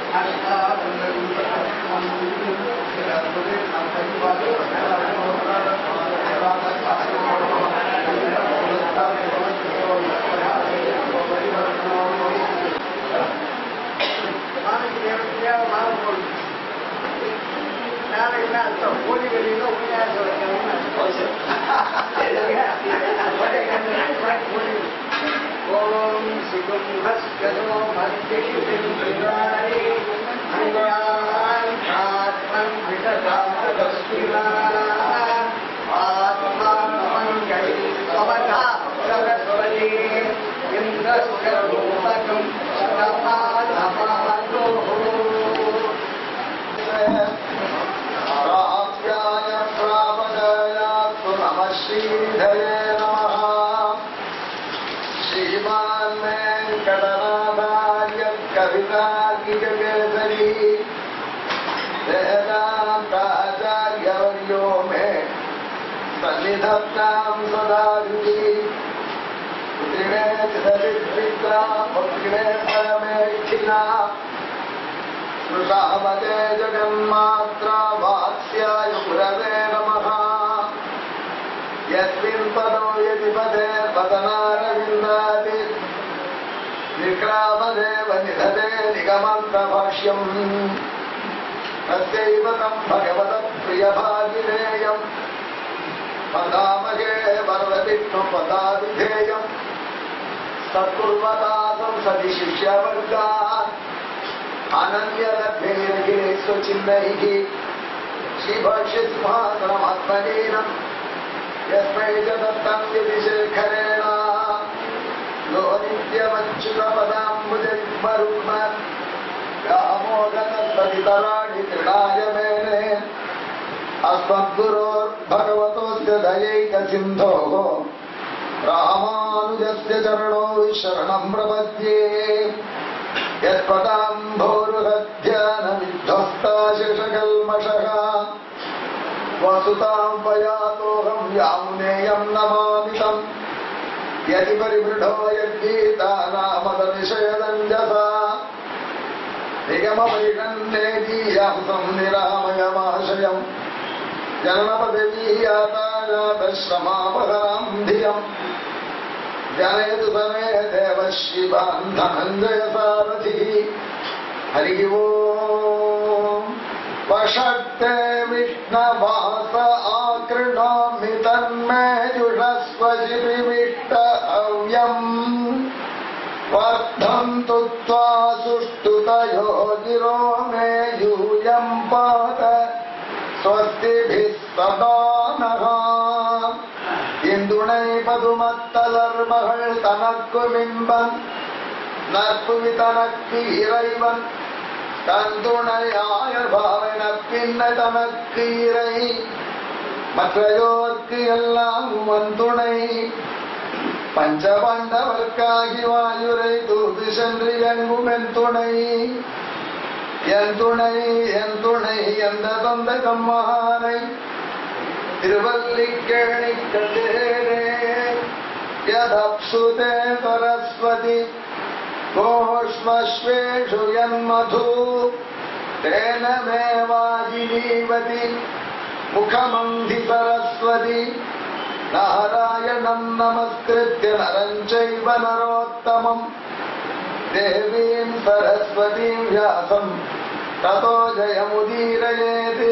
ஓம் சுகும்பஸ்கரோ மத்தியகிருந்தாரி அங்கான் ஆத்மன் விடதாமதஸ்மினா ஆத்மாமங்கை அவதா சரஸ்வதி இந்திரஸ்கரோதகம் சதபாதபாதோ प्राप्याय प्रापदायास्तु नमः श्रीधरे नमः श्रीमान् वेङ्कटनाथार्य कवितार्किककेसरी वेदान्ताचार्यवर्यो मे सन्निधत्तां सदा हृदि पुत्रिणे चिदविद्विद्रा पुत्रिणे परमेक्षिणा स्मृतावते जगन्मात्रा वात्स्याय गुरवे नमः यस्मिन् पदो यदि पदे पदनारविन्दाति विक्रामदेव निधते निगमन्तभाष्यम् तस्यैव तम् भगवतः प्रियभागिनेयम् पदामहे वरदविष्णुपदाविधेयम् सत्कुर्वतासं सदि शिष्यवर्गान् अनन्यलभ्यैर्गिरे स्वचिह्नैः श्रीभाष्यसिंहासनमात्मनीनम् यस्मै च दत्तं यदिशेखरेण यो नित्यमच्युतपदाम्बुजयुग्मरुग्म व्यामोदतस्तदितराणि तृणाय मेने अस्मद्गुरोर्भगवतोऽस्य दयैकसिन्धोः रामानुजस्य चरणो शरणं प्रपद्ये यत्पदाम्भोरुहध्यानविध्वस्ताशिषकल्मषः वसुतां वयातोऽहं यामुनेयं नमामितम् यदि परिमृढो यद्गीतानामदनिषयदञ्जसा निगमवैकन्नेजीयांसं निरामयमाशयम् जननपदवीयातायातश्रमापहरां धियम् जनयतु समे देव शिवान् धनञ्जय सारथिः हरिः ओम् वषट्ते विष्णवास आकृणोमि तन्मे जुषस्वशिपिमिष्ट हव्यम् वर्धन्तु त्वा सुष्ठुतयो गिरो मे यूयम् पात स्वस्तिभिः सदा नः இந்துணை பதுமத்தலர் மகள் தனக்கு மின்பன் நற்புவி தனக்கு இறைவன் தந்துணையாயர் பாவன பின்ன தனக்கு இறை மற்றையோர்க்கு எல்லாம் வந்துணை பஞ்சபாண்டவர்க்காகி வாயுரை தூது சென்று எங்கும் என் துணை என் துணை என் துணை எந்த தந்தை தம்மானை திருவல்லிக்கேணி கண்டேரே யதப்சுதே சரஸ்வதி கோஷ்மஸ்வேஷு யன்மது तेन मे वाजिनीवति मुखमन्धि सरस्वति नारायणम् नमस्कृत्य नरम् चैव नरोत्तमम् देवीम् सरस्वतीम् व्यासम् ततो जयमुदीरयेति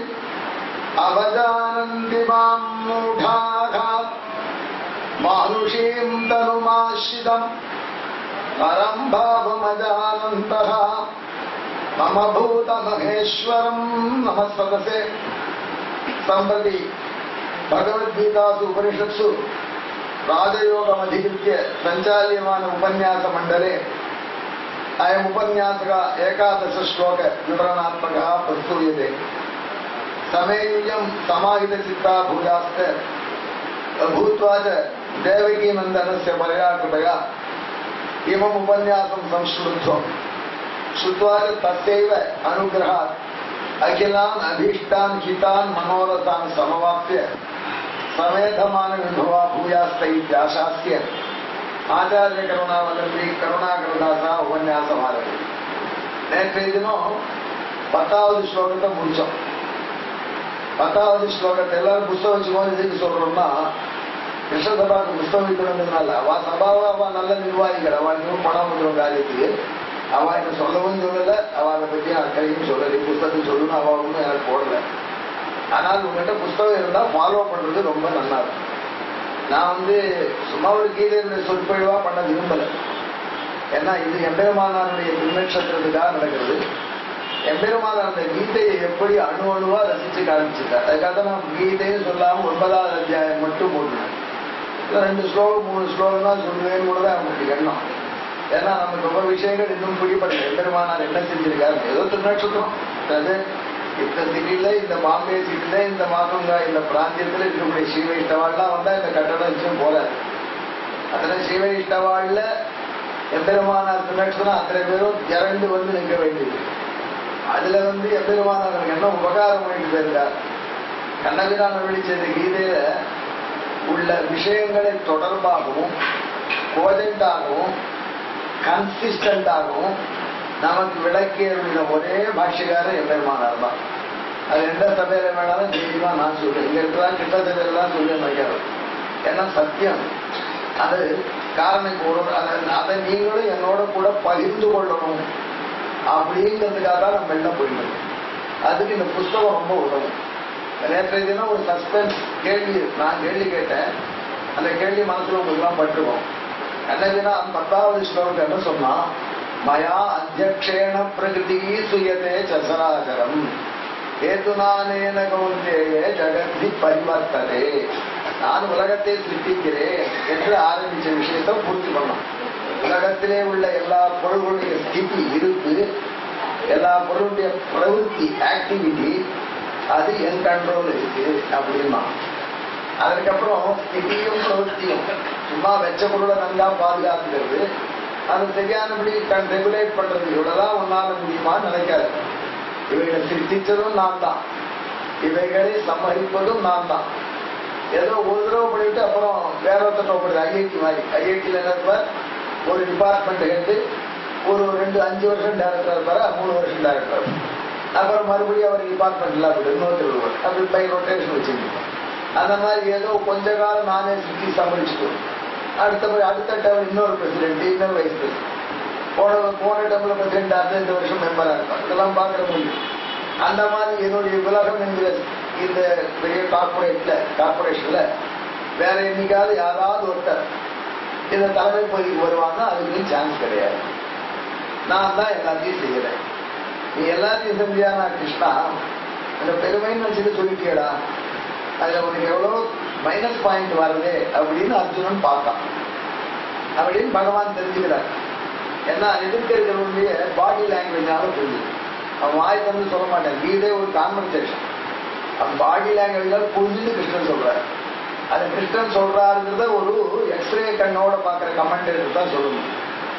अवजानन्ति माम् मूढाः मानुषीम् तनुमाश्रितम् परम् भावमजानन्तः मम भूतमहेश्वरम् नमः सदसे सम्प्रति भगवद्गीतासु उपनिषत्सु राजयोगमधिकृत्य सञ्चाल्यमान उपन्यासमण्डले अयम् उपन्यासः एकादशश्लोकविवरणात्मकः प्रस्तूयते समेयुजम् समाहितचित्ता भूयाश्च भूत्वा च देवकीनन्दनस्य परया कृपया इमम् उपन्यासं संश्रुत्वम् श्रुत्वा च तस्यैव अनुग्रहात् अखिलान् अभीष्टान् हितान् मनोरथान् समवाप्य समेधमानविभवा भूयास्त इत्याशास्य आचार्यकरुणावलम्बी करुणाकरदासः उपन्यासमारभते நேற்றைய தினம் பத்தாவது ஸ்லோகத்தை முடிச்சோம் பத்தாவது ஸ்லோகத்தை எல்லாரும் புஸ்தகம் வச்சுக்கோங்க எதுக்கு சொல்றோம்னா கிருஷ்ண சபாக்கு புஸ்தகம் வைக்கணுங்கிறதுனால அவ சபாவை அவ நல்ல நிர்வாகிகள் அவ இன்னும் பணம் வந்துடும் காரியத்துக்கு அவ என்ன சொல்லவும் சொல்லல அவ அதை பத்தி அக்கறையும் சொல்லலை புஸ்தகத்தை சொல்லணும் அவ ஒன்றும் எனக்கு போடல ஆனால் உங்ககிட்ட புஸ்தகம் இருந்தா ஃபாலோ பண்றது ரொம்ப நல்லா இருக்கும் நான் வந்து சும்மா ஒரு கீதையினுடைய சொற்பொழிவா பண்ண விரும்பல ஏன்னா இது எம்பெருமானாருடைய திருநட்சத்திரத்துக்காக நடக்கிறது எம்பெருமான அந்த கீதையை எப்படி அணு அணுவா ரசிச்சு காமிச்சிருக்கார் அதுக்காக தான் நான் கீதையும் சொல்லாம ஒன்பதாவது அத்தியாயம் மட்டும் போட்டுனேன் இல்ல ரெண்டு ஸ்லோகம் மூணு ஸ்லோகம் தான் சொல்லுவேன்னு கூட தான் அவங்களுக்கு எண்ணம் ஏன்னா நமக்கு ரொம்ப விஷயங்கள் இன்னும் புரியப்படல எம்பெருமானார் என்ன செஞ்சிருக்காரு ஏதோ திருநட்சத்திரம் அதாவது இந்த சிட்டில இந்த பாம்பே சிட்டில இந்த மாதங்க இந்த பிராந்தியத்துல இருக்கக்கூடிய சீவ இஷ்டவாள்லாம் வந்தா இந்த கட்டடம் நிச்சயம் போறாரு அதுல சீவ இஷ்டவாள்ல எம்பெருமானார் திருநட்சத்திரம் அத்தனை பேரும் திரண்டு வந்து நிற்க வேண்டியது அதுல வந்து எம்பெருமானார் என்ன உபகாரம் பண்ணிட்டு போயிருக்கார் கண்ணபிரான் வெளிச்சது கீதையில உள்ள விஷயங்களை தொடர்பாகவும் கோஜெண்டாகவும் கன்சிஸ்டண்டாகவும் நமக்கு விளக்கிய ஒரே பாஷ்யக்காரர் எம்பெருமானார் தான் அது எந்த சபையில வேணாலும் தைரியமா நான் சொல்றேன் இங்க இருக்கிறதா கிட்டத்தட்ட சொல்லி வைக்காது ஏன்னா சத்தியம் அது காரணம் ஒரு அதை- அதை நீங்களும் என்னோட கூட பகிர்ந்து கொள்ளணும் அப்படிங்கிறதுக்காக தான் நம்ம வெளில போயிட்டோம் அதுக்கு இந்த புஸ்தகம் ரொம்ப உதவும் நேற்றைய தினம் ஒரு சஸ்பென்ஸ் கேள்வி நான் கேள்வி கேட்டேன் அந்த கேள்வி மனசுல உங்களுக்கு எல்லாம் பட்டுருவோம் என்னதுன்னா பத்தாவது ஸ்லோகத்தை என்ன சொன்னா மயா அத்தியக்ஷேண பிரகிருதி சுயதே சசராச்சரம் ஏதுனானேன கௌந்தேய ஜெகத்தி பரிவர்த்ததே நான் உலகத்தை சிருஷ்டிக்கிறேன் என்று ஆரம்பிச்ச விஷயத்தை பூர்த்தி பண்ணோம் உலகத்திலே உள்ள எல்லா பொருள்களுடைய ஸ்திதி இருப்பு எல்லா பொருளுடைய பிரவೃತ್ತಿ ஆக்டிவிட்டி அது என் கண்ட்ரோல் இருக்கு அப்படின்னா அதுக்கப்புறம் ஸ்திதியும் பிரவೃத்தியும் சும்மா வெச்ச பொருளை நல்லா பாதுகாத்துக்கிறது அது சரியானபடி ரெகுலேட் பண்றது இவ்வளவுதான் உன்னால முடியுமான்னு நினைக்காது இவைகளை சிருஷ்டிச்சதும் நான் தான் இவைகளை சம்மதிப்பதும் நான் தான் ஏதோ ஒரு தடவை பண்ணிட்டு அப்புறம் வேற ஒருத்தர் ஒருத்தர் ஐஐடி மாதிரி ஐஐடியில் என்ன இருப்பார் ஒரு டிபார்ட்மெண்ட் ஹெட்டு ஒரு ரெண்டு அஞ்சு வருஷம் டேரக்டர் இருப்பாரு மூணு வருஷம் டேரக்டர் அப்புறம் மறுபடியும் அவர் டிபார்ட்மெண்ட்ல அப்படி இன்னொருத்தர் வருவார் அப்படி பை ரொட்டேஷன் வச்சுருக்கோம் அந்த மாதிரி ஏதோ கொஞ்ச காலம் நானே சுற்றி சமாளிச்சுட்டு அடுத்தபடி அடுத்த டைம் இன்னொரு பிரசிடென்ட் இன்னொரு வைஸ் பிரசிடென்ட் போன போன டைம்ல பிரசிடென்ட் ஆச்சு இந்த வருஷம் மெம்பரா இருப்பார் இதெல்லாம் பார்க்கற முடியும் அந்த மாதிரி என்னுடைய உலகம் என்கிற இந்த பெரிய கார்பரேட்ல கார்பரேஷன்ல வேற என்னைக்காவது யாராவது ஒருத்தர் இந்த தலைமை பகுதிக்கு வருவாங்க அதுக்கு சான்ஸ் கிடையாது நான் தான் எல்லாத்தையும் செய்யறேன் நீ எல்லாத்தையும் செஞ்சியா நான் கிருஷ்ணா அந்த பெருமைன்னு வச்சுட்டு சொல்லிட்டியடா அதுல உனக்கு எவ்வளவு மைனஸ் பாயிண்ட் வருது அப்படின்னு அர்ஜுனன் பார்த்தான் அப்படின்னு பகவான் தெரிஞ்சுக்கிறார் ஏன்னா எதிர்க்கிறவங்களுடைய பாடி லாங்குவேஜால புரிஞ்சுது அவன் வாய் வந்து சொல்ல மாட்டேன் வீடே ஒரு கான்வர்சேஷன் அவன் பாடி லாங்குவேஜால புரிஞ்சுட்டு கிருஷ்ணன் சொல்றாரு அது கிருஷ்ணன் சொல்றாருங்கிறத ஒரு எக்ஸ்ரே கண்ணோட பாக்குற கமெண்ட் தான் சொல்லணும்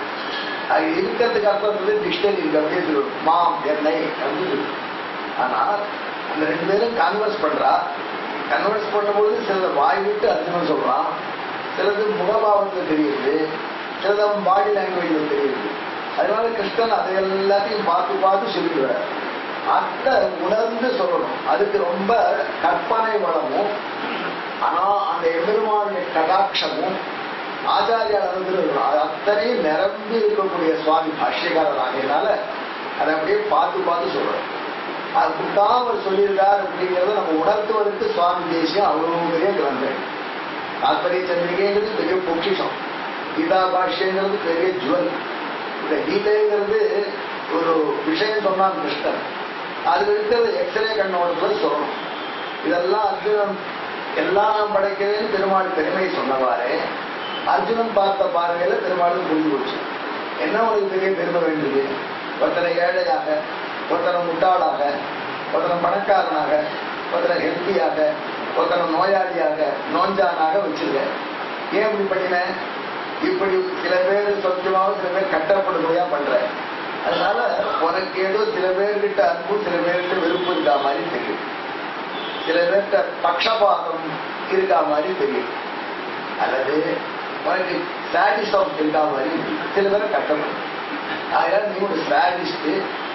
அது இருக்கிறதுக்கு அர்த்தம் வந்து டிக்ஷனரி இருக்கு அப்படியே சொல்லணும் மாம் என்னை அப்படின்னு சொல்லணும். ஆனா அந்த ரெண்டு பேரும் கான்வர்ஸ் பண்றா கன்வர்ஸ் பண்ணும்போது சிலது வாய் விட்டு அர்த்தம் சொல்றான் சிலது முகபாவத்துல தெரியுது சிலது அவன் பாடி லாங்குவேஜ்ல தெரியுது அதனால கிருஷ்ணன் அதை எல்லாத்தையும் பார்த்து பார்த்து சொல்லிடுவார் அத்தை உணர்ந்து சொல்லணும் அதுக்கு ரொம்ப கற்பனை வளமும் ஆனா அந்த எம்பெருமானுடைய கடாட்சமும் ஆச்சாரியால் அனுகிரகம் அது அத்தனையும் நிரம்பி இருக்கக்கூடிய சுவாமி பாஷ்யக்காரர் ஆகையினால அதை அப்படியே பார்த்து பார்த்து சொல்றோம் அதுக்குத்தான் அவர் சொல்லியிருக்கார் அப்படிங்கிறத நம்ம உணர்த்துவதற்கு சுவாமி தேசியம் அவ்வளவு பெரிய கிரந்தம் தாத்பரிய சந்திரிகைங்கிறது பெரிய பொக்கிஷம் கீதா பாஷ்யங்கிறது பெரிய ஜுவல் இந்த கீதைங்கிறது ஒரு விஷயம் சொன்னான் கிருஷ்ணன் அதுல இருக்கிறது எக்ஸ்ரே கண்ணோடத்துல சொல்லணும் இதெல்லாம் அர்ஜுனன் எல்லாம் நான் படைக்கிறேன்னு பெருமாள் பெருமை சொன்னவாறே அர்ஜுனன் பார்த்த பார்வையில பெருமாளுக்கு புரிஞ்சு போச்சு என்ன ஒரு பெரிய பெருமை வேண்டியது ஒருத்தனை ஏழையாக ஒருத்தனை முட்டாளாக ஒருத்தனை பணக்காரனாக ஒருத்தனை ஹெல்த்தியாக ஒருத்தனை நோயாளியாக நோஞ்சானாக வச்சிருக்க ஏன் இப்படி பண்ணினேன் இப்படி சில பேர் சொந்தமாகவும் சில பேர் கட்டப்படும்படியா பண்ற அதனால உனக்கு ஏதோ சில பேர்கிட்ட அன்பு சில பேர்கிட்ட வெறுப்பு இருக்கா மாதிரி தெரியும் சில பேர்கிட்ட பக்ஷபாதம் இருக்கா மாதிரி தெரியும் அல்லது உனக்கு சாடிஸ்டம் இருக்கா மாதிரி இருக்கு. சில பேர் கட்டணும் அதனால நீ ஒரு சாடிஸ்ட்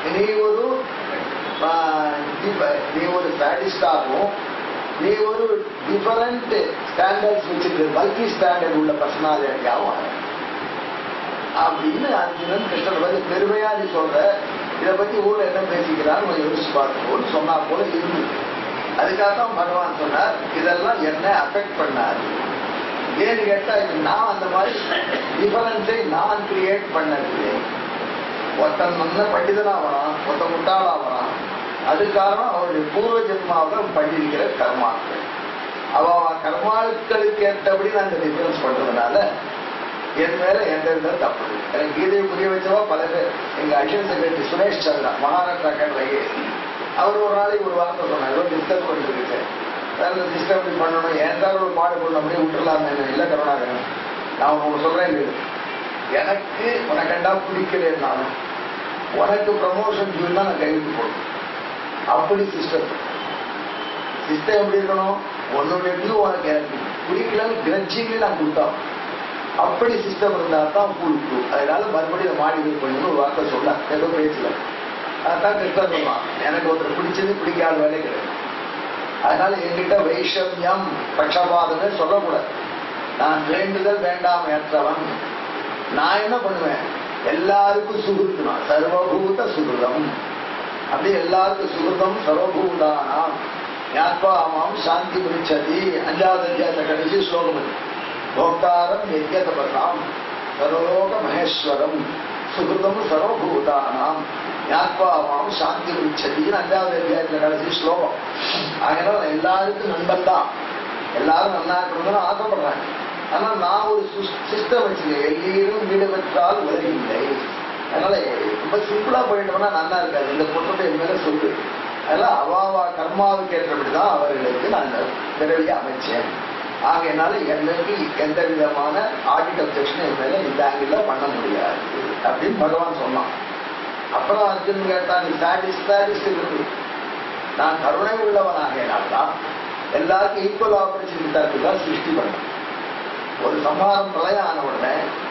நீ ஒரு ஆ, இப்ப- நீ ஒரு சாடிஸ்டாகவும் நீ ஒரு டிஃபரண்ட் ஸ்டாண்டர்ட்ஸ் வச்சிருக்க மல்டி ஸ்டாண்டர்ட் உள்ள பர்சனாலிட்டியாகவும் அப்படின்னு அர்ஜுனன் கிருஷ்ணன் வந்து பெருமையா நீ சொல்ற இதை பத்தி ஊர்ல என்ன பேசிக்கிறான்னு கொஞ்சம் யோசிச்சு பார்க்கணும்னு சொன்னா போல இருந்து அதுக்காக தான் பகவான் சொன்னார் இதெல்லாம் என்ன அஃபெக்ட் பண்ணாது ஏன்னு கேட்டா இது நான் அந்த மாதிரி டிஃபரன்ஸை நான் கிரியேட் பண்ணது ஒருத்தன் நல்ல பண்டிதனா வரான் ஒருத்தன் முட்டாளா வரான் அது காரணம் அவருடைய பூர்வ ஜென்மாவில் அவன் பண்ணியிருக்கிற கர்மாக்கள் அவ அவன் கர்மாக்களுக்கு ஏற்றபடி நான் இந்த டிஃபரன்ஸ் பண்றதுனால என் மேல எந்த வித தப்பு இல்லை. எனக்கு கீதையை புரிய வச்சவா பல பேர் எங்க அடிஷன் செக்ரட்டரி சுரேஷ் சந்திரா மகாராஷ்டிரா கேட்டதையே அவர் ஒரு நாளைக்கு ஒரு வார்த்தை சொன்னார் ஏதோ டிஸ்டர்ப் பண்ணிருக்கு வேற டிஸ்டர்ப் பண்ணணும் ஏன்டா ஒரு பாடு பண்ண அப்படியே விட்டுறலாமே இல்லை கருணாகரன் நான் உனக்கு சொல்றேன் இது. எனக்கு உனக்கண்டா பிடிக்கலன்னாலும் உனக்கு ப்ரமோஷன் தான் நான் கைவிட்டு போடணும் அப்படி சிஸ்டம் சிஸ்டம் எப்படி இருக்கணும் உன்னுடைய இது உனக்கு எனக்கு பிடிக்கலன்னு கிரட்சிங்கு நான் கொடுத்தோம் அப்படி சிஸ்டம் இருந்தா தான் கொடுக்கும் அதனால மறுபடியும் இதை மாடி இது பண்ணணும் ஒரு வார்த்தை சொல்ல ஏதோ பேசல அதான் கிருஷ்ணன் சொல்லுவான் எனக்கு ஒருத்தர் பிடிச்சது பிடிக்காத வேலை கிடையாது அதனால என்கிட்ட வைஷமியம் பட்சபாதமே சொல்லக்கூடாது நான் வேண்டுதல் வேண்டாம் ஏற்றவன் நான் என்ன பண்ணுவேன் எல்லாருக்கும் சுகிருத்தம் சர்வபூத சுகிருதம் அப்படி எல்லாருக்கும் சுகிருதம் சர்வபூதானாம் ஞாத்வாமாம் சாந்தி முடிச்சதி அஞ்சாவது அத்தியாயத்தை கடைசி ஸ்லோகம் இது. போக்தாரம் யஜ்ய தபசாம் சர்வலோக மகேஸ்வரம் சுகிருதம் சர்வபூதானாம் ஞாத்வாமாம் சாந்தி முடிச்சதின்னு அஞ்சாவது அத்தியாயத்துல கடைசி ஸ்லோகம் அதனால எல்லாருக்கும் நண்பன் தான் எல்லாரும் நல்லா இருக்கணும்னு ஆசைப்படுறாங்க ஆனா நான் ஒரு சிஸ்டம் வச்சிருக்கேன் எல்லீரும் வீடு பெற்றால் உலகில்லை அதனால ரொம்ப சிம்பிளா போயிட்டோம்னா நல்லா இருக்காது இந்த பொண்ணு என் மேல சொல்லு அதனால அவாவா கர்மாவுக்கு ஏற்றபடிதான் அவர்களுக்கு நான் இந்த பிறவியை அமைச்சேன் ஆகையினால எனக்கு எந்த விதமான ஆடிட் அப்செக்ஷன் என் மேல இந்த ஆங்கிள் பண்ண முடியாது அப்படின்னு பகவான் சொன்னான் அப்புறம் அர்ஜுன் கேட்டா நீ சாடிஸ் சாடிஸ் இருக்கு நான் கருணை உள்ளவனாகினால்தான் எல்லாருக்கும் ஈக்குவல் ஆப்பர்ச்சுனிட்டி தான் சிருஷ்டி பண்ணேன் ஒரு சம்ஹாரம் பிரளயம் ஆன உடனே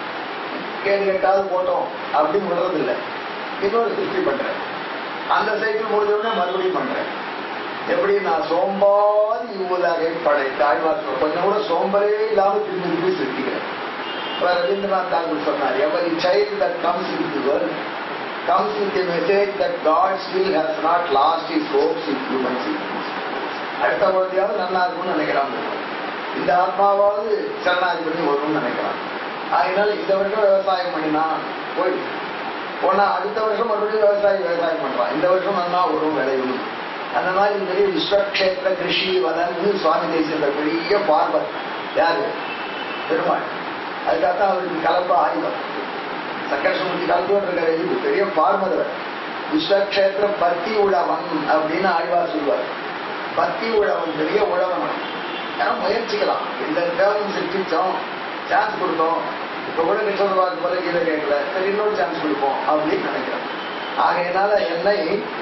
கேள்வி கேட்டாவது போட்டோம் அப்படின்னு விடுறது இல்லை இன்னொரு சிருஷ்டி பண்றேன் அந்த சைக்கிள் முடிஞ்ச உடனே மறுபடியும் பண்றேன் எப்படி நான் சோம்பாதி இவ்வுலகை படைத்த ஆழ்வார் கொஞ்சம் கூட சோம்பலே இல்லாம திரும்பி திரும்பி சிருஷ்டிக்கிறேன் இப்ப ரவீந்திரநாத் தாகூர் சொன்னார் every child that comes in the world comes with a message that God still has not lost his hopes in human beings. அடுத்த குழந்தையாவது நல்லா இருக்கும்னு நினைக்கிறாங்க இந்த ஆத்மாவாவது சரணாதி பண்ணி வரும்னு நினைக்கிறான் அதனால இந்த வருஷம் விவசாயம் பண்ணினா போய் போனா அடுத்த வருஷம் மறுபடியும் விவசாயி விவசாயம் பண்றான் இந்த வருஷம் நல்லா வரும் விளையும் அந்த மாதிரி இந்த பெரிய விஸ்வக்ஷேத்திர கிருஷி வதன்னு சுவாமி தேசிய பெரிய பார்வர் யாரு பெருமாள் அதுக்காகத்தான் அவருக்கு கலப்பு ஆயுதம் சக்கரசமுத்தி கலந்தோடு இருக்கிற இது பெரிய பார்மதவர் விஸ்வக்ஷேத்திர பக்தி உழவன் அப்படின்னு ஆழ்வார் சொல்வார் பக்தி உழவன் பெரிய உழவன் ஏன்னா முயற்சிக்கலாம் இந்த டேர்ம் சிருஷ்டிச்சோம் சான்ஸ் கொடுத்தோம் இப்ப கூட கிருஷ்ணவாக்கு போல கீழே கேட்கல சரி இன்னொரு சான்ஸ் கொடுப்போம் அப்படின்னு நினைக்கிறேன் ஆகையினால என்னை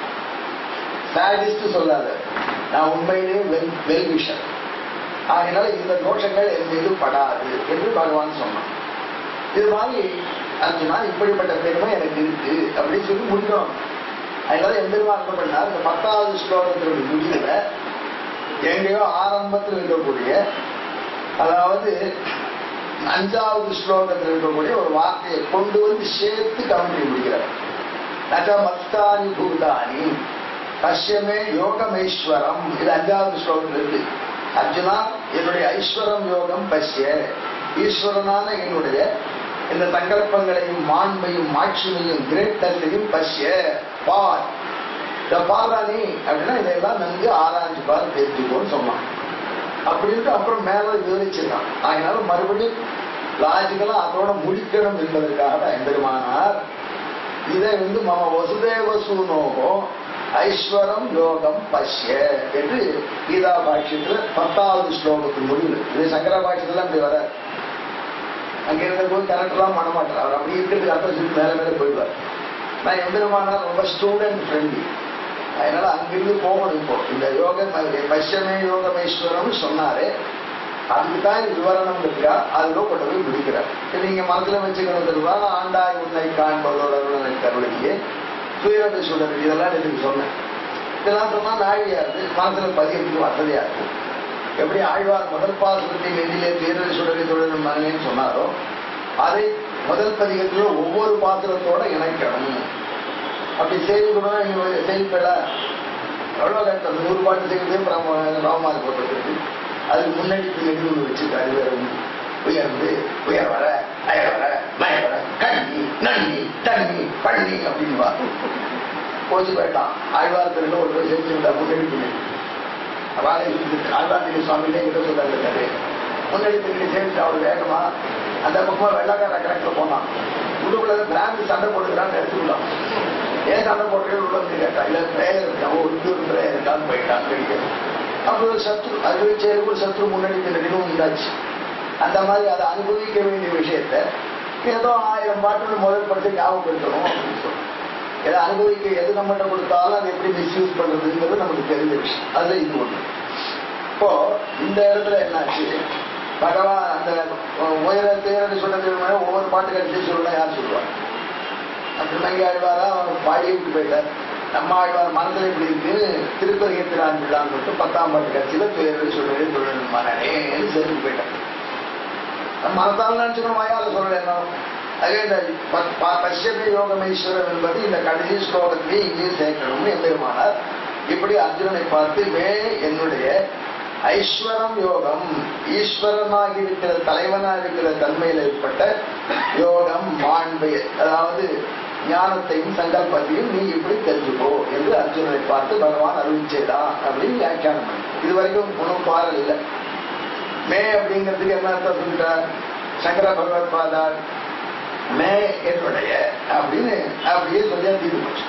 சாடிஸ்ட் சொல்லாத நான் உண்மையிலேயே வெல் வெல் விஷன் ஆகையினால இந்த தோஷங்கள் என் மீது படாது என்று பகவான் சொன்னான் இது மாதிரி அர்ஜுனா இப்படிப்பட்ட பெருமை எனக்கு இருக்கு அப்படின்னு சொல்லி முடிக்கணும் அதனால எம்பெருமா என்ன பண்ணார் இந்த பத்தாவது ஸ்லோகத்தினுடைய முடிவுல எங்கேயோ ஆரம்பத்தில் இருக்கக்கூடிய அதாவது அஞ்சாவது ஸ்லோகத்தில் இருக்கக்கூடிய ஒரு வார்த்தையை கொண்டு வந்து சேர்த்து கவனித்து முடிக்கிறார் நக மஸ்தானி பூதானி பஷ்யமே யோகமேஸ்வரம் இது அஞ்சாவது ஸ்லோகத்தில் இருக்கு அர்ஜுனா என்னுடைய ஐஸ்வரம் யோகம் பஷ்ய ஈஸ்வரனான என்னுடைய இந்த சங்கல்பங்களையும் மாண்பையும் மாட்சிமையும் கிரேட்டத்தையும் பஷ்ய பார் இந்த பாராணி அப்படின்னா இதெல்லாம் நன்கு ஆராய்ஞ்சு பார் தெரிஞ்சுக்கோன்னு சொன்னான் அப்படின்ட்டு அப்புறம் மேல விவரிச்சிருக்கான் அதனால மறுபடியும் லாஜிக்கலா அதோட முடிக்கணும் என்பதற்காக தான் எம்பெருமானார் இதை வந்து மம வசுதேவ சூனோகோ ஐஸ்வரம் யோகம் பஷ்ய என்று கீதா பாஷ்யத்துல பத்தாவது ஸ்லோகத்தின் முடிவு இது சங்கர பாஷ்யத்துல அப்படி வர அங்க இருந்த போது கரெக்டெல்லாம் பண்ண மாட்டார் அவர் அப்படி இருக்கிறதுக்கு அப்புறம் சொல்லி மேல மேல போயிடுவார் நான் எம்பெருமானார் ரொம்ப ஸ்டூடெண்ட் ஃப்ரெண்ட்லி அதனால அங்கிருந்து போகணும் இப்போ இந்த யோகம் பஷ்யமே யோகமேஸ்வரம் சொன்னாரு அதுக்கு தான் இது விவரணம் இருக்கா அதுல கொண்டு போய் முடிக்கிறார் இது நீங்க மனசுல வச்சுக்கணும் தெரியுமா ஆண்டாய் உன்னை காண்பதோட கருளையே துயரது சுடர் இதெல்லாம் எனக்கு சொன்னேன் இதெல்லாம் சொன்னா நாழியா இருக்கு மனசுல பதியத்துக்கு வசதியா இருக்கு எப்படி ஆழ்வார் முதல் பாசுரத்தை நெஞ்சிலே துயரது சுடரை தொடரும் மகனேன்னு சொன்னாரோ அதை முதல் பதிகத்துல ஒவ்வொரு பாத்திரத்தோட இணைக்கணும் அப்படி செய்து கூட செய்திப்பட எவ்வளவு கஷ்டம் நூறு பாட்டு செய்வது ராமமார் போட்டிருக்கு அதுக்கு முன்னாடி பின்னாடி ஒன்று வச்சிருக்காரு வேற ஒண்ணு. உயர்ந்து உயர் வர அயர் வர மய வர கண்ணி நன்னி தண்ணி பண்ணி அப்படின்னு வா போச்சு போயிட்டான் ஆழ்வார் திருட ஒரு போய் செஞ்சு விட்டா முன்னாடி பின்னாடி அவாக ஆழ்வார்த்திரி சுவாமியிலே கிட்ட சொல்றாரு முன்னாடி பின்னாடி சேர்த்து அவர் வேகமா அந்த பக்கமா வெள்ளக்கார கணக்கில் போனான் உள்ளுக்குள்ள பிராந்து சண்டை போட்டுக்கிறான்னு எடுத்துக்கலாம் ஏன் சண்டை போட்டு உள்ள வந்து கேட்டா இல்ல பிரேயர் இருக்கான் ஒரு ஒரு பிரேயர் இருக்கான்னு போயிட்டான் கிடைக்கும் அப்புறம் சத்ரு அது சேருக்குள் சத்ரு முன்னாடி பின்னாடி உண்டாச்சு அந்த மாதிரி அதை அனுபவிக்க வேண்டிய விஷயத்த ஏதோ ஆயிரம் பாட்டு முதல் படுத்து ஞாபகப்படுத்தணும் அப்படின்னு சொல்லணும் எதை அனுபவிக்க எது நம்மகிட்ட கொடுத்தாலும் அதை எப்படி மிஸ்யூஸ் பண்றதுங்கிறது நமக்கு தெரிஞ்ச விஷயம் அதுல இது ஒண்ணு இப்போ இந்த இடத்துல என்னாச்சு பகவான் அந்த உயர தேரது சொன்னது ஒவ்வொரு பாட்டு கட்சி சொல்லணும் யார் சொல்லுவாங்க திருநங்கை ஆழ்வாரா அவர் பாடியே விட்டு போயிட்டார் நம்ம ஆழ்வார் மனதில் இப்படி இருக்கு திருப்பதிகத்திரான் விழான்னு சொல்லிட்டு பத்தாம் பாட்டு கட்சியில பேரவை சொல்றது சொல்லணும் மனநேன்னு சேர்த்து போயிட்டார் நம்ம மனத்தால் நினைச்சுக்கணும் வாயால சொல்ல என்ன அதே இந்த ப- ப- பஷ்யபி யோகமேஸ்வரம் என்பது இந்த கடைசி ஸ்லோகத்திலே இங்கேயும் சேர்க்கணும்னு எம்பெருமானார் இப்படி அர்ஜுனனை பார்த்து மே என்னுடைய ஐஸ்வரம் யோகம் ஈஸ்வரனாகி இருக்கிற தலைவனாக இருக்கிற தன்மையில் ஏற்பட்ட யோகம் மாண்பு அதாவது ஞானத்தையும் சங்கல்பத்தையும் நீ இப்படி தெரிஞ்சுக்கோ என்று அர்ஜுனனை பார்த்து பகவான் அருள் செய்தான் அப்படின்னு வியாக்கியானம் பண்ணி இது வரைக்கும் ஒன்றும் பாடல் இல்லை மே அப்படிங்கிறதுக்கு என்ன அர்த்தம் சொல்லிட்டார் சங்கர பகவத் பாதார் மே என்னுடைய அப்படின்னு அப்படியே சொல்லியா தீர்வு போச்சு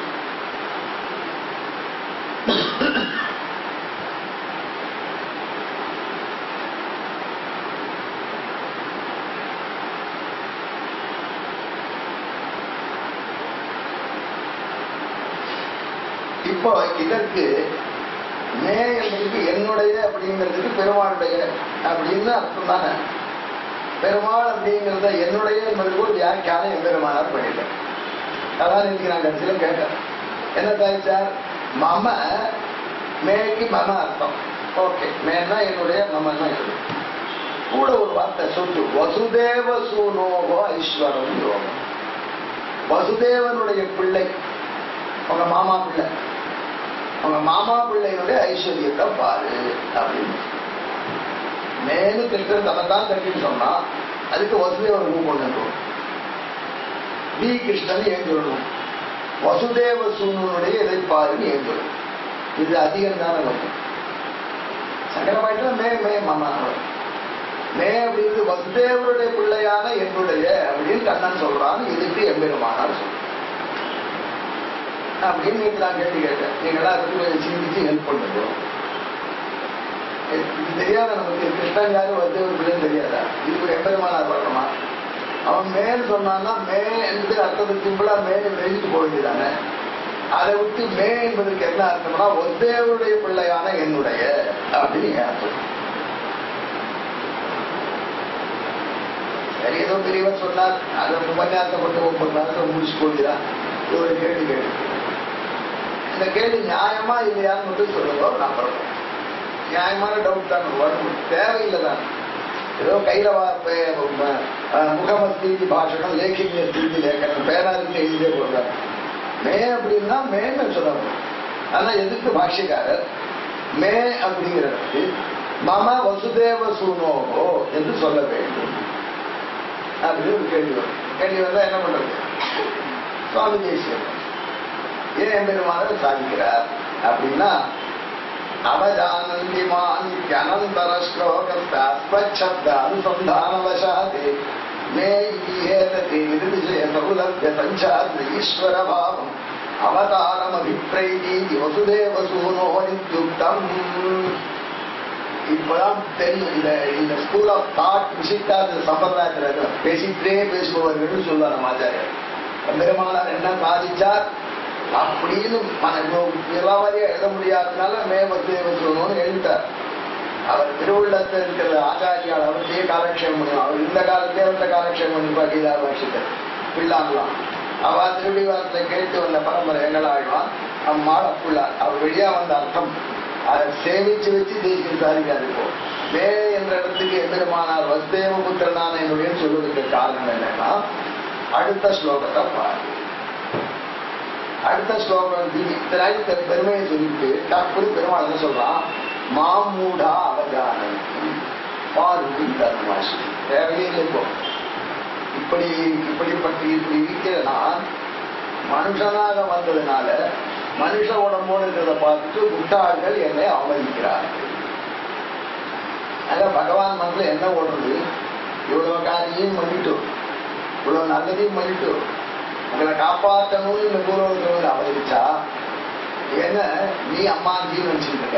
இப்போ இதற்கு மே என்பதுக்கு என்னுடைய அப்படிங்கிறதுக்கு பெருமாளுடைய அப்படின்னு அர்த்தம் தானே பெருமாள் அப்படிங்கிறத என்னுடைய என்பதுக்கு ஒரு வியாக்கியானம் எம்பெருமானார் பண்ணிட்டேன் அதான் இன்னைக்கு நான் கடைசியில கேட்டேன் என்ன தாய்ச்சார் மம மேக்கு மம அர்த்தம் ஓகே மேனா என்னுடைய மமன்னா என்னுடைய கூட ஒரு வார்த்தை சொல்லு வசுதேவ சூனோகோ ஐஸ்வரம் யோகம் வசுதேவனுடைய பிள்ளை உங்க மாமா பிள்ளை உங்க மாமா பிள்ளையினுடைய ஐஸ்வர்யத்தை பாரு அப்படின்னு மேலும் கிருஷ்ணன் தன்னை தான் கட்டின்னு சொன்னா அதுக்கு வசுதேவன் மூவ் கொண்டு பி கிருஷ்ணன் ஏன் சொல்லணும் வசுதேவ சூனுடைய இதை பாருன்னு ஏன் சொல்லணும் இது அதிகம் தானே வரும் சங்கரமாயிட்டா மே மே மாமா மே அப்படிங்கிறது வசுதேவருடைய பிள்ளையான என்னுடைய அப்படின்னு கண்ணன் சொல்றான்னு இதுக்கு எம்பெருமானார் சொல்றான் அப்படின்னு நேற்று நான் கேள்வி கேட்டேன் நீங்களா அதுக்கு கொஞ்சம் சிந்திச்சு ஹெல்ப் பண்ணுங்க இது தெரியாத நமக்கு கிருஷ்ணன் யாரும் வந்து ஒரு பிள்ளைன்னு தெரியாதா இது ஒரு எம்பெருமானார் வரணுமா அவன் மேல் சொன்னான்னா மே என்று அர்த்தத்தை சிம்பிளா மேல் எழுதிட்டு போக வேண்டியதானே அதை விட்டு மே என்பதற்கு என்ன அர்த்தம்னா ஒத்தேவருடைய பிள்ளையான என்னுடைய அப்படின்னு என் அர்த்தம் சரி ஏதோ பெரியவர் சொன்னார் அதை உபன்யாசத்தை கொண்டு ஒன்பது நேரத்தை முடிச்சு போகிறார் இது ஒரு கேள்வி கேள்வி இந்த கேள்வி நியாயமா இல்லையான்னு மட்டும் சொல்லுங்க நம்புறோம் நியாயமான டவுட் தான் வரும் தேவையில்லை தான் ஏதோ கையில வா- பே- ம- அஹ் முகமஸ்தி பாஷணம் லேக்கிங்க ஸ்திதி லேக்கனம் பேராதிக்கு எழுதியே போடுறாங்க மே அப்படின்னா மேன்னு சொல்லணும் ஆனா எதுக்கு பாஷ்யக்காரர் மே அப்படிங்கிறதுக்கு மம வசுதேவ சூனோகோ என்று சொல்ல வேண்டும் அப்படின்னு ஒரு கேள்வி வரும் கேள்வி வந்தா என்ன பண்றது சுவாமி தேசியம் ஏன் பெருமானார் சாதிக்கிறார் அப்படின்னா அவஜானந்தி மாநித்யனந்தர ஸ்லோகஸ்த அஸ்மச்சப்த அனுசந்தானவசாதே மே ஏததி நிர்விஜய சௌலபிய பஞ்சாத்ம ஈஸ்வர பாவம் அவதாரம் அபிப்பிரைதி வசுதேவ சூனோ நித்யுக்தம் இப்பதான் தெரியும் இந்த இந்த ஸ்கூல் ஆஃப் தாட் விசிட்டா சம்பிரதாயத்தில் பேசிட்டே பேசுபவர்கள் சொல்லுவார் நம்ம ஆச்சாரியர் பெருமானார் என்ன சாதிச்சார் அப்படின்னு நிலவரியா எழுத முடியாததுனால மே மத்திய சொல்லணும்னு எழுதிட்டார் அவர் திருவுள்ளத்தில் இருக்கிற ஆச்சாரியால் அவர்த்தையே காலக்ஷேபம் பண்ணுவோம் அவர் இந்த காலத்தையே அவர்த்த காலக்ஷேபம் பண்ணிப்பா கீதா பாஷத்தை பிள்ளாங்களாம் அவ திருடி வாரத்தை கேட்டு வந்த பரம்பரை எங்களாழ்வான் அம்மாள் அப்புள்ளார் அவர் வெளியா வந்த அர்த்தம் அதை சேமிச்சு வச்சு தேசிய சாதிக்காது இப்போ வே என்ற இடத்துக்கு எம்பெருமானார் வசுதேவ புத்திரனான என்னுடைய சொல்வதற்கு காரணம் என்னன்னா அடுத்த ஸ்லோகத்தை பாரு அடுத்த ஸ்லோகம் இத்தனை பெருமையை சொல்லிட்டு டப்புனு பெருமாள் என்ன சொல்றான் மாமூடா அவதானந்தி பாருதி தர்மாசி தேவையே இல்லை இப்போ இப்படி இப்படிப்பட்டு இப்படி இருக்கிற நான் மனுஷனாக வந்ததுனால மனுஷ உடம்போடு இருக்கிறத பார்த்துட்டு முட்டாள்கள் என்னை அவமதிக்கிறார்கள் அங்க பகவான் மனசுல என்ன ஓடுறது இவ்வளவு காரியம் பண்ணிட்டோம் இவ்வளவு நல்லதையும் பண்ணிட்டோம் உங்களை காப்பாற்றணும்னு இந்த பூர்வத்தில் அவதரிச்சா என்ன நீ அம்மா ஜீவன் நினைச்சுட்டு இருக்க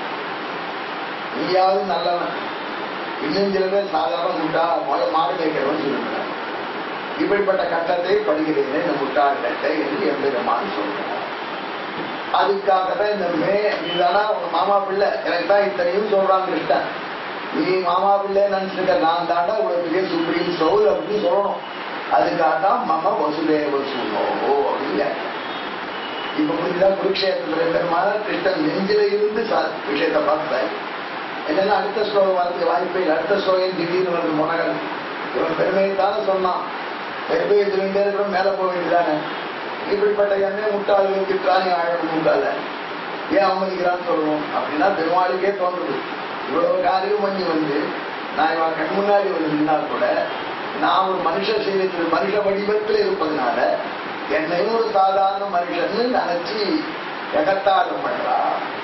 நீயாவது நல்லவன் இன்னும் சில பேர் சாதாரண முட்டா முத மாடு மேய்க்கிறவன் சொல்லுங்க இப்படிப்பட்ட கட்டத்தை படுகிறேன் இந்த முட்டாள்கிட்ட என்று எம்பெருமான் சொல்றார் அதுக்காக தான் இந்த மே இதுதானா உங்க மாமா பிள்ளை எனக்கு தான் இத்தனையும் சொல்றான் கிருஷ்ணன் நீ மாமா பிள்ளை நினைச்சிருக்க நான் தாண்டா இவ்வளவு பெரிய சுப்ரீம் சவுல் அப்படின்னு சொல்லணும் அதுக்காக தான் மம வசுதேவ சுனோ அப்படின்னு இப்ப புரியுதா குருக்ஷேத்திர பெருமான கிருஷ்ணன் நெஞ்சில இருந்து சா- விஷயத்தை பார்த்தாய் என்னன்னா அடுத்த ஸ்லோகம் வரதுக்கு வாய்ப்பே இல்லை அடுத்த ஸ்லோகம் திடீர்னு வருது முனகன் இவன் பெருமையை தானே சொன்னான் பெருமையை சொல்லிட்டே இருக்கிறோம் மேல போக வேண்டியதானே இப்படிப்பட்ட எண்ணெய் முட்டாள்கள் திட்டானி ஆழம் முட்டால ஏன் அவமதிக்கிறான்னு சொல்லணும் அப்படின்னா பெருமாளுக்கே தோன்றுது இவ்வளவு காரியம் பண்ணி வந்து நான் இவன் கண் முன்னாடி வந்து நின்னா கூட நான் ஒரு மனுஷ சீலத்தில் மனுஷ வடிவத்தில் இருப்பதனால என்னையும் ஒரு சாதாரண மனுஷன் நினைச்சு எகத்தாடம் பண்றா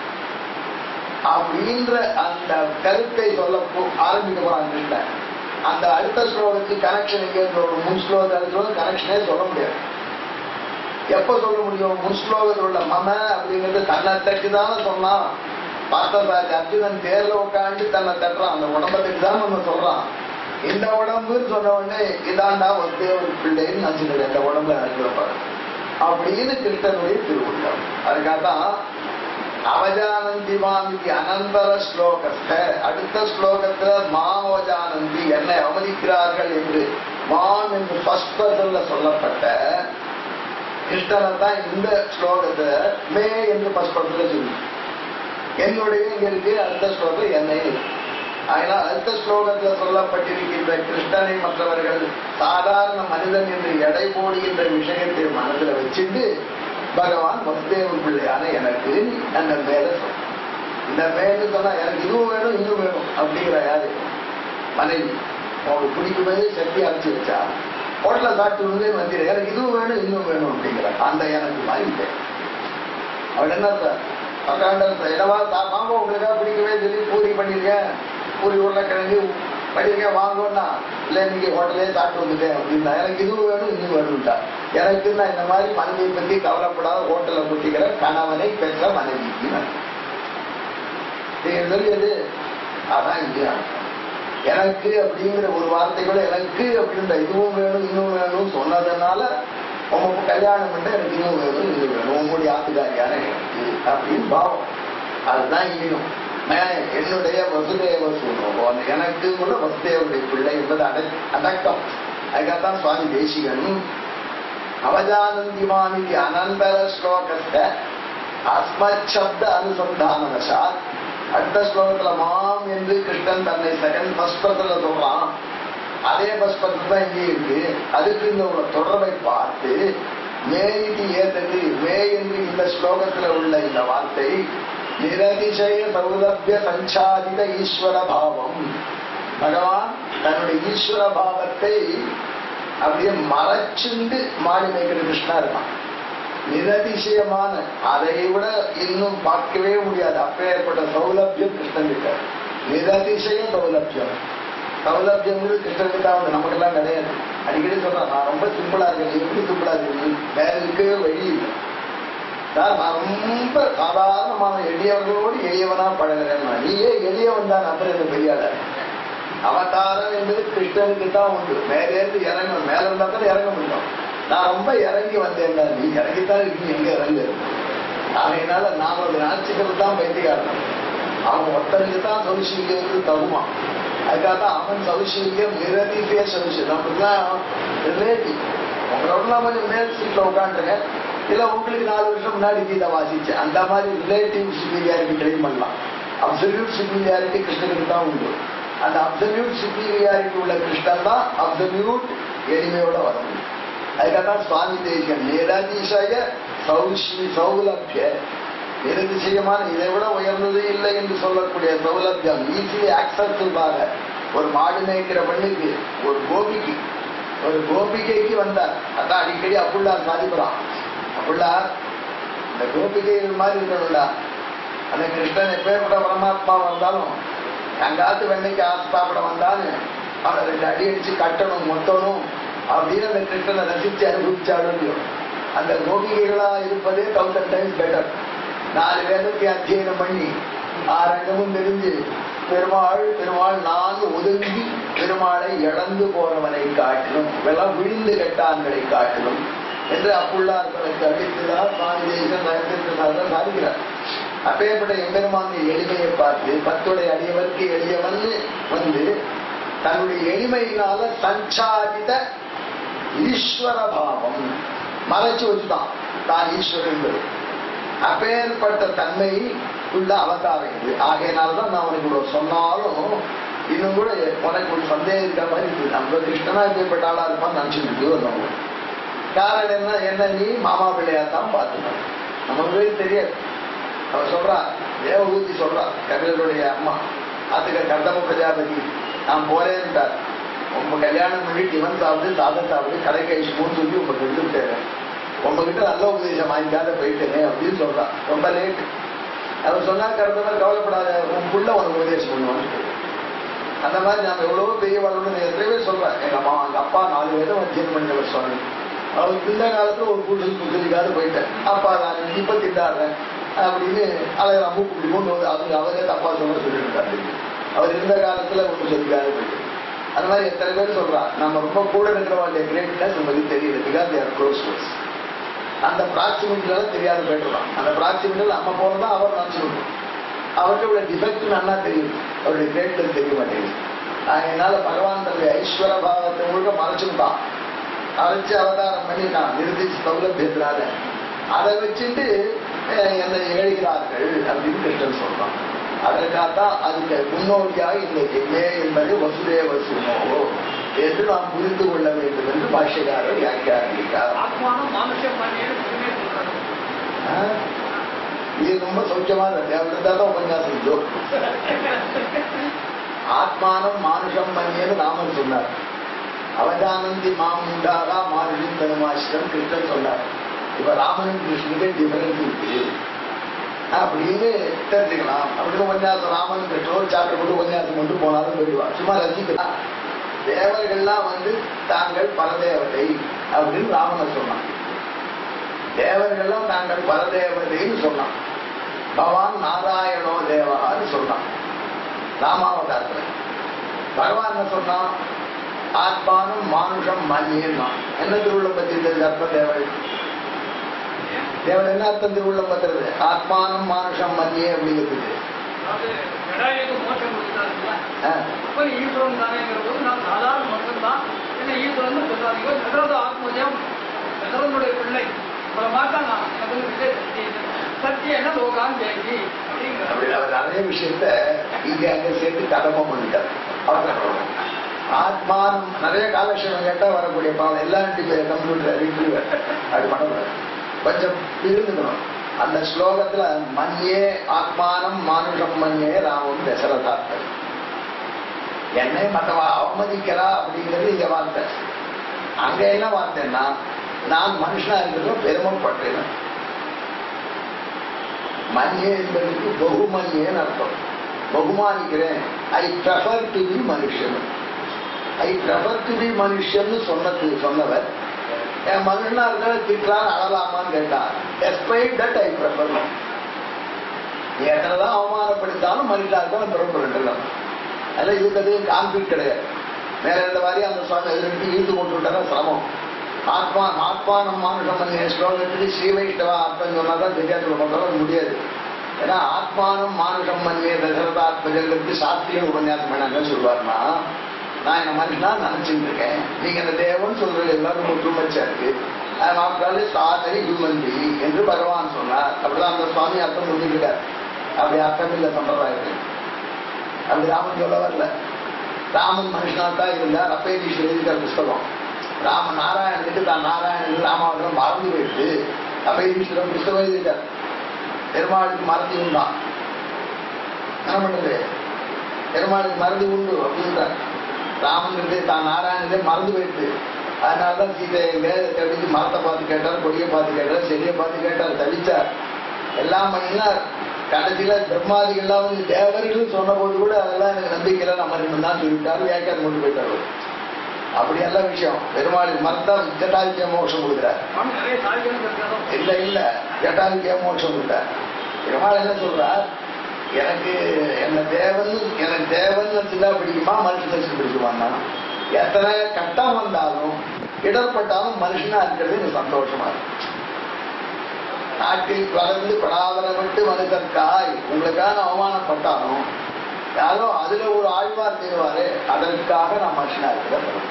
அப்படின்ற அந்த கருத்தை சொல்ல போ- ஆரம்பிக்க போறாங்க கிருஷ்ணன். அந்த அடுத்த ஸ்லோகத்துக்கு கனெக்ஷன் எங்கே சொல்லணும் முன் ஸ்லோகத்தை அடுத்த ஸ்லோகம் கனெக்ஷனே சொல்ல முடியாது எப்ப சொல்ல முடியும் முன் ஸ்லோகத்தில் உள்ள மம அப்படிங்கிறது தன்னை தட்டி தானே சொன்னான் பார்த்தசாரி அர்ஜுனன் தேர்ல உட்காந்து தன்னை தட்டுறான் அந்த உடம்பை தட்டி தான் நம்ம சொல்றான் இந்த உடம்புன்னு சொன்ன உடனே இதாண்டா ஒத்தே ஒரு பிள்ளைன்னு நினைச்சுட்டு இந்த உடம்புல நினைக்கிறப்பாரு அப்படின்னு கிருஷ்ணனுடைய திருவுள்ளம் அதுக்காக தான் அவஜானந்தி மாமிக்கு அனந்தர ஸ்லோகஸ்த அடுத்த ஸ்லோகத்துல மாவோஜானந்தி என்னை அவமதிக்கிறார்கள் என்று மாம் என்று பஸ்பத்தில் சொல்லப்பட்ட கிருஷ்ணனை தான் இந்த ஸ்லோகத்துல மே என்று பஸ்பத்துல சொல்லி என்னுடைய இங்க இருக்கு அடுத்த ஸ்லோகம் என்னை இருக்கு. அதனால் அடுத்த ஸ்லோகத்துல சொல்லப்பட்டிருக்கின்ற கிருஷ்ணனை மற்றவர்கள் சாதாரண மனிதன் என்று எடை போடுகின்ற விஷயத்தை மனதில் வச்சுட்டு பகவான் வசுதேவன் பிள்ளையான எனக்கு அந்த மேல சொல்றான். இந்த மேல சொன்னா எனக்கு இதுவும் வேணும் இன்னும் வேணும் அப்படிங்கிற யாரு மனைவி அவங்களுக்கு பிடிக்கும்போது சக்தி அரைச்சி வச்சா ஹோட்டல சாப்பிட்டு வந்து வந்து எனக்கு இதுவும் வேணும் இன்னும் வேணும் அப்படிங்கிற அந்த எனக்கு மாதிரி அவள் என்ன அக்காண்டர் இடமா வாங்க உங்களுக்கா பிடிக்கவே சொல்லி பூரி பண்ணிருக்கேன் பூரி உருளைக்கிழங்கு பண்ணிருக்கேன் வாங்கன்னா இல்லை இன்னைக்கு ஹோட்டலே சாப்பிட்டு வந்துட்டேன் அப்படின்னா எனக்கு இதுவும் வேணும் இன்னும் வேணும்ட்டா எனக்கு நான் இந்த மாதிரி மனைவியை பத்தி கவலைப்படாத ஹோட்டல்ல முட்டிக்கிற கணவனை பெற்ற மனைவிக்கு நான். நீங்க சொல்லியது அதான் இந்தியா எனக்கு அப்படிங்கிற ஒரு வார்த்தை கூட எனக்கு அப்படின்ற இதுவும் வேணும் இன்னும் வேணும் சொன்னதுனால உங்க கல்யாணம் பண்ண எனக்கு இன்னும் வேணும் இது வேணும் உங்களுடைய ஆத்துக்காரியான எனக்கு அப்படின்னு பாவம் அதுதான் இனியும் நான் என்னுடைய வசுதேவ சூழ்நிலை அந்த எனக்கு கூட வசுதேவனுடைய பிள்ளை என்பது அட அடக்கம் அதுக்காகத்தான் சுவாமி தேசிகன் அவஜானந்திமாமி அனந்தர ஸ்லோகத்தை அஸ்மத் சப்த அனுசந்தானவசாத் அடுத்த ஸ்லோகத்துல மாம் என்று கிருஷ்ணன் தன்னை செகண்ட் பஸ்பத்துல சொல்றான் அதே பஸ்பத்து தான் இங்கே இருக்கு அதுக்கு இந்த உள்ள தொடர்பை பார்த்து மே இது ஏதது மே என்று இந்த ஸ்லோகத்துல உள்ள இந்த வார்த்தை நிரதிசய சௌலபிய சஞ்சாதித ஈஸ்வர பாவம் பகவான் தன்னுடைய ஈஸ்வர பாவத்தை அப்படியே மறைச்சுண்டு மாடி மேய்க்கிற கிருஷ்ணா இருக்கான் நிரதிசயமான அதை விட இன்னும் பார்க்கவே முடியாது அப்பேற்பட்ட சௌலபியம் கிருஷ்ணன் கிட்ட நிரதிசய சௌலபியம் சௌலபியம்னு கிருஷ்ணனுக்கு தான் உண்டு நமக்கெல்லாம் கிடையாது அடிக்கடி சொல்றான் நான் ரொம்ப சிம்பிளா இருக்கேன் நீ எப்படி சிம்பிளா இருக்கு வேற இருக்கவே வழி இல்லை சார் நான் ரொம்ப சாதாரணமான எளியவர்களோடு எளியவனா பழகிறேன் நான். நீயே எளியவன் தான் அப்புறம் இந்த பெரியாள அவதாரம் என்பது கிருஷ்ணனுக்கு தான் உண்டு மேலே இருந்து இறங்க மேல இருந்தா தான் இறங்க முடியும் நான் ரொம்ப இறங்கி வந்தேன்டா நீ இறங்கித்தான் இருக்கீங்க எங்க இறங்கு அதனால நாம நினைச்சுக்கிறது தான் பைத்தியக்காரன் அவன் ஒருத்தனுக்கு தான் சௌசீல்யம் தகுமா அதுக்காக தான் அவன் சௌசீல்யம் நிரதிசே சௌசீல்யம் நமக்குலாம் ரிலேட்டிவ் உங்களோட அப்புறம் கொஞ்சம் மேல் சீட்ல உட்காந்துருங்க இல்ல உங்களுக்கு நாலு வருஷம் முன்னாடி கீதை வாசிச்சேன் அந்த மாதிரி ரிலேட்டிவ் சுப்பீரியாரிட்டி கிளைம் பண்ணலாம் அப்சல்யூட் சுப்பீரியாரிட்டி கிருஷ்ணனுக்கு தான் உண்டு அந்த அப்சல்யூட் சுப்பீரியாரிட்டி உள்ள கிருஷ்ணன் தான் அப்சல்யூட் எளிமையோட வரணும் அதுக்காக தான் சுவாமி தேசியம் நிரதிசய சௌஷி சௌலபிய நிரதிசயமான இதை விட உயர்ந்தது இல்லை என்று சொல்லக்கூடிய சௌலபியம் ஈஸிலி ஆக்சசிபிளாக ஒரு மாடு மேய்க்கிற பெண்ணுக்கு ஒரு கோபிக்கு ஒரு கோபிகைக்கு வந்தார் அதான் அடிக்கடி அப்புள்ளார் சாதிக்கிறான் அப்புள்ளார் இந்த கோபிகைகள் மாதிரி இருக்கணும்டா அந்த கிருஷ்ணன் எப்பேற்பட்ட பரமாத்மா வந்தாலும் எங்காத்து வெண்ணைக்கு ஆஸ்தாப்பட வந்தாலும் அவனை ரெண்டு அடி அடிச்சு கட்டணும் மொத்தணும் அப்படின்னு அந்த கிருஷ்ணனை ரசிச்சு அனுபவிச்சாலும் அந்த கோபிகைகளா இருப்பதே தௌசண்ட் டைம்ஸ் பெட்டர் நாலு வேதத்தை அத்தியனம் பண்ணி ஆரங்கமும் தெரிஞ்சு பெருமாள் பெருமாள் நான் ஒதுங்கி பெருமாளை இழந்து போறவனை காட்டிலும் வெள்ளம் விழுந்து கெட்டான்களை காட்டிலும் என்று அப்புள்ளார் தனக்கு அளித்துள்ளார் சுவாமி தேசம் நயத்திற்கு சாதிக்கிறார் அப்பேற்பட்ட எம்பெருமான் எளிமையை பார்த்து பத்துடைய அடியவருக்கு எளியவன் வந்து தன்னுடைய எளிமையினால சஞ்சாதித ஈஸ்வர பாவம் மறைச்சு வச்சுதான் தான் ஈஸ்வரன் என்பது அப்பேற்பட்ட தன்மை உள்ள அவதாரம் இது ஆகையினால்தான் நான் உனக்கு இவ்வளவு சொன்னாலும் இன்னும் கூட உனக்கு ஒரு சந்தேகம் இருக்கிற மாதிரி இருக்குது நம்ம கிருஷ்ணனா இப்பேற்பட்ட ஆளா இருப்பான்னு நினைச்சுட்டு வந்தவங்க காரணம் என்ன என்ன நீ மாமா பிள்ளையா தான் பார்த்துக்கணும் நமக்கு தெரியாது அவர் சொல்றா தேவபூதி சொல்றா கபிலருடைய அம்மா அதுக்கு கர்தம பிரஜாபதி நான் போறேன்ட்டார் உங்க கல்யாணம் பண்ணிட்டு இவன் சாப்பிட்டு தாத்தா சாப்பிட்டு கடை கழிச்சுன்னு சொல்லி உங்களுக்கு எடுத்துட்டேன் உங்ககிட்ட நல்ல உபதேசம் வாங்கிக்காத போயிட்டேனே அப்படின்னு சொல்றான் ரொம்ப லேட் அவர் சொன்னா கருத்தவர் கவலைப்படாத உன் புள்ள உனக்கு உபதேசம் பண்ணுவான்னு அந்த மாதிரி நான் எவ்வளவோ பெரிய வளர்ந்து எத்தனையோ சொல்றேன் எங்க அம்மா எங்க அப்பா நாலு பேரும் அத்தியனம் பண்ணவர் சொன்னி அவர் பிள்ளை காலத்துல ஒரு புதுசு புதுசாவது போயிட்டேன் அப்பா நான் இப்ப திட்டாடுறேன் அப்படின்னு அழகு அம்மு இப்படி கொண்டு வந்து அவங்க அவரே தப்பா சொல்ல சொல்லிட்டு அவர் இருந்த காலத்துல ஒன்று சொல்லிக்காது போயிட்டு அந்த மாதிரி எத்தனை பேர் சொல்றா நம்ம ரொம்ப கூட இருக்கிறவங்களுடைய கிரேட்னஸ் நமக்கு தெரியுது பிகாஸ் தேர் க்ளோஸ் டு அந்த ப்ராக்சிமிட்டில தெரியாத போயிட்டுலாம் அந்த ப்ராக்சிமிட்டியில் நம்ம போனதான் அவர் நினச்சிருக்கோம் அவருடைய டிஃபெக்ட் நல்லா தெரியும் அவருடைய கிரேட்னஸ் தெரிய மாட்டேங்குது அதனால பகவான் தன்னுடைய ஐஸ்வர பாவத்தை முழுக்க மறைச்சுட்டான் அரைச்சு அவதாரம் பண்ணிட்டான் நிறுத்தி சௌலபியத்தினால அதை வச்சுட்டு என்னை இழைகிறார்கள் அப்படின்னு கிருஷ்ணன் சொல்றான் அதற்காகத்தான் அதுக்கு முன்னோடியாக இந்த எங்கே என்பது வசுதே வசுனோ என்று நாம் புரிந்து கொள்ள வேண்டும் என்று பாஷ்யக்காரர் வியாக்கியாரிக்கிறார் ஆத்மானம் மானுஷம் பண்ணியது புதுமை சொல்றாங்க ஆ? இது ரொம்ப சௌக்கியமா இருக்கு அவர் தான் உபன்யாசம் ஜோக் ஆத்மானம் மானுஷம் மன்னியது ராமன் சொன்னார் அவஜானந்தி மாமுண்டாகா மானுஷம் தனுமாசிரம் கிருஷ்ணன் சொன்னார் இப்ப ராமனும் கிருஷ்ணனுக்கு டிஃபரன்ஸ் இருக்கு அப்படின்னு தெரிஞ்சுக்கலாம் அப்படின்னு உபன்யாசம் ராமன் கிருஷ்ணன் சாப்பிட்டு போட்டு உபன்யாசம் கொண்டு போனாலும் போயிடுவார் சும்மா ரசிக்கலாம் தேவர்கள்லாம் வந்து தாங்கள் பரதேவதை அப்படின்னு ராமனை சொன்னான் தேவர்கள்லாம் தாங்கள் பரதேவதைன்னு சொன்னான் பகவான் நாராயணோ தேவான்னு சொன்னான் ராமாவதாரத்துல பகவான் என்ன சொன்னான் ஆத்மானும் மானுஷம் மன்னியன்னா என்ன திருவுள்ள பத்தி தெரிஞ்ச அர்த்தம் தேவன் தேவன் என்ன அர்த்தம் திருவுள்ள பத்துறது ஆத்மானம் மானுஷம் மன்னியே அப்படிங்கிறது அதாவது ஜடாயுக்கு மோட்சம் கொடுத்தாருல்ல ஆ, அப்ப நீ ஈஸ்வரன் தானேங்கிற போது நான் சாதாரண மனுஷன் தான் என்ன ஈஸ்வரன் சொல்லாதீங்க தசரத ஆத்மஜம் தசரனுடைய பிள்ளை இவ்வளவு மாட்டா நான் எனக்கு வந்து விஜய் சக்தி சத்தியன லோகான் ஜெயந்தி அப்படிங்கிற அப்படி அவர் அதே விஷயத்த இங்க அங்க சேர்த்து கடமம் பண்ணிட்டார் அவ்வளவுதான். ஆத்மானம் நிறைய காலக்ஷேபம் கேட்டா வரக்கூடிய பாவம் எல்லாம் கம்ப்யூட்டர் வீட்டுல அது பண்ணக்கூடாது கொஞ்சம் இருந்துக்கணும் அந்த ஸ்லோகத்துல மன்யே ஆத்மானம் மானுஷம் மன்யே ராமம் தசரதார்த்தம் என்னை மற்றவ அவமதிக்கிறா அப்படிங்கிறது இங்க வார்த்தை அங்க என்ன வார்த்தைன்னா நான் மனுஷனா இருக்கிறதும் பெருமைப்பட்டேன் மன்யே என்பதற்கு பகுமன்யேன்னு அர்த்தம் பகுமானிக்கிறேன் ஐ ப்ரெஃபர் டு பி மனுஷன் ஐ ப்ரெஃபர் டு பி மனுஷன் சொன்னது சொன்னவர் என் மனுஷனா இருக்கிற திட்டான் அழலாமான்னு கேட்டார் எஸ்பைட் தட் ஐ ப்ரெஃபர் நீ எத்தனைதான் அவமானப்படுத்தாலும் மனுஷா இருக்கான் பிறப்பு ரெண்டு அதில் இதுக்கு அது கான்ஃபிளிக் கிடையாது மேல ரெண்டு வாரி அந்த சுவாமி அது ரெண்டு ஈர்த்து கொண்டு விட்டா சிரமம் ஆத்மா ஆத்மானம் மானுஷம் பண்ணி ஸ்லோகத்துக்கு ஸ்ரீ வைஷ்ணவா அர்த்தம் சொன்னாதான் தெரியாது கொண்டாட முடியாது ஏன்னா ஆத்மானம் மானுஷம் மன்னிய தசரதாத்மஜர்களுக்கு சாஸ்திரிய உபன்யாசம் பண்ணாங்கன்னு சொல்லுவாருன்னா நான் என்ன மனுஷனா நினைச்சுட்டு இருக்கேன் நீங்க என்ன தேவன் சொல்றது எல்லாரும் ஒற்றுமைச்சா இருக்கு ஆஃப்டர் சாதனை ஹியூமன் பீயிங் என்று பகவான் சொன்னார் அப்படிதான் அந்த சுவாமி அர்த்தம் புரிஞ்சுக்கிட்டார் அப்படி அர்த்தம் இல்லை சம்பிரதாயத்துக்கு அப்படி ராமன் சொல்ல வரல ராமன் மனுஷனா தான் இருந்தார் அப்பேதீஷ் எழுதிக்கிற புஸ்தகம் ராம நாராயணனுக்கு தான் நாராயணன் ராமாவளம் மறந்து போயிட்டு அப்பேதீஸ்வரன் புஸ்தகம் எழுதிட்டார் பெருமாளுக்கு மறதி உண்டான் என்ன பண்ணுது பெருமாளுக்கு மறதி உண்டு அப்படின்றார் ராமனுக்கு தான் நாராயணனே மறந்து போயிட்டு அதனாலதான் சீதை எங்க தவிச்சு மரத்தை பார்த்து கேட்டார் கொடியை பார்த்து கேட்டார் செடியை பார்த்து கேட்டார் தவிச்சார் எல்லாம் பண்ணினார் கடைசியில பிரம்மாதிகள்லாம் வந்து தேவர்கள் சொன்ன போது கூட அதெல்லாம் எனக்கு நம்பிக்கையில நம்ம ரெண்டு தான் சொல்லிட்டாரு வியாக்கியானம் கொண்டு போயிட்டாரு அப்படி எல்லாம் விஷயம் பெருமாளுக்கு மரத்தான் ஜட்டாதித்ய மோட்சம் கொடுக்குறாரு சுவாமி நிறைய சாதிக்கணும் இருக்கிறோம் இல்ல இல்ல ஜட்டாதித்ய மோட்சம் கொடுத்தார் பெருமாள் என்ன சொல்றார் எனக்கு என்ன தேவன் எனக்கு தேவன் வச்சுதான் பிடிக்குமா மனுஷன் வச்சு பிடிக்குமான்னா எத்தனை கட்டம் வந்தாலும் இடர்பட்டாலும் மனுஷனா இருக்கிறது எனக்கு சந்தோஷமா இருக்கு நாட்டில் வளர்ந்து படாதனப்பட்டு மனுஷர்காய் உங்களுக்காக அவமானப்பட்டாலும் யாரோ அதுல ஒரு ஆழ்வார் தேவாரு அதற்காக நான் மனுஷனா இருக்கிறேன்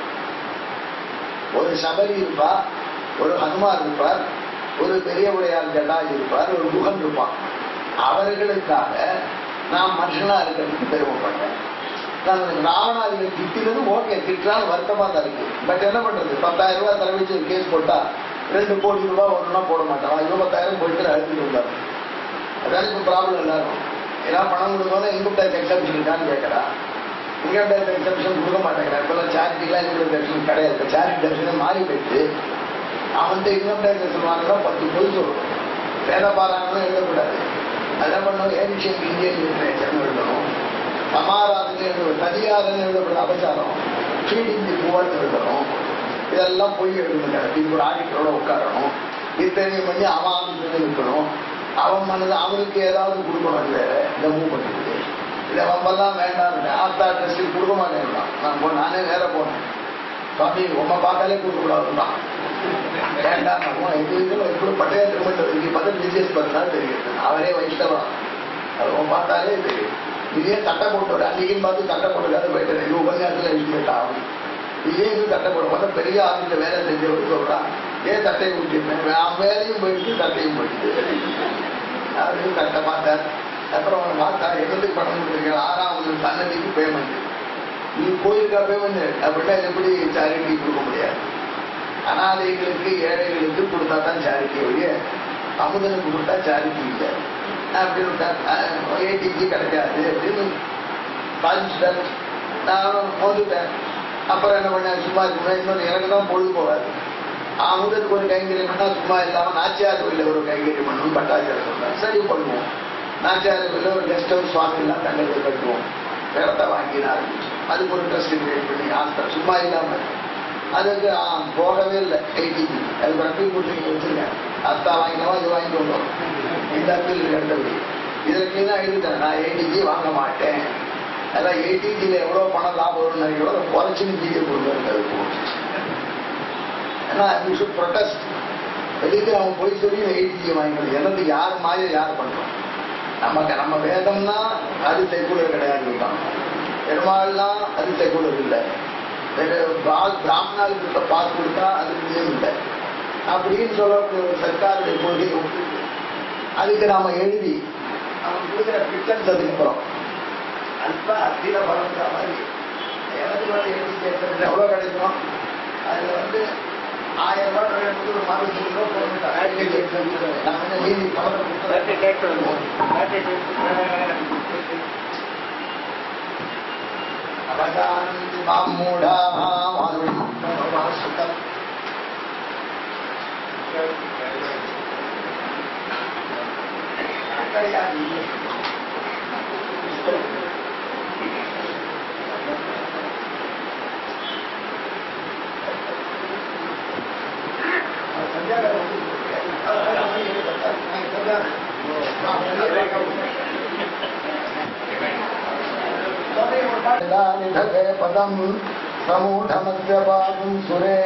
ஒரு சபரி இருப்பார் ஒரு ஹனுமான் இருப்பார் ஒரு பெரிய உடையார் ஜட்டாஜி இருப்பார் ஒரு குகன் இருப்பான் அவர்களுக்காக நான் மனுஷனா இருக்கிறதுக்கு பெருமைப்பட்டேன் நான் ராவணாதிகள் திட்டினது ஓகே திட்டினாலும் வருத்தமா தான் இருக்கு பட் என்ன பண்றது பத்தாயிரம் ரூபாய் தர வச்சு ஒரு கேஸ் போட்டா ரெண்டு கோடி ரூபாய் ஒண்ணுனா போட மாட்டான் இருபத்தாயிரம் போயிட்டு அழுத்திட்டு இருந்தாரு அதான் இப்ப ப்ராப்ளம் எல்லாரும் ஏன்னா பணம் கொடுக்கணும் இன்கம் டேக்ஸ் எக்ஸப்ஷன் இருக்கான்னு கேட்கறா இன்கம் டேக்ஸ் எக்ஸப்ஷன் கொடுக்க மாட்டேங்கிறா இப்பெல்லாம் சேரிட்டிலாம் இன்கம் டேக்ஸ் கிடையாது இப்போ சேரிட்டி டேக்ஸ் மாறி போயிட்டு அவன்கிட்ட இன்கம் டேக்ஸ் வாங்கினா பத்து பொய் சொல்லணும் வேத பாராயணம் எழுதக்கூடாது அதான் பண்ணணும் ஏன்ஷியன் இந்தியன் லிட்ரேச்சர்னு எழுதணும் சமாராதனை எழுதணும் நதியாதனை எழுதப்படும் அபச்சாரம் ஃபீடிங் தி புவர் எழுதணும் இதெல்லாம் பொய் எழுதணும் இதுக்கு ஒரு ஆடிட்டரோட உட்காரணும் இத்தனையும் பண்ணி அவன் ஆஃபீஸில் இருக்கணும் அவன் மனது அவனுக்கு ஏதாவது கொடுக்கணும் இல்லை இந்த மூவ் பண்ணிட்டு இதை ரொம்பலாம் வேண்டாம் ஆஸ்தா ட்ரெஸ்ட்டு கொடுக்க மாட்டேங்கிறான் நான் போ நானே வேற போனேன் சுவாமி உண்மை பார்த்தாலே கொடுக்கக்கூடாதுதான் வேண்டாம் நம்ம எங்க வீட்டில் எப்படி பட்டைய திரும்ப இங்கே பக்கத்து பிசினஸ் பண்ணாலும் தெரியுது அவரே வைஷ்ணவா அது உன் பார்த்தாலே தெரியும் இதே சட்டை போட்டு வர அன்னைக்குன்னு பார்த்து சட்டை போட்டுக்காது போயிட்டு இது உபன்யாசத்தில் இன்ஸ்டிமேட் ஆகும் இதே இது சட்டை போட பார்த்தா பெரிய ஆஃபீஸில் வேலை செஞ்சவர் சொல்றான் ஏன் சட்டையை ஊட்டிருந்தேன் அவன் வேலையும் போயிட்டு சட்டையும் போயிட்டு அவருக்கு சட்டை பார்த்தார் அப்புறம் அவன் பார்த்தா எங்களுக்கு பணம் கொடுத்துருக்கேன் ஆறாவது சன்னதிக்கு பேமெண்ட் நீ கோயிலுக்கா பேமெண்ட் அப்படின்னா எப்படி சேரிட்டி கொடுக்க முடியாது அனாதைகளுக்கு ஏழைகளுக்கு கொடுத்தா தான் சேரிட்டி ஒழிய அமுதனுக்கு கொடுத்தா சேரிட்டி இல்லை அப்படின்னு ஏடிக்கு கிடைக்காது அப்படின்னு சாதிச்சுட்டார் நான் போட்டுட்டேன் அப்புறம் என்ன பண்ணேன் சும்மா இருக்கணும் இன்னொரு எனக்கு தான் பொழுது போகாது அமுதனுக்கு ஒரு கைங்கரியம் பண்ணா சும்மா இல்லாம நாச்சியார் கோயிலில் ஒரு கைங்கரியம் பண்ணணும் பட்டாச்சாரம் சொன்னார் சரி பண்ணுவோம் நாச்சியார் கோயிலில் ஒரு கெஸ்ட் ஹவுஸ் சுவாமி எல்லாம் தங்களுக்கு கட்டுவோம் இடத்தை வாங்கினார் அதுக்கு ஒரு ட்ரஸ்ட் கிரியேட் பண்ணி ஆஸ்தர் சும்மா இல்லாம அதுக்கு ஆ, போகவே இல்லை எயிட்டிக்கு அது ரப்பீல் கொடுத்து வச்சிருக்கேன் அத்தா வாங்கினவா இது வாங்கிட்டு வந்தோம் இந்த அப்பீல் கண்டது இதற்கு தான் எழுதிட்டேன் நான் எயிட்டிக்கு வாங்க மாட்டேன் அதான் எயிட்டிக்கில் எவ்வளோ பணம் லாபம் வரும்னு நினைக்கிறோம் அதை குறைச்சின்னு ஜிகே கொடுக்குறது ஏன்னா வி ஷுட் ப்ரொடெஸ்ட் வெளியே அவன் போய் சொல்லி எயிட்டிக்கு வாங்கிக்கணும் என்னது யார் மாய யார் பண்றோம் நமக்கு நம்ம வேதம்னா அது செக்குலர் கிடையாது தான் பெருமாள்னா அது செக்குலர் இல்லை வேற பா- பிராமணாளுக்கு பாஸ் கொடுத்தா அது நிச்சயம் இல்லை அப்படின்னு சொல்லக்கூடிய ஒரு சர்க்காருடைய கொள்கை உண்டு. அதுக்கு நாம எழுதி அவன் கொடுக்குற பிட்டன்ஸ் அதுக்கப்புறம் அல்ப அத்திர பலன்ற மாதிரி எனக்கு வந்து எழுதி கேட்கறது எவ்வளோ கிடைக்கும் அதுல வந்து ஆயிரம் ரூபாய் எடுத்து ஒரு மாதத்துக்கு ரூபா போட்டுட்டேன் நான் வந்து மீதி பணத்தை கொடுத்துறேன் அவதானந்தி மாமூடா சுத்தம் கிடையாது நிதகே பதம் சமூடமத்தியபாகும் சுரே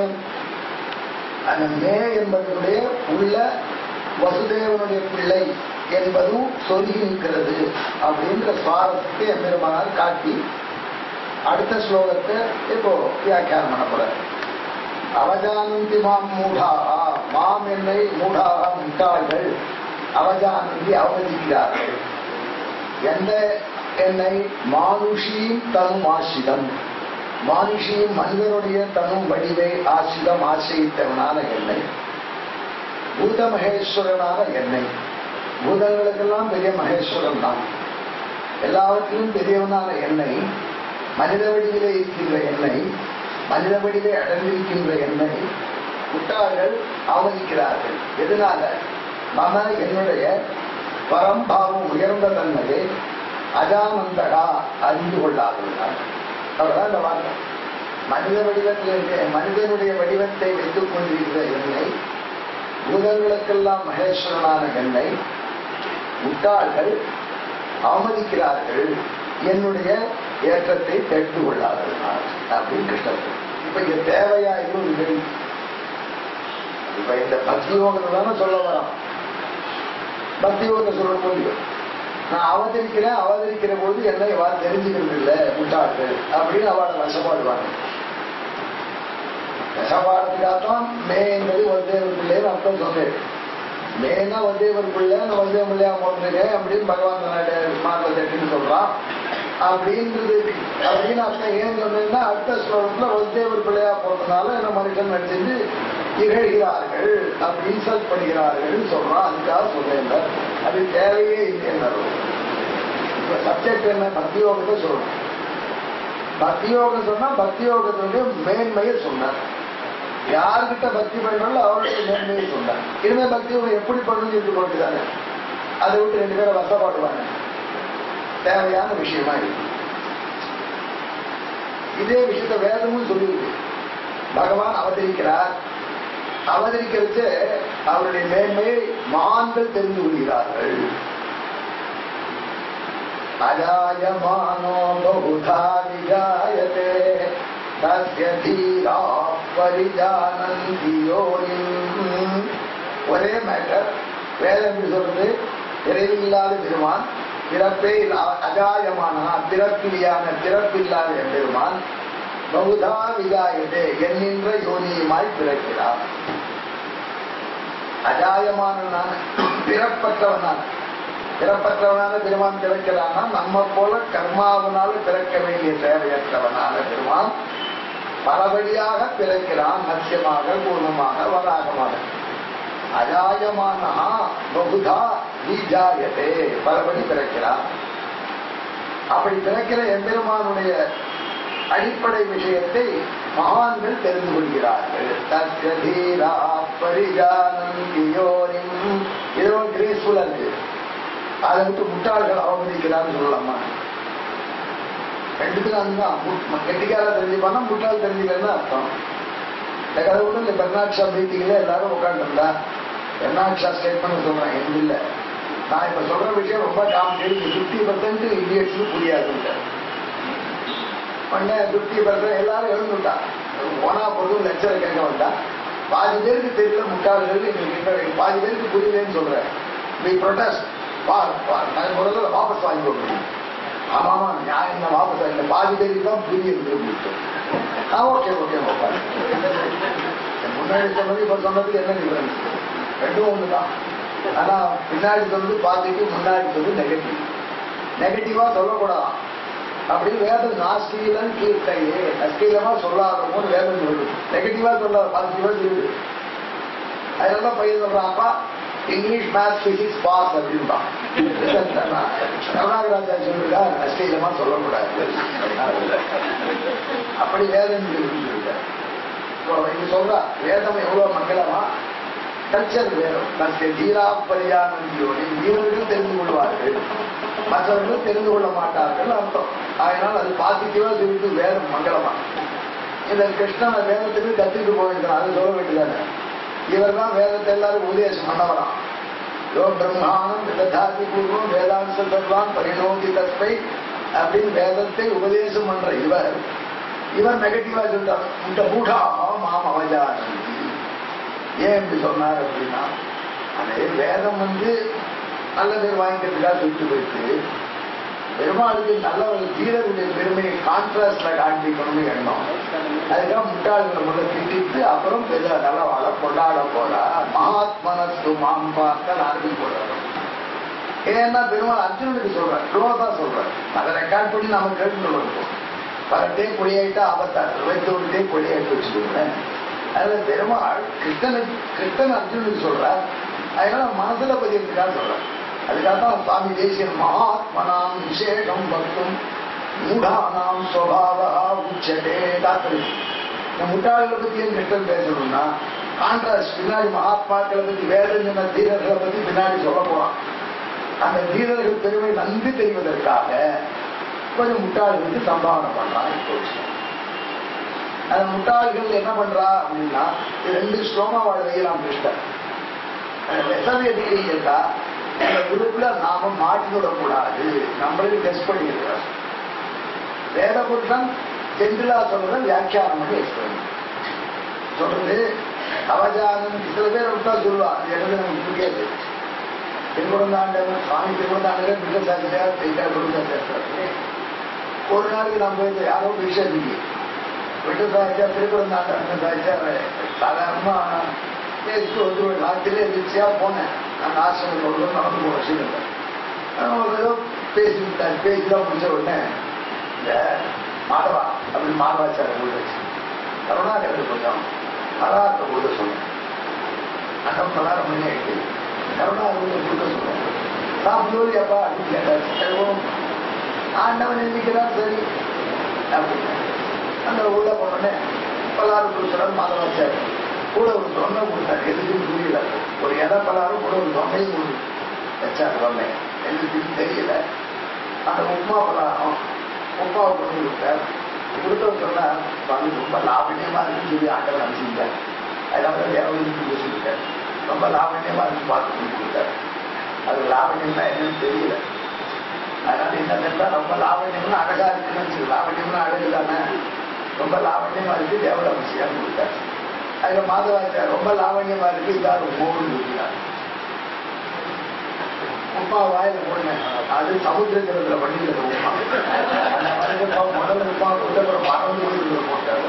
அந்த மே என்பதனுடைய உள்ள வசுதேவனுடைய பிள்ளை என்பதும் சொல்லி இருக்கிறது அப்படின்ற சுவாரஸ்யத்தை எம்பெருமானார் காட்டி அடுத்த ஸ்லோகத்தை இப்போ வியாக்கியானம் பண்ண போறாரு அவஜானந்தி மாம் மூடாகா மாம் என்னை மூடாக முட்டாள்கள் அவஜானந்தி அவமதிக்கிறார்கள் எந்த என்னை மானுஷியும் தனும் ஆசிரிதம் மானுஷியும் மனிதனுடைய தனும் வடிவை ஆசிரிதம் ஆசிரியத்தவனான என்னை பூத மகேஸ்வரனான என்னை பூதங்களுக்கெல்லாம் பெரிய மகேஸ்வரன் தான் எல்லாவற்றிலும் பெரியவனான என்னை மனித வடிவிலே இருக்கின்ற என்னை மனித வடிவை அடர்ந்திருக்கின்ற என்னை முட்டாள்கள் அவமதிக்கிறார்கள் எதனால மம என்னுடைய பரம்பாவம் உயர்ந்த தன்மையை அஜானந்தகா அறிந்து கொள்ளாதுள்ளார் அவ்வளவுதான் இந்த வார்த்தை மனித வடிவத்தில் இருக்க மனிதனுடைய வடிவத்தை வைத்துக் கொண்டிருக்கிற என்னை பூதங்களுக்கெல்லாம் மகேஸ்வரனான என்னை முட்டாள்கள் அவமதிக்கிறார்கள் என்னுடைய ஏற்றத்தை தெரிந்து கொள்ளார்கள் அப்படின்னு கிருஷ்ணர் இப்ப இங்க தேவையா இன்னும் இல்லை இப்ப இந்த பக்தி யோகம் தானே சொல்ல வரோம் பக்தி யோகம் சொல்ல முடியும் நான் அவதரிக்கிறேன் அவதரிக்கிற போது என்ன இவா தெரிஞ்சுக்கிறது இல்லை முட்டாள்கள் அப்படின்னு அவளை வசப்பாடுவாங்க வசப்பாடுறதுக்காகத்தான் மே என்பது வந்தேவர் பிள்ளைன்னு அர்த்தம் சொன்னேன் மேனா வந்தேவர் பிள்ளை நான் வந்தேவ பிள்ளையா போட்டிருக்கேன் அப்படின்னு பகவான் மார்க்கத்தை சொல்றான் அப்படின்றது அப்படின்னு அர்த்தம் ஏன் சொன்னீங்கன்னா அடுத்த ஸ்லோகத்துல வந்தேவர் பிள்ளையா போட்டதுனால என்ன மனுஷன் நடிச்சிருந்து இகழ்கிறார்கள் அப்படி இன்சல்ட் பண்ணுகிறார்கள் சொல்றான் அதுக்காக சொல்றேன் அது தேவையே இல்லை இப்ப சப்ஜெக்ட் என்ன பக்தி யோகத்தை சொல்லணும் பக்தி யோகம் சொன்னா பக்தி யோகத்தினுடைய மேன்மையை சொன்னார் யார்கிட்ட பக்தி பண்றாங்களோ அவருடைய மேன்மையை சொன்னார் இனிமே பக்தி யோகம் எப்படி பண்ணணும் சொல்லி போட்டுதானே அதை விட்டு ரெண்டு பேரும் வசப்பாடுவாங்க தேவையான விஷயமா இருக்கு இதே விஷயத்த வேதமும் சொல்லியிருக்கு பகவான் அவதரிக்கிறார் அவதரிக்கிறது அவருடைய மேன்மையை மகான்கள் தெரிந்து கொள்கிறார்கள் அஜாயமானோ பகுதா விஜாயதே தஸ்ய தீரா பரிஜானந்தி யோனிம் ஒரே மேட்டர் வேதம் எப்படி சொல்றது இறைவில்லாத பெருமான் பிறப்பே இல்லா- அஜாயமான பிறப்பிலியான பிறப்பில்லாத பெருமான் பகுதா விஜாயதே என்கின்ற யோனியுமாய் பிறக்கிறார் அஜாயமானனான பிறப்பற்றவனான பிறப்பற்றவனான பெருமான் பிறக்கிறான்னா நம்ம போல கர்மாவனால பிறக்க வேண்டிய தேவையற்றவனான பெருமான் பல வழியாக பிறக்கிறான் மத்தியமாக பூர்ணமாக வராகமாக அஜாயமான பகுதா விஜாயதே பலபடி பிறக்கிறான் அப்படி பிறக்கிற எம்பெருமானுடைய அடிப்படை விஷயத்தை மகான்கள் தெரிந்து கொள்கிறார்கள் தஸ்ய தீரா பரிஜானந்தியோரின் இதோ கிரேஸ்ஃபுல்லா இருக்கு அதை விட்டு முட்டாள்கள் அவமதிக்கிறான்னு சொல்லலாமா ரெண்டுத்துக்கும் அதுதான் மு- கெட்டிக்கார தெரிஞ்சுப்பானா முட்டாள் தெரிஞ்சுக்கிறதுன்னு அர்த்தம் இந்த கதை கூட இந்த பெர்னாட்சா மீட்டிங்ல எல்லாரும் உட்காந்துருந்தா பெர்னாட்சா ஸ்டேட்மெண்ட் சொல்றேன் எது இல்ல நான் இப்ப சொல்ற விஷயம் ரொம்ப காமிச்சு பிப்டி பர்சன்ட் இந்தியட்ஸுக்கு புரியாதுங்க உடனே பிப்டி பர்சன்ட் எல்லாரும் எழுந்துட்டா போனா பொருள் லெக்சரை கேட்க வந்தா பாதி பேருக்கு தெரியல முட்டாள்கள் எங்களுக்கு கிட்ட பாதி பேருக்கு புரியலன்னு சொல்றேன் நீ ப்ரொட்டஸ்ட் வா வா, நான் முதல்ல வாபஸ் வாங்கி கொடுக்கணும் ஆமா ஆமா நியாயம் தான் வாபஸ் வாங்கி பாதி பேருக்கு தான் புரியுது அப்படின்ட்டு ஆ ஓகே ஓகே ஓகே முன்னாடி சொன்னது இப்ப சொன்னதுக்கு என்ன டிஃபரன்ஸ் ரெண்டும் ஒண்ணுதான் ஆனா பின்னாடி சொன்னது பாசிட்டிவ் முன்னாடி சொன்னது நெகட்டிவ் நெகட்டிவா சொல்லக்கூடாதான் அப்படி வேதம் நாஸ்தீலன் கீர்த்தையே அஸ்தீலமா சொல்லாதமோன்னு வேதம் சொல்லுது நெகட்டிவா சொல்லாத பாசிட்டிவா சொல்லுது அதெல்லாம் பையன் சொல்றான் அப்பா இங்கிலீஷ் மேத்ஸ் பிசிக்ஸ் பாஸ் அப்படின்பான் கருணாகராஜா சொல்லுங்க அஸ்தீலமா சொல்லக்கூடாது அப்படி வேதம் சொல்லுங்க இப்போ இது சொல்றா வேதம் எவ்வளவு மங்களமா கல்ச்சர் வேதம் தனக்கு தீரா பரியானந்தியோடு வீரர்கள் தெரிந்து கொள்வார்கள் மற்றவர்கள் தெரிந்து கொள்ள மாட்டார்கள் அர்த்தம் அதனால் அது பாசிட்டிவா சொல்லிட்டு வேதம் மங்களமா இந்த கிருஷ்ணன் வேதத்துக்கு கத்துட்டு போயிருக்கிறான் அது சொல்ல வேண்டியதானே இவர் தான் வேதத்தை எல்லாரும் உபதேசம் பண்ணவராம் யோ பிரம்மானம் ததாதி பூர்வம் வேதாந்த சர்வான் பரிணோதி தஸ்மை அப்படின்னு வேதத்தை உபதேசம் பண்ற இவர் இவர் நெகட்டிவா சொல்றார் இந்த மூடாமா மாம் அவஜானந்தி ஏன் இப்படி சொன்னார் அப்படின்னா அந்த வேதம் வந்து நல்ல பேர் வாங்கிக்கிறதுக்காக சொல்லிட்டு போயிட்டு பெருமாளுக்கு நல்லவர்கள் தீரருடைய பெருமையை கான்ட்ராஸ்ட்ல காண்பிக்கணும்னு எண்ணம் அதுக்காக முட்டாள்களை முதல்ல திட்டிட்டு அப்புறம் பெரிய நல்லவாழ கொண்டாட போறா மகாத்மனத்து மாம் பார்க்க நாட்டில் போடுறாரு ஏன்னா பெருமாள் அர்ஜுனனுக்கு சொல்றாரு க்ளோஸா சொல்றாரு அதை ரெக்கார்ட் பண்ணி நம்ம கேட்டு இருக்கோம் பல கொடியாயிட்டா ஆபத்தாரு இருபத்தி ஒரு டே கொடியாயிட்டு வச்சுக்கோங்களேன் அதுல பெருமாள் கிருஷ்ணனுக்கு கிருஷ்ணன் அர்ஜுனனுக்கு சொல்றார் அதனால மனசுல பதியத்துக்காக சொல்றார் அதுக்காக தான் சுவாமி தேசியன் மகாத்மனாம் விசேஷம் பக்தும் மூடானாம் சுவாவா உச்சதே காத்திரு இந்த முட்டாள்களை பத்தி ஏன் கிருஷ்ணன் பேசணும்னா கான்ட்ராஸ்ட் பின்னாடி மகாத்மாக்களை பத்தி வேதம் சொன்ன தீரர்களை பத்தி பின்னாடி சொல்ல போறான் அந்த வீரர்கள் பெருமை நன்கு தெரிவதற்காக கொஞ்சம் முட்டாள்களுக்கு சம்பாவனை பண்றான் அந்த முட்டாள்கள் என்ன பண்றா அப்படின்னா இது ரெண்டு ஸ்லோமா வாழ வைக்கலாம் கிருஷ்ணன் வெசவிய டிகிரி கேட்டா இந்த குரூப்ல நாம மாட்டிவிடக்கூடாது நம்மளுக்கு டெஸ்ட் பண்ணியிருக்கிறோம் வேதபுருஷன் செந்திலா சொல்றத வியாக்கியானம் பண்ணி எக்ஸ்பிளைன் சொல்றது அவஜானம் சில பேர் விட்டா சொல்லுவா அது எனக்கு நமக்கு புரியாது திருக்குறந்தாண்டவர் சுவாமி திருக்குறந்தாண்டவர் பிரிகசாச்சியார் பெய்தார் கொடுத்தாரு ஒரு நாளைக்கு நம்ம போய் யாரோ பிரிஷாதிக்கு விட்டு சாய்ச்சா திருக்குறந்தாண்டவர் சாய்ச்சார் சாதாரணமா பேசிட்டு வந்து ஒரு ராத்திரில எதிர்ச்சியா போனேன் நான் ஆசிரமத்தில் ஒரு நடந்து போன விஷயம் ஒரு ஏதோ பேசி விட்டார் பேசிதான் முடிச்ச உடனே இந்த மாதவா அப்படின்னு மாதவாச்சார கூட வச்சு கருணாகரத்து கொஞ்சம் மகாத்த கூட சொன்னேன் அன்னம் பலாரம் மணி ஆயிட்டு கருணாகரத்தை கொடுக்க சொன்னேன் சாப்பிடுவது எப்பா அப்படின்னு கேட்டார் ஆண்டவன் எண்ணிக்கிறான் சரி அப்படின்னு அந்த உள்ள போனோடனே பலாரம் கொடுக்குறாரு மாதவாச்சார் கூட ஒரு தொன்மை கொடுத்தாரு எதுக்குன்னு புரியல ஒரு இட பலாரும் கூட ஒரு தொன்மையும் கொடு வச்சார் தொன்மை எதுக்குன்னு தெரியல அந்த உப்மா பலாரம் உப்பாவை கொண்டு கொடுத்தார் கொடுத்தவர் சொன்னார் சுவாமி ரொம்ப லாவண்யமா இருக்குன்னு சொல்லி ஆண்டவர் அனுப்பிச்சிருந்தார் அதனால தேவதைக்கு சொல்லிட்டார் ரொம்ப லாவண்யமா இருக்கு பார்த்து சொல்லி கொடுத்தார் அது லாவண்யம்னா என்னன்னு தெரியல அதனால என்ன தெரிஞ்சா ரொம்ப லாவண்யம்னா அழகா இருக்குன்னு லாவண்யம்னா அழகு தானே ரொம்ப லாவண்யமா இருக்கு தேவதை அபிஷேகம் கொடுத்தார் அதுல மாதவாச்சார் ரொம்ப லாவண்யமா இருக்கு இதாக மோகன் கொடுக்கிறார் உப்பா வாயில போடுங்க அது சமுத்திர ஜலத்துல பண்ணிக்கிறது உப்பா அந்த மனிதப்பா முதல் உப்பா கொடுத்து அப்புறம் பறந்து கொடுத்து போட்டார்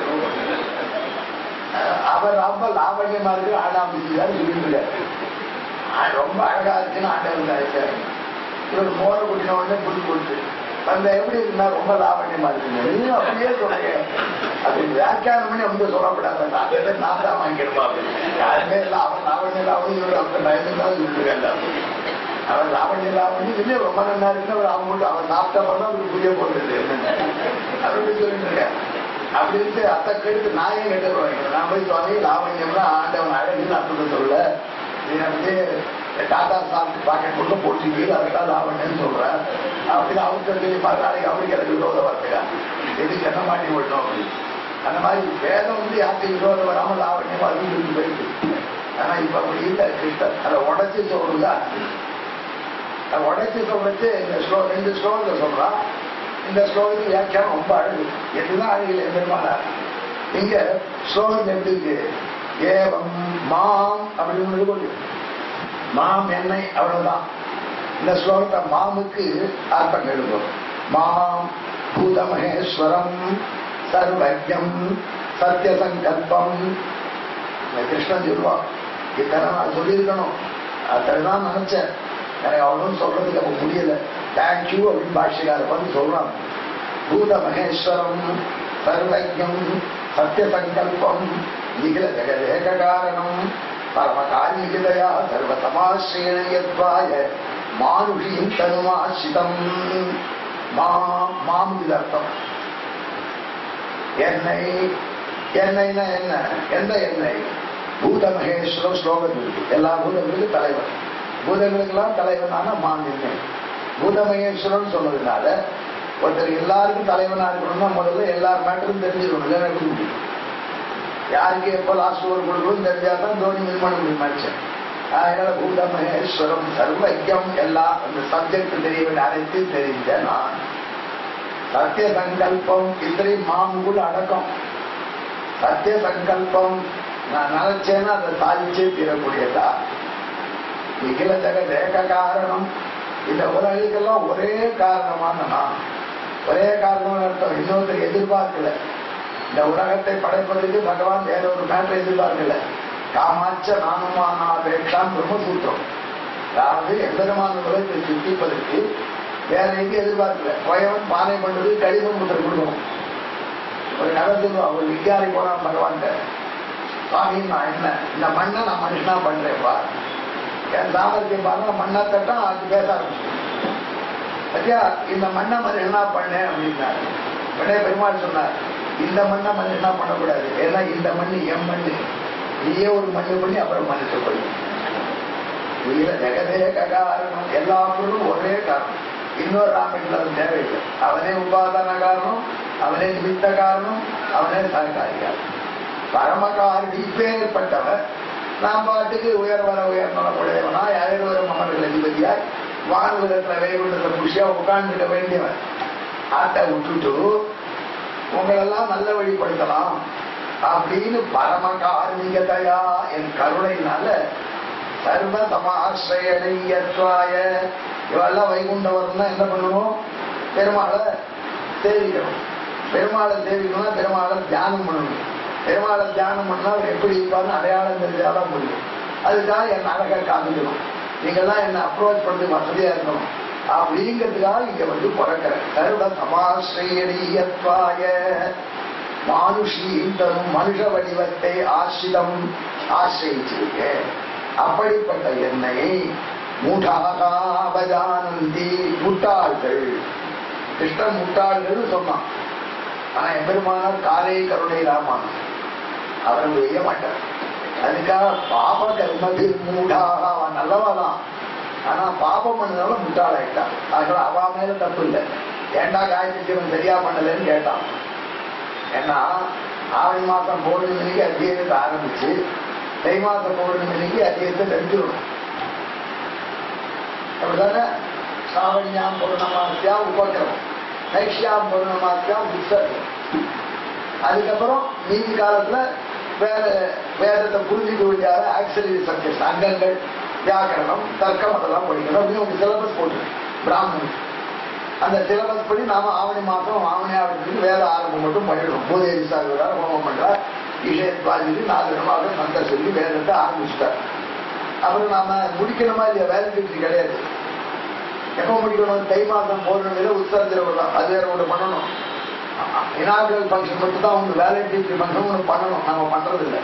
அவர் ரொம்ப லாவண்யமா இருக்கு ஆடாமிச்சார் சொல்லியிருக்காரு ரொம்ப அழகா இருக்குன்னு ஆண்டவர் நினைச்சாரு இவர் மோர குட்டின உடனே புடி கொடுத்து அந்த எப்படி இருந்தா ரொம்ப லாவண்யமா இருக்குங்க நீங்க அப்படியே சொல்லுங்க அது வியாக்கியானம் பண்ணி வந்து சொல்லப்படாது நான் நான் தான் வாங்கிடுமா அப்படின்னு யாருமே இல்லை அவன் லாவண்யம் லாவணி இவர் அந்த பயந்து தான் சொல்லிருக்காங்க அவன் லாவண்ய லாவணி இல்லையே ரொம்ப நல்லா இருக்கு அவர் அவங்க அவன் சாப்பிட்ட பண்ணா அவருக்கு புரிய போடுறது அப்படின்னு சொல்லிட்டு இருக்கேன் அப்படி இருந்து அத்தை கெடுத்து நான் ஏன் கெட்டுருவாங்க நான் போய் சுவாமி லாவண்யம்னா ஆண்டவன் அழகுன்னு அப்படின்னு சொல்ல நீ வந்து டாடா சாப்பிட்டு பாக்கெட் கொண்டு போட்டு அதுதான் லாவண்யன்னு சொல்றேன் அப்படின்னு அவங்க சொல்லி மறுநாளைக்கு அவருக்கு எனக்கு விரோத வார்த்தையா எதுக்கு என்ன மாட்டி விடணும் அப்படின்னு அந்த மாதிரி வேதம் வந்து யாருக்கு விரோதம் வராம லாவண்யமா அது போயிட்டு ஆனா இப்ப அப்படி இல்லை கிருஷ்ணன் அதை உடச்சி சொல்றதா அதை உடச்சி சொல்றது இந்த ஸ்லோ ரெண்டு ஸ்லோகத்தை சொல்றான் இந்த ஸ்லோகத்துக்கு வியாக்கியானம் ரொம்ப அழகு எதுதான் அழகில் பெருமானார் இங்க ஸ்லோகம் எப்படி இருக்கு ஏவம் மாம் அப்படின்னு கொண்டு மாம் எண்ணெய் அவ்வளவுதான் இந்த ஸ்லோகத்தை மாமுக்கு அர்த்தம் எழுதும் மாம் பூதமகேஸ்வரம் சர்வஜம் சத்தியசங்கல்பம் கிருஷ்ணன் சொல்லுவான் இத்தனை நான் சொல்லியிருக்கணும் அதான் நினைச்சேன் எனக்கு அவ்வளவு சொல்றதுக்கு அப்ப முடியல தேங்க்யூ அப்படின்னு பாஷிகார வந்து சொல்றான் பூத மகேஸ்வரம் சர்வஜம் சத்தியசங்கல்பம் நிகில ஜெகதேக காரணம் பரமகாரிகிதயா சர்வசமாசிரயத்வாய மானுஷீம் தனுமாசிதம் மா மாமுது அர்த்தம் எண்ணெய் எண்ணெய்னா என்ன எந்த எண்ணெய் பூத மகேஸ்வரம் ஸ்லோகம் இருக்கு எல்லா பூதங்களுக்கு தலைவர் பூதங்களுக்கெல்லாம் தலைவனான மான் எண்ணெய் பூத மகேஸ்வரன் சொன்னதுனால ஒருத்தர் எல்லாருக்கும் தலைவனா இருக்கணும்னா முதல்ல எல்லார் மேட்டரும் தெரிஞ்சிடணும் இல்லைன்னா எப்படி முடியும் யாருக்கு எப்ப லாஸ்ட் ஓவர் கொடுக்கணும் தெரிஞ்சாதான் தோனி வின் பண்ண முடியும் மேட்ச் அதனால பூத மகேஸ்வரம் சர்வஜம் எல்லாம் அந்த சப்ஜெக்ட் தெரிய வேண்டிய அனைத்தையும் தெரிஞ்ச நான் சத்திய சங்கல்பம் இத்தனையும் மாமுக்குள் அடக்கம் சத்திய சங்கல்பம் நான் நினைச்சேன்னா அதை சாதிச்சே தீரக்கூடியதா நிகில ஜெகத் ஏக காரணம் இந்த உலகுக்கெல்லாம் ஒரே காரணமான நான் ஒரே காரணம் அர்த்தம் இன்னொருத்தர் எதிர்பார்க்கல இந்த உலகத்தை படைப்பதற்கு பகவான் வேற ஒரு மேட்டர் எதிர்பார்க்கல காமாச்ச நானுமானாபேட்சாம் பிரம்மசூத்திரம் அதாவது எம்பெருமான உலகத்தை சித்திப்பதற்கு வேற எங்கேயும் எதிர்பார்க்கல பயவன் பானை பண்றது களிமண் முத்திரை கொடுக்கணும் ஒரு கதை சொல்லுவா ஒரு விஞ்ஞானி போனான் பகவான்கிட்ட சுவாமி நான் என்ன இந்த மண்ணை நான் மனுஷனா பண்றேன்ப்பா என் சாமர்த்தியம் பாருங்க மண்ணை தட்டா அது பேச ஆரம்பிச்சு ஐயா இந்த மண்ணை மனுஷனா பண்ணேன் அப்படின்னாரு உடனே பெருமாள் சொன்னார் இந்த மண்ணை மனுஷனா பண்ணக்கூடாது ஏன்னா இந்த மண்ணு என் மண்ணு நீயே ஒரு மண்ணு பண்ணி அப்புறம் மனுஷ பண்ணு உயிர ஜெகதே காரணம் எல்லா பொருளும் ஒரே காரணம் இன்னொரு ராமகிருஷ்ணன் தேவையில்லை அவனே உபாதான காரணம் அவனே நிமித்த காரணம் அவனே சககாரி காரணம் பரமகாரி இப்பேற்பட்டவர் நாம் பாட்டுக்கு உயர் வர உயர் நல உடையவனா ஏழுவரம் அமர்கள் அதிபதியாய் வானுலகத்துல வைகுண்டத்துல புஷியா உட்கார்ந்துக்க வேண்டியவன் ஆட்டை விட்டுட்டு உங்களெல்லாம் நல்ல வழிப்படுத்தலாம் அப்படின்னு பரம கார்மிகதையா என் கருணையினால சர்வ சமாசிரயனையத்வாய இவெல்லாம் வைகுண்டம் வரணும்னா என்ன பண்ணணும் பெருமாளை சேவிக்கணும் பெருமாளை சேவிக்கணும்னா பெருமாளை தியானம் பண்ணணும் பெருமாளை தியானம் பண்ணா அவர் எப்படி இருப்பார்னு அடையாளம் தெரிஞ்சாதான் முடியும் அதுக்காக என் அழகை காமிக்கணும் நீங்கெல்லாம் என்ன அப்ரோச் பண்ணி வசதியா இருக்கணும் அப்படிங்கிறதுக்காக இங்க வந்து பிறக்கிற சர்வ சமாசிரயனீயத்வாய மானுஷி தரும் மனுஷ வடிவத்தை ஆசிரிதம் ஆசிரியிருக்கேன் அப்படிப்பட்ட என்னை மூடாகாபஜானந்தி முட்டாள்கள் கிருஷ்ணன் முட்டாள்கள் சொன்னான் ஆனா எம்பெருமானார் காரை கருணை ராமான் அவர் செய்ய மாட்டார் அதுக்காக பாப கர்மதி மூடாக அவன் நல்லவாதான் ஆனா பாபம் பண்ணதால முட்டாளாயிட்டான் அதனால அவ மேல தப்பு இல்லை ஏண்டா காயத்ரி சரியா பண்ணலன்னு கேட்டான் ஏன்னா ஆவணி மாசம் பௌர்ணமிக்கு அத்தியனத்தை ஆரம்பிச்சு தை மாசம் பௌர்ணமிக்கு அத்தியத்தை தெரிஞ்சிடணும் அப்படிதானே சாவணியாம் பௌர்ணமாசியா உபக்கிரமம் நைஷ்யாம் பௌர்ணமாசியா உற்சர்கம் அதுக்கப்புறம் மீதி காலத்துல வேற வேதத்தை புரிஞ்சுக்க வேண்டிய ஆக்சிலரி சப்ஜெக்ட் அங்கங்கள் வியாக்கரணம் தர்க்கம் அதெல்லாம் படிக்கணும் அப்படின்னு ஒரு சிலபஸ் போட்டு பிராமணன் அந்த சிலபஸ் படி நாம ஆவணி மாசம் ஆவணி ஆவணத்துக்கு வேத ஆரம்பம் மட்டும் பண்ணிடுறோம் பூதேவி சாகுறார் ஹோமம் பண்றார் ஈஷேத்வாஜி நாலு தினமாக மந்திர சொல்லி வேதத்தை ஆரம்பிச்சுட்டார் அப்புறம் நாம முடிக்கணுமா இல்லையா வேலிடிட்டி கிடையாது எப்ப முடிக்கணும் தை மாசம் பௌர்ணமியில உத்தரத்தில் அது வேற ஒன்று பண்ணணும் இனாகரல் ஃபங்க்ஷன் மட்டும் தான் ஒன்று வேலிடிட்டி ஃபங்க்ஷன் ஒன்று பண்ணணும் நாம பண்றது இல்லை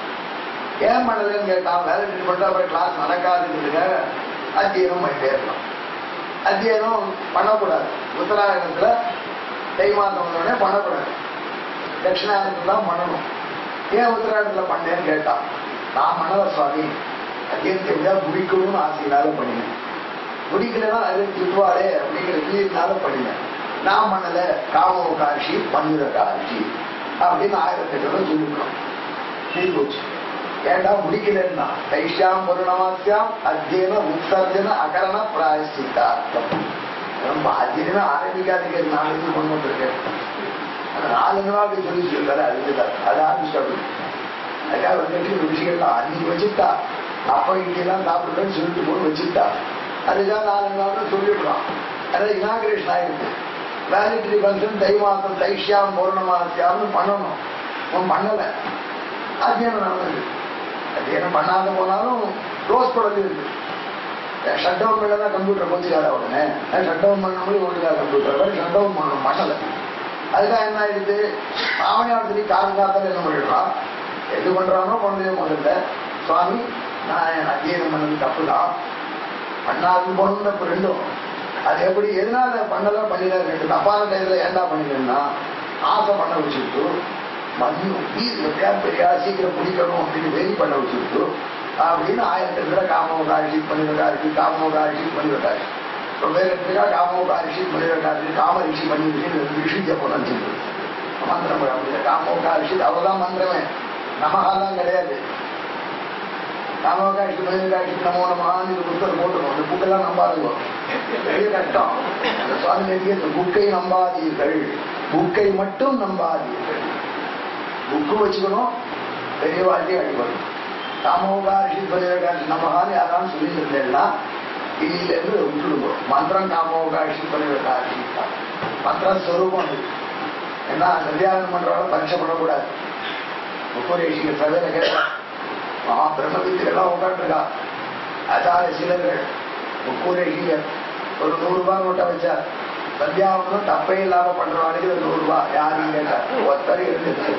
ஏன் பண்ணலன்னு கேட்டான் வேலிடிட்டி பண்ணா அப்புறம் கிளாஸ் நடக்காதுங்கிறதுக்காக அத்தியனம் பண்ணிட்டே இருக்கலாம் அத்தியனம் பண்ணக்கூடாது உத்தராயணத்துல தை மாதம் வந்தோடனே பண்ணக்கூடாது தட்சிணாயணத்துல தான் பண்ணணும் ஏன் உத்தராயணத்துல பண்ணேன்னு கேட்டான் நான் பண்ணல சுவாமி அத்தியனத்தை விட முடிக்கணும்னு ஆசையினால பண்ணினேன் முடிக்கலன்னா அது திட்டுவாரே அப்படிங்கிற கீழினால பண்ணினேன் நான் பண்ணல காமோ காட்சி பன்னிர காட்சி அப்படின்னு ஆயிரத்தி எட்டு சொல்லிருக்கோம் தீர்வு போச்சு ஏண்டா முடிக்கலன்னா தைஷ்யாம் பருணமாசியாம் அத்தியன உற்சர்ஜன அகரண பிராயசித்தார்த்தம் ரொம்ப அத்தியனம் ஆரம்பிக்காதீங்க நான் இது கொண்டு இருக்கேன் அந்த நாலு நாள் சொல்லி சொல்லிட்டாரு அதுக்குதான் அது ஆரம்பிச்சிட்டு அதுக்காக வந்துட்டு இந்த விஷயம்லாம் அன்னைக்கு வச்சுட்டா அப்ப இங்கெல்லாம் சாப்பிடுறேன்னு சொல்லிட்டு போய் வச்சுட்டா அதுக்காக நாலு நாள் சொல்லிவிடலாம் அதாவது இனாகிரேஷன் ஆயிருக்கு வேலிட்ரி ஃபங்க்ஷன் தை மாசம் தைஷ்யாம் பௌர்ணமாசியாம்னு பண்ணணும் அவன் பண்ணலை அத்தியனம் நடந்தது அத்தியனம் பண்ணாத போனாலும் க்ளோஸ் பண்ணது இருக்கு ஷட் டவுன் பண்ணா கம்ப்யூட்டர் கொஞ்சிக்காத உடனே ஷட் டவுன் பண்ணாமலே ஒழுங்கா கம்ப்யூட்டர் ஷட் டவுன் பண்ணணும் பண்ணலை அதுக்காக என்ன ஆயிடுது ஆவணியாவத்துக்கு காரணம் காத்தால என்ன பண்ணிடுறான் எது பண்றானோ குழந்தைய முதல்ல சுவாமி நான் என் அத்தியனம் பண்ணது தப்பு தான் பண்ணாது போகணும்னு இப்ப ரெண்டும் அது எப்படி எதனால பண்ணல பண்ணிட ரெண்டு தப்பான டைம்ல ஏண்டா பண்ணிடுன்னா ஆசை பண்ண வச்சுட்டு மண்ணு எப்படியா பெரியா சீக்கிரம் பிடிக்கணும் அப்படின்னு வெறி பண்ண வச்சுட்டு அப்படின்னு ஆயிரத்தி இடத்துல காமோ காட்சி பண்ணிட காட்சி காமோ காட்சி பண்ணிட காட்சி ரொம்ப பேர் எடுத்துக்கா காமோ காட்சி பண்ணிட காட்சி காம ரிஷி பண்ணி ரிஷி ரிஷி ஜப்பம் நினைச்சிட்டு மந்திரம் அப்படி காமோ காட்சி அவ்வளவுதான் மந்திரமே நமகாலாம் கிடையாது காமோகாட்சி மனிதகாட்சி நமோ நமான்னு இந்த புத்தகம் போட்டுருவோம் அந்த புக்கெல்லாம் நம்பாதுங்க பெரிய கஷ்டம் அந்த சுவாமி நெருங்கி இந்த புக்கை நம்பாதீர்கள் புக்கை மட்டும் நம்பாதீர்கள் புக்கு வச்சுக்கணும் பெரிய வாழ்க்கையை அடிபடும் காமோகாட்சி மனிதகாட்சி நமகான்னு யாராலும் சொல்லிட்டு இருந்தேன்னா இதுல இருந்து விட்டுடுவோம் மந்திரம் காமோகாட்சி பண்ணிவிட்டாச்சு மந்திரம் ஸ்வரூபம் அது ஏன்னா சத்தியாகனம் பண்றவங்க பரீட்சை பண்ணக்கூடாது முப்பரேஷிக சபையில கேட்கலாம் மகா பிரம்மவித்துக்கெல்லாம் உட்காந்துருக்கா ஆச்சார சிலர்கள் முக்கூரேஷிகர் ஒரு நூறு ரூபாய் நோட்டை வச்சா சந்தியாவனம் தப்பே இல்லாம பண்றவாளுக்கு ஒரு நூறு ரூபாய் யாரும் கேட்டா ஒத்தரை இருந்துச்சு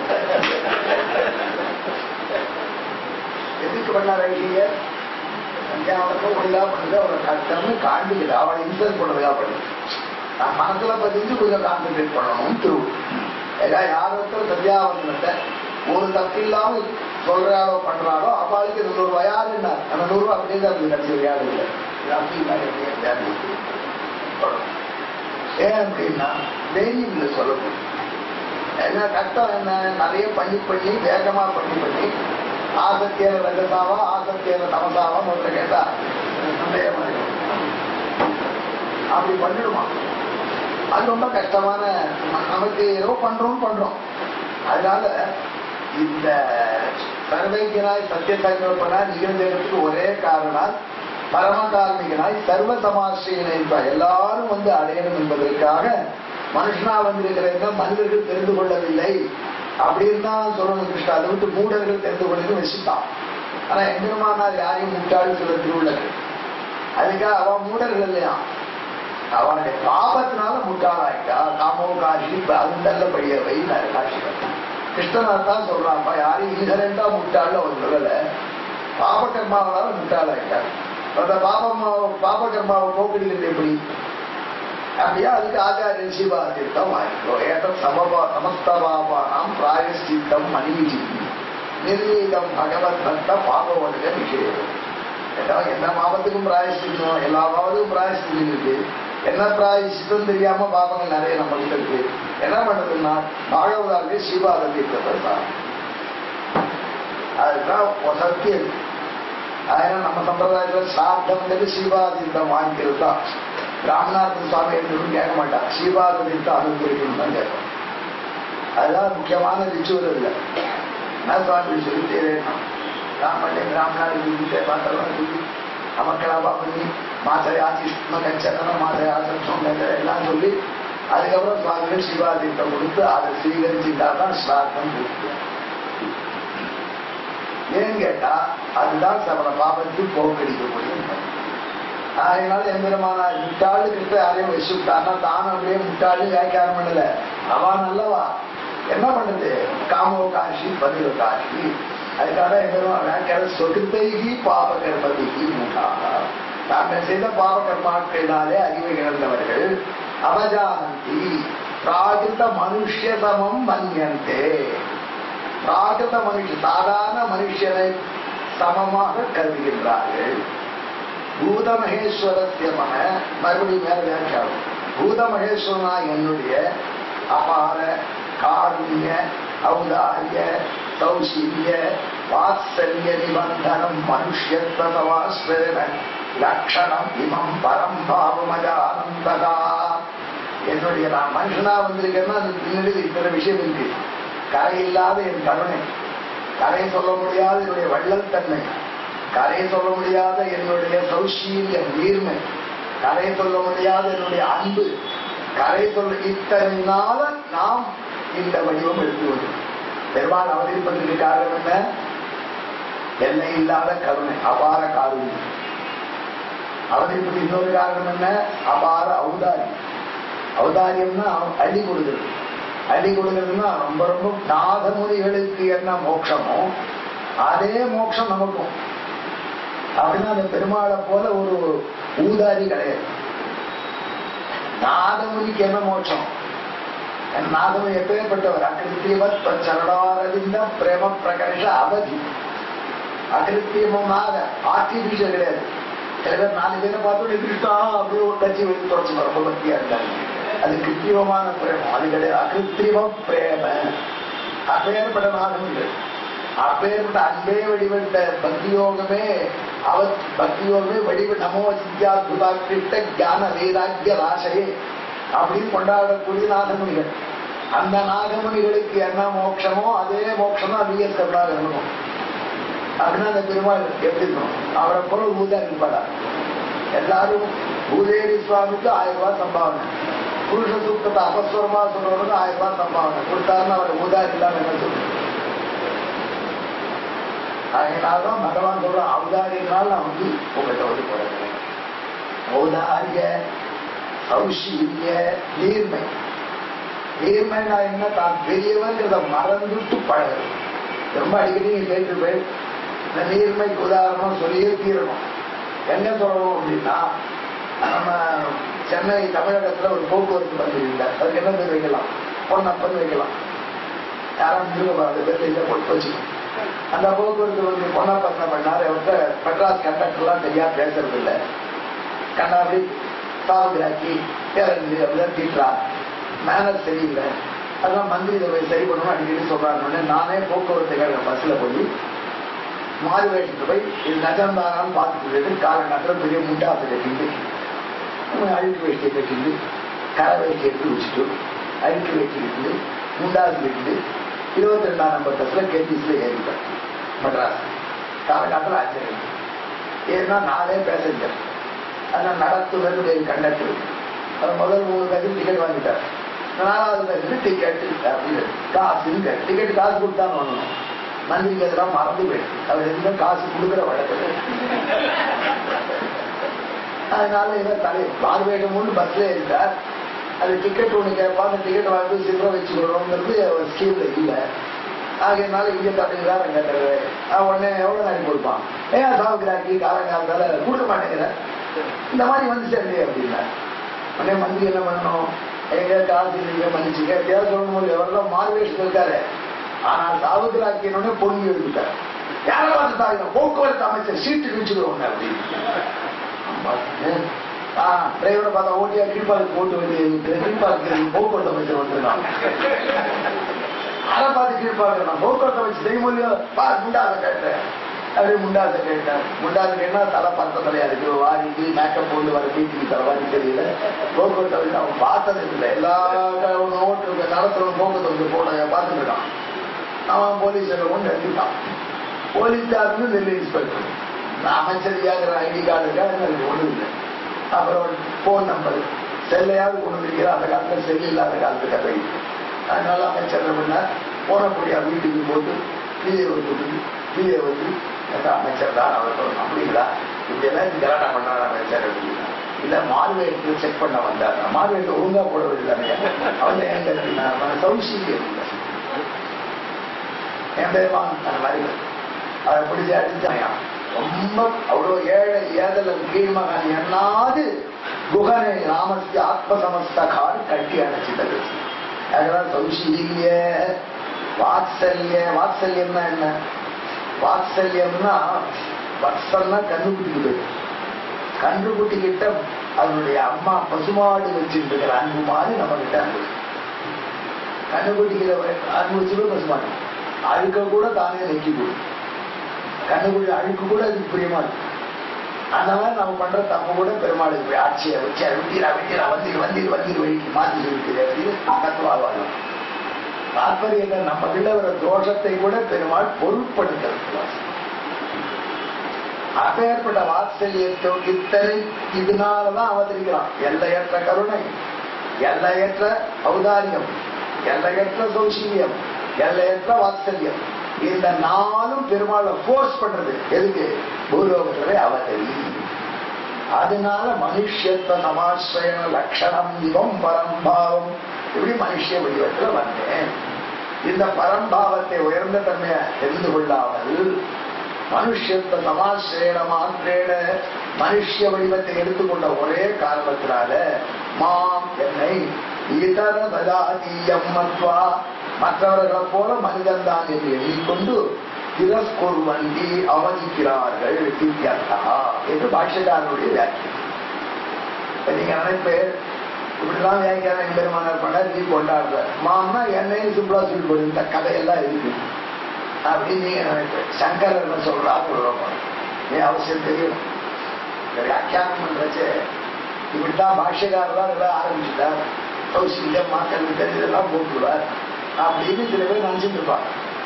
எதுக்கு பண்ணார் ஐஷியர் சந்தியாவனத்தும் ஒழுங்கா பண்ணுது அவரை கஷ்டம்னு காண்பிக்குது அவளை இன்சல்ட் பண்ணதுக்கா பண்ணு நான் மனசுல பதிஞ்சு கொஞ்சம் கான்சென்ட்ரேட் பண்ணணும் திரு ஏதா யார் ஒருத்தர் சந்தியாவந்தனத்தை ஒரு தப்பு இல்லாம சொல்றாரோ பண்றாரோ அவளுக்கு இந்த நூறு ரூபாய் யாரு என்ன அந்த நூறு ரூபாய் அப்படியே தான் இருக்கு கடைசி யாரும் இல்லை இது அப்படி இல்லை, இப்படி இல்லை, அப்படி இல்லை. சொல்லணும். ஏன் அப்படின்னா தைரியம்ல சொல்லணும் என்ன கஷ்டம் என்ன நிறைய பண்ணி பண்ணி வேகமா பண்ணி பண்ணி ஆசத்தியான ரகசாவா ஆசத்தியான தமசாவா முதல்ல கேட்டா சந்தேகமா இருக்கும். அப்படி பண்ணிடுமா அது ரொம்ப கஷ்டமான நமக்கு ஏதோ பண்றோம் பண்றோம் அதனால இந்த சர்வைக்கியனாய் சத்திய சங்கல்பனாய் நிகழ்ந்ததுக்கு ஒரே காரணம் பரம கார்மிகனாய் சர்வ சமாசிரியனை எல்லாரும் வந்து அடையணும் என்பதற்காக மனுஷனா வந்திருக்கிற மனிதர்கள் தெரிந்து கொள்ளவில்லை அப்படின்னு தான் சொல்லணும் கிருஷ்ணா அதை விட்டு மூடர்கள் தெரிந்து கொண்டு வச்சுட்டான் ஆனா எங்கேருமானால் யாரையும் முட்டாள் சில திருவிழர்கள் அதுக்காக அவன் மூடர்கள் இல்லையா அவனுடைய பாபத்தினால முட்டாளாயிட்டா காமோ காட்சி அந்தல்ல படியவை காட்சிகள் கிருஷ்ணனார் தான் சொல்றான்ப்பா யாரையும் இன்ஹரண்டா முட்டாள் அவன் சொல்லல பாபகர்மாவனால முட்டாளாயிட்டார் அந்த பாபம் பாபகர்மாவை போக்குறது எப்படி அப்படியா அதுக்கு ஆச்சாரியன் சிவாதித்தம் வாங்கிக்கோ ஏதம் சமபா சமஸ்தபாபானாம் பிராயஷ்டித்தம் மணிஜி நிர்ணீதம் பகவத் பக்த பாபவனுக விஷயம் ஏதோ எல்லா பாவத்துக்கும் பிராயஷ்டிக்கணும் எல்லா பாவத்துக்கும் பிராயஷ்டிக்கம் இருக்கு என்ன பிராயஷ்டித்தம் தெரியாம பாவங்கள் நிறைய நம்மளுக்கு இருக்கு என்ன பண்றதுன்னா பாகவதாருக்கு சிவாத தீர்த்தத்தை தான் அதுதான் ஒரு சத்தியம் அதனால நம்ம சம்பிரதாயத்துல சார்த்தம்ங்கிறது சிவாதீர்த்தம் வாங்கிக்கிறது தான் ராமநாதன் சுவாமி என்று கேட்க மாட்டான் சிவாதீர்த்தம் அனுபவிக்கணும் தான் கேட்போம் அதுதான் முக்கியமான ரிச்சுவல் இல்லை என்ன சுவாமி சொல்லி தேவையா ராமண்ணே ராமநாதன் சொல்லிட்டு பார்த்தெல்லாம் சொல்லி நமக்கெல்லாம் பண்ணி மாசையாசி கச்சனம் மாசையாசம் சொன்னது எல்லாம் சொல்லி அதுக்கப்புறம் சுவாமிகள் சிவாதீர்த்தம் கொடுத்து அதை ஸ்வீகரிச்சுட்டா தான் ஸ்ராத்தம் கொடுத்து ஏன்னு கேட்டா அதுதான் சபல பாபத்தை போக்கடிக்க முடியும் அதனால எந்திரமான முட்டாளு கிட்ட யாரையும் வச்சுட்டான்னா தானும் அப்படியே முட்டாளு வியாக்கியானம் பண்ணல அவன் நல்லவா என்ன பண்ணுது காமோ காட்சி பதிவு காட்சி அதுக்காக எந்திரமான வியாக்கியான சொகுத்தைகி பாப கர்மதிக்கு மூட்டாக தாங்கள் செய்த பாப கர்மாக்களினாலே அறிவை இழந்தவர்கள் அவஜானந்தி பிராகிருத மனுஷ்ய சமம் மன்யந்தே பிராகிருத மனுஷ சாதாரண மனுஷனை சமமாக கருதுகின்றார்கள் பூத மகேஸ்வரத்தியமான மறுபடியும் மேல வியாக்கியானம் பூத மகேஸ்வரனா என்னுடைய அபார காருண்ய ஔதாரிய சௌசீல்ய வாத்சல்ய நிபந்தனம் மனுஷ்யத்வசவாஸ்வேன லட்சணம் இமம் பரம் பாவமஜானந்தகா என்னுடைய நான் மனுஷனா வந்திருக்கேன்னா அது பின்னாடி இத்தனை விஷயம் இருக்கு கரை இல்லாத என் கருணை கரை சொல்ல முடியாத என்னுடைய வள்ளல்தன்மை கரை சொல்ல முடியாத என்னுடைய சௌசீல்யம் நீர்மை கரை சொல்ல முடியாத என்னுடைய அன்பு கரை சொல்ல இத்தனைனால நாம் இந்த வடிவம் எடுத்துவது பெருமாள் அவதரிப்பதற்கு காரணம் என்ன எல்லை இல்லாத கருணை அபார காருண்யம் அவதரிப்பது இன்னொரு காரணம் என்ன அபார ஔதாரியம் ஔதாரியம்னா அள்ளி கொடுக்கிறது அள்ளி கொடுக்கிறதுனா ரொம்ப ரொம்ப நாதமுனிகளுக்கு என்ன மோட்சமோ அதே மோட்சம் நமக்கும் அப்படின்னா அந்த பெருமாளை போல ஒரு ஊதாரி கிடையாது நாதமுனிக்கு என்ன மோட்சம் நாதமுனி எப்பேற்பட்டவர் அகிருத்தியவத் சரணாரவிந்த பிரேம பிரகர்ஷ அவதி அகிருத்தியமாக ஆர்டிபிஷியல் கிடையாது சில பேர் நாலு பேரை பார்த்தோம் கிருஷ்ணா அப்படியே ஒரு கட்சி வெளியே தொடச்சு ரொம்ப பக்தியா இருக்காங்க அது கிருத்தியமான பிரேமம் அது கிடையாது அகிருத்தியம பிரேம அப்பேற்பட்ட நாதமுனிகள் அப்பேற்பட்ட அன்பே வடிவெட்ட பக்தியோகமே அவ பக்தியோகமே வடிவ நமோ சித்தியாத்புதா கிருஷ்ட ஞான வைராக்கிய ராசையே அப்படின்னு கொண்டாடக்கூடிய நாகமணிகள் அந்த நாகமணிகளுக்கு என்ன மோட்சமோ அதே மோட்சம் தான் விஎஸ் கருணாக இருக்கணும் அப்படின்னா அந்த பெருமாள் எப்படி இருக்கணும் அவரை போல ஊதா இருப்பாடா எல்லாரும் பூதேவி சுவாமிக்கு ஆயிரம் ரூபாய் சம்பாவனை புருஷ சூக்தத்தை அபஸ்வரமா சொல்றவனுக்கு ஆயிரம் ரூபாய் சம்பாவனை கொடுத்தாருன்னு அவர் உதாரி இல்லாம என்ன சொல்லுங்க அதனாலதான் பகவான் சொல்ற அவதாரினால் நான் வந்து உங்கள்கிட்ட வந்து போறேன் ஔதாரிய சௌஷீல்ய நீர்மை நீர்மைனா என்ன தான் பெரியவங்கிறத மறந்துட்டு பழகுது ரொம்ப அடிக்கடி நீங்க கேட்டு போய் இந்த நீர்மைக்கு உதாரணம் சொல்லியே தீரணும் என்ன சொல்லணும் அப்படின்னா நம்ம சென்னை தமிழகத்துல ஒரு போக்குவரத்து பள்ளி இல்லை அதுக்கு என்ன பேர் வைக்கலாம் பொன்னப்பன் வைக்கலாம் யாரும் மிருகபாடு பேர் இல்லை போட்டு வச்சுக்கணும் அந்த போக்குவரத்து வந்து பொன்னப்பன் என்ன பண்ணாரு அவர்கிட்ட மெட்ராஸ் கண்டக்டர்லாம் சரியா பேசுறது இல்லை கண்ணாடி சாவுகிறாக்கி பேரஞ்சு அப்படிதான் தீட்டுறார் மேனர் சரியில்லை அதெல்லாம் மந்திரி இதை போய் சரி பண்ணணும் அடிக்கடி சொல்றாருன்னு நானே போக்குவரத்து கழக பஸ்ல போய் மாறு வேஷத்துக்கு போய் இது நகர்ந்தாரான்னு பார்த்துட்டு காலங்காட்டில் பெரிய முண்டாசை கட்டிட்டு அழுக்கு வேஷ்டியை கட்டிட்டு கரை வேஷ்டி எடுத்து வச்சுட்டு அழுக்கு வேஷ்டி கட்டிட்டு முண்டாசு கட்டிட்டு இருபத்தி ரெண்டாம் நம்பர் பஸ்ல கேபிஸ்ல ஏறிப்பேன் மெட்ராஸ் காலங்காட்டில் ஆச்சரியம் ஏன்னா நானே பேசஞ்சர் ஆனால் நடத்துவதனுடைய கண்டக்டர் அவர் முதல் மூணு பேருக்கு டிக்கெட் வாங்கிட்டார் நாலாவது பேருக்கு டிக்கெட் அப்படின்னு காசு டிக்கெட் காசு கொடுத்தா வாங்கணும் மந்திரிக்கு அதெல்லாம் மறந்து போயிடுச்சு அவர் எதுவுமே காசு கொடுக்குற வழக்கத்தை அதனால இவர் தலை பார்வையிடும் போது பஸ்ல இருக்கார் அது டிக்கெட் ஒண்ணு கேட்பா அந்த டிக்கெட் வாங்கி சில்லற வச்சுக்கிறோங்கிறது ஒரு ஸ்கீம்ல இல்லை ஆகையனால இங்க தட்டுகிறார் அங்க தட்டுறாரு அவன் உடனே எவ்வளவு நாளைக்கு கொடுப்பான் ஏன் சாவுக்கிறாக்கி காலங்காலத்தால கொடுக்க மாட்டேங்கிறேன் இந்த மாதிரி வந்து சேர்ந்தே அப்படின்னா உடனே மந்திரி என்ன பண்ணணும் எங்க காசு இல்லைங்க மன்னிச்சுங்க எப்படியாவது சொல்லணும் போது எவரெல்லாம் மார்வேஷன் இருக்காரு ஆனா சாவுக்கிறாக்கியனோட பொங்கி எடுத்துட்டார் யாரை பார்த்து தாங்க போக்குவரத்து அமைச்சர் சீட்டு வச்சுக்கிறோங்க அப்படின்னு டிரைவரை பார்த்தா ஓட்டியா கீழ்பாலுக்கு ஓட்டு வேண்டிய கீழ்பாலுக்கு போக்குவரத்து அமைச்சர் வந்திருக்காங்க அதை பார்த்து கீழ்பாலுக்கு போக்குவரத்து அமைச்சர் செய்யும்போது பா முண்டாசை கேட்டேன் அப்படியே முண்டாசை கேட்டேன் முண்டாசை கேட்டா தலை பத்த தலையா இருக்கு வாரிக்கு மேக்கப் போட்டு வர வீட்டுக்கு தலைவாரி தெரியல போக்குவரத்து அமைச்சர் அவன் பார்த்தது இல்லை எல்லா ஓட்டு நடத்துறவன் போக்குவரத்து அமைச்சர் போட பார்த்துட்டு இருக்கான் அவன் போலீஸ் கொண்டு எடுத்துட்டான் போலீஸ்காரன்னு நெல் இன்ஸ்பெக்டர் நான் அமைச்சரியாகிற ஐடி கார்டு இருக்கா எனக்கு ஒன்றும் இல்லை அப்புறம் போன் நம்பர் செல்லையாவது கொண்டு வந்திருக்கிற அந்த காலத்தில் செல் இல்லாத காலத்து கதை அதனால அமைச்சர் என்ன பண்ணார் போனக்கூடிய வீட்டுக்கு போட்டு பிஏ வந்து பிஏ வந்து எங்க அமைச்சர் தான் அவர் சொல்லணும் அப்படிங்களா இப்படி எல்லாம் கலாட்டா பண்ணார் அமைச்சர் அப்படின்னா இல்ல மார்வேட்டு செக் பண்ண வந்தார் மார்வேட்டு ஒழுங்கா போட வேண்டியதானே அவன் எங்க சௌசீல்யம் இல்லை என் பேருமான் அந்த மாதிரி அதை பிடிச்சி அடிச்சாயா ரொம்ப அவ்வளோ ஏழை ஏதலன் கீழ்மகன் எண்ணாது குகனை ராமஸ்தி ஆத்மசமஸ்தகால் கட்டி அணைச்சிட்டது அதெல்லாம் சௌசீல்ய வாத்சல்ய வாத்சல்யம்னா என்ன வாத்சல்யம்னா வத்சல்னா கண்ணுக்குட்டிக்கு போயிடும் கன்றுக்குட்டி கிட்ட அதனுடைய அம்மா பசுமாடு வச்சுட்டு இருக்கிற அன்பு மாதிரி நம்ம கிட்ட அன்பு கண்ணுக்குட்டிக்கிற அன்பு வச்சுக்கோ பசுமாடு அழுக்க கூட தானே நெக்கி போடும் கண்ணுக்குள்ள அழுக்கு கூட அதுக்கு பிரியமா இருக்கு அந்த மாதிரி நம்ம பண்ற தப்பு கூட பெருமாளுக்கு போய் ஆட்சியை வச்சு விட்டீரா விட்டீரா வந்தீர் வந்தீர் வந்தீர் வழிக்கு மாத்தி இருக்குது அப்படின்னு தத்துவாவாங்க தாற்பயம் நம்ம கிட்ட வர தோஷத்தை கூட பெருமாள் பொருட்படுத்துறது அப்பேற்பட்ட வாத்சல்யத்தோ இத்தனை இதனாலதான் அவதரிக்கிறான் எல்லையற்ற கருணை எல்லையற்ற ஔதாரியம் எல்லையற்ற சௌசீல்யம் எல்லையற்ற வாத்சல்யம் இந்த நாளும் பெருமாளை போர்ஸ் பண்றது எதுக்கு பூலோகத்திலே அவதரி அதனால மனுஷத்த சமாசிரயண லட்சணம் இவம் பரம்பாவம் இப்படி மனுஷ வடிவத்துல வந்தேன் இந்த பரம்பாவத்தை உயர்ந்த தன்மையை தெரிந்து கொள்ளாமல் மனுஷத்த சமாசிரேன மாத்திரேன மனுஷ வடிவத்தை எடுத்துக்கொண்ட ஒரே காரணத்தினால மாம் என்னை இதர பதாதீயம் மத்வா மற்றவர்களை போல மனிதன் தான் என்று எண்ணிக்கொண்டு திரஸ்கொள்வண்டி அவதிக்கிறார்கள் திவ்யர்த்தா என்று பாஷ்யக்காரனுடைய வியாக்கியம் இப்ப நீங்க நினைப்பேன் இப்படிலாம் வியாக்கியானம் பெருமானார் பண்ண நீ கொண்டாடுற மாம்னா என்னையும் சிம்பிளா சொல்லி போடு இந்த கதையெல்லாம் இருக்கு அப்படின்னு நீங்க நினைப்பேன் சங்கர் என்ன சொல்றா சொல்றோம் ஏன் அவசியம் தெரியும் இந்த வியாக்கியானம் பண்றச்சு இப்படித்தான் பாஷ்யக்காரர் தான் இதெல்லாம் ஆரம்பிச்சுட்டார் கௌசில்யம் மாக்கல் இதெல்லாம் போட்டுருவார் அப்படின்னு சில பேர் நினைச்சிட்டு இருப்பாங்க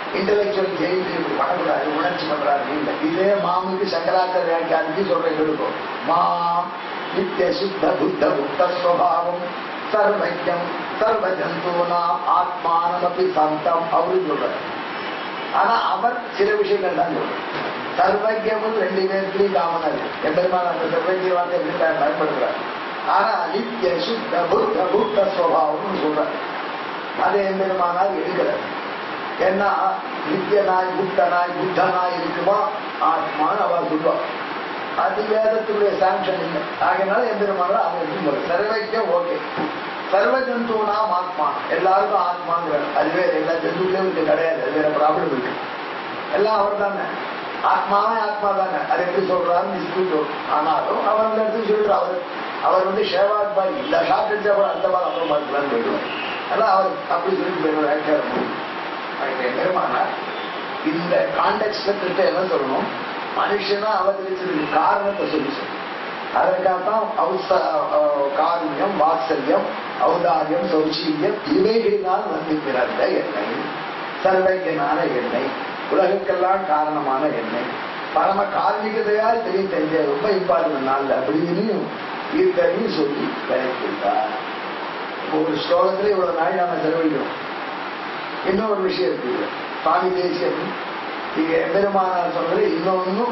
இன்டலெக்சுவல் ஜெயிச்சு இப்படி பண்ணக்கூடாது உணர்ச்சி பண்றாரு இல்லை இதே மாமுக்கு சங்கராச்சாரிய வியாக்கியானிக்கு சொல்றேன் கேளுக்கும் மாம் நித்திய சுத்த புத்த புத்த ஸ்வபாவம் சர்வஜம் சர்வ ஜந்தூனாம் ஆத்மானமப்பி சந்தம் அவரு சொல்றாரு ஆனா அவர் சில விஷயங்கள் தான் சொல்றாரு சர்வஜமும் ரெண்டு பேர்த்திலையும் காமனா இருக்கு எம்பெருமான் அந்த சர்வஜ வார்த்தை எப்படி பயன் பயன்படுத்துறாரு ஆனா நித்திய சுத்த புத்த புத்த ஸ்வபாவம்னு சொல்றாரு அதை எம்பெருமானால் எடுக்கிறார் ஏன்னா நித்தியனாய் புத்தனாய் புத்தனாய் இருக்குமா ஆத்மான்னு அவர் சொல்லுவார் அது வேதத்துடைய சாங்ஷன் இல்லை ஆகையினால எம்பெருமானால் அதை எடுத்து சர்வைக்கம் ஓகே சர்வ ஜந்துனாம் ஆத்மா எல்லாருக்கும் ஆத்மாங்கிற அதுவே எல்லா ஜந்துக்களையும் இது கிடையாது அது வேற ப்ராப்ளம் இருக்கு எல்லாம் அவர் தானே ஆத்மாவே ஆத்மா தானே அது எப்படி சொல்றாரு டிஸ்பியூட் ஆனாலும் அவர் அந்த இடத்துக்கு சொல்றாரு அவர் அவர் வந்து ஷேவாத் பாய் இந்த ஷார்ட் அடிச்சா கூட அந்த மாதிரி அப்புறம் பார்த்துக்கலாம்னு போயிடுவார் அதான் அவர் அப்படி சொல்லிட்டு போயிடுவார் வியாக்கியாரம் பெருமானார் இந்த கான்டெக்ட்ல கிட்ட என்ன சொல்லணும் மனுஷனா அவதரிச்சதுக்கு காரணத்தை சொல்லி சொல்லணும் அதற்காகத்தான் அவச காருண்யம் வாத்சல்யம் ஔதாரியம் சௌச்சீயம் இவைகளினால் வந்து பிறந்த எண்ணெய் சர்வைக்கனான எண்ணெய் உலகுக்கெல்லாம் காரணமான எண்ணெய் பரம கார்மிகதையால் தெரிய தெரிஞ்ச ரொம்ப இம்பார்ட்டன் நாள் அப்படின்னு இத்தனையும் சொல்லி விளக்கிட்டார் ஒரு ஸ்லோகத்துல இவ்வளவு நாள் நாம செலவழிக்கிறோம் இன்னொரு விஷயம் இருக்கு சுவாமி தேசியம் இங்க எம்பெருமானார் சொன்னது இன்னொன்னும்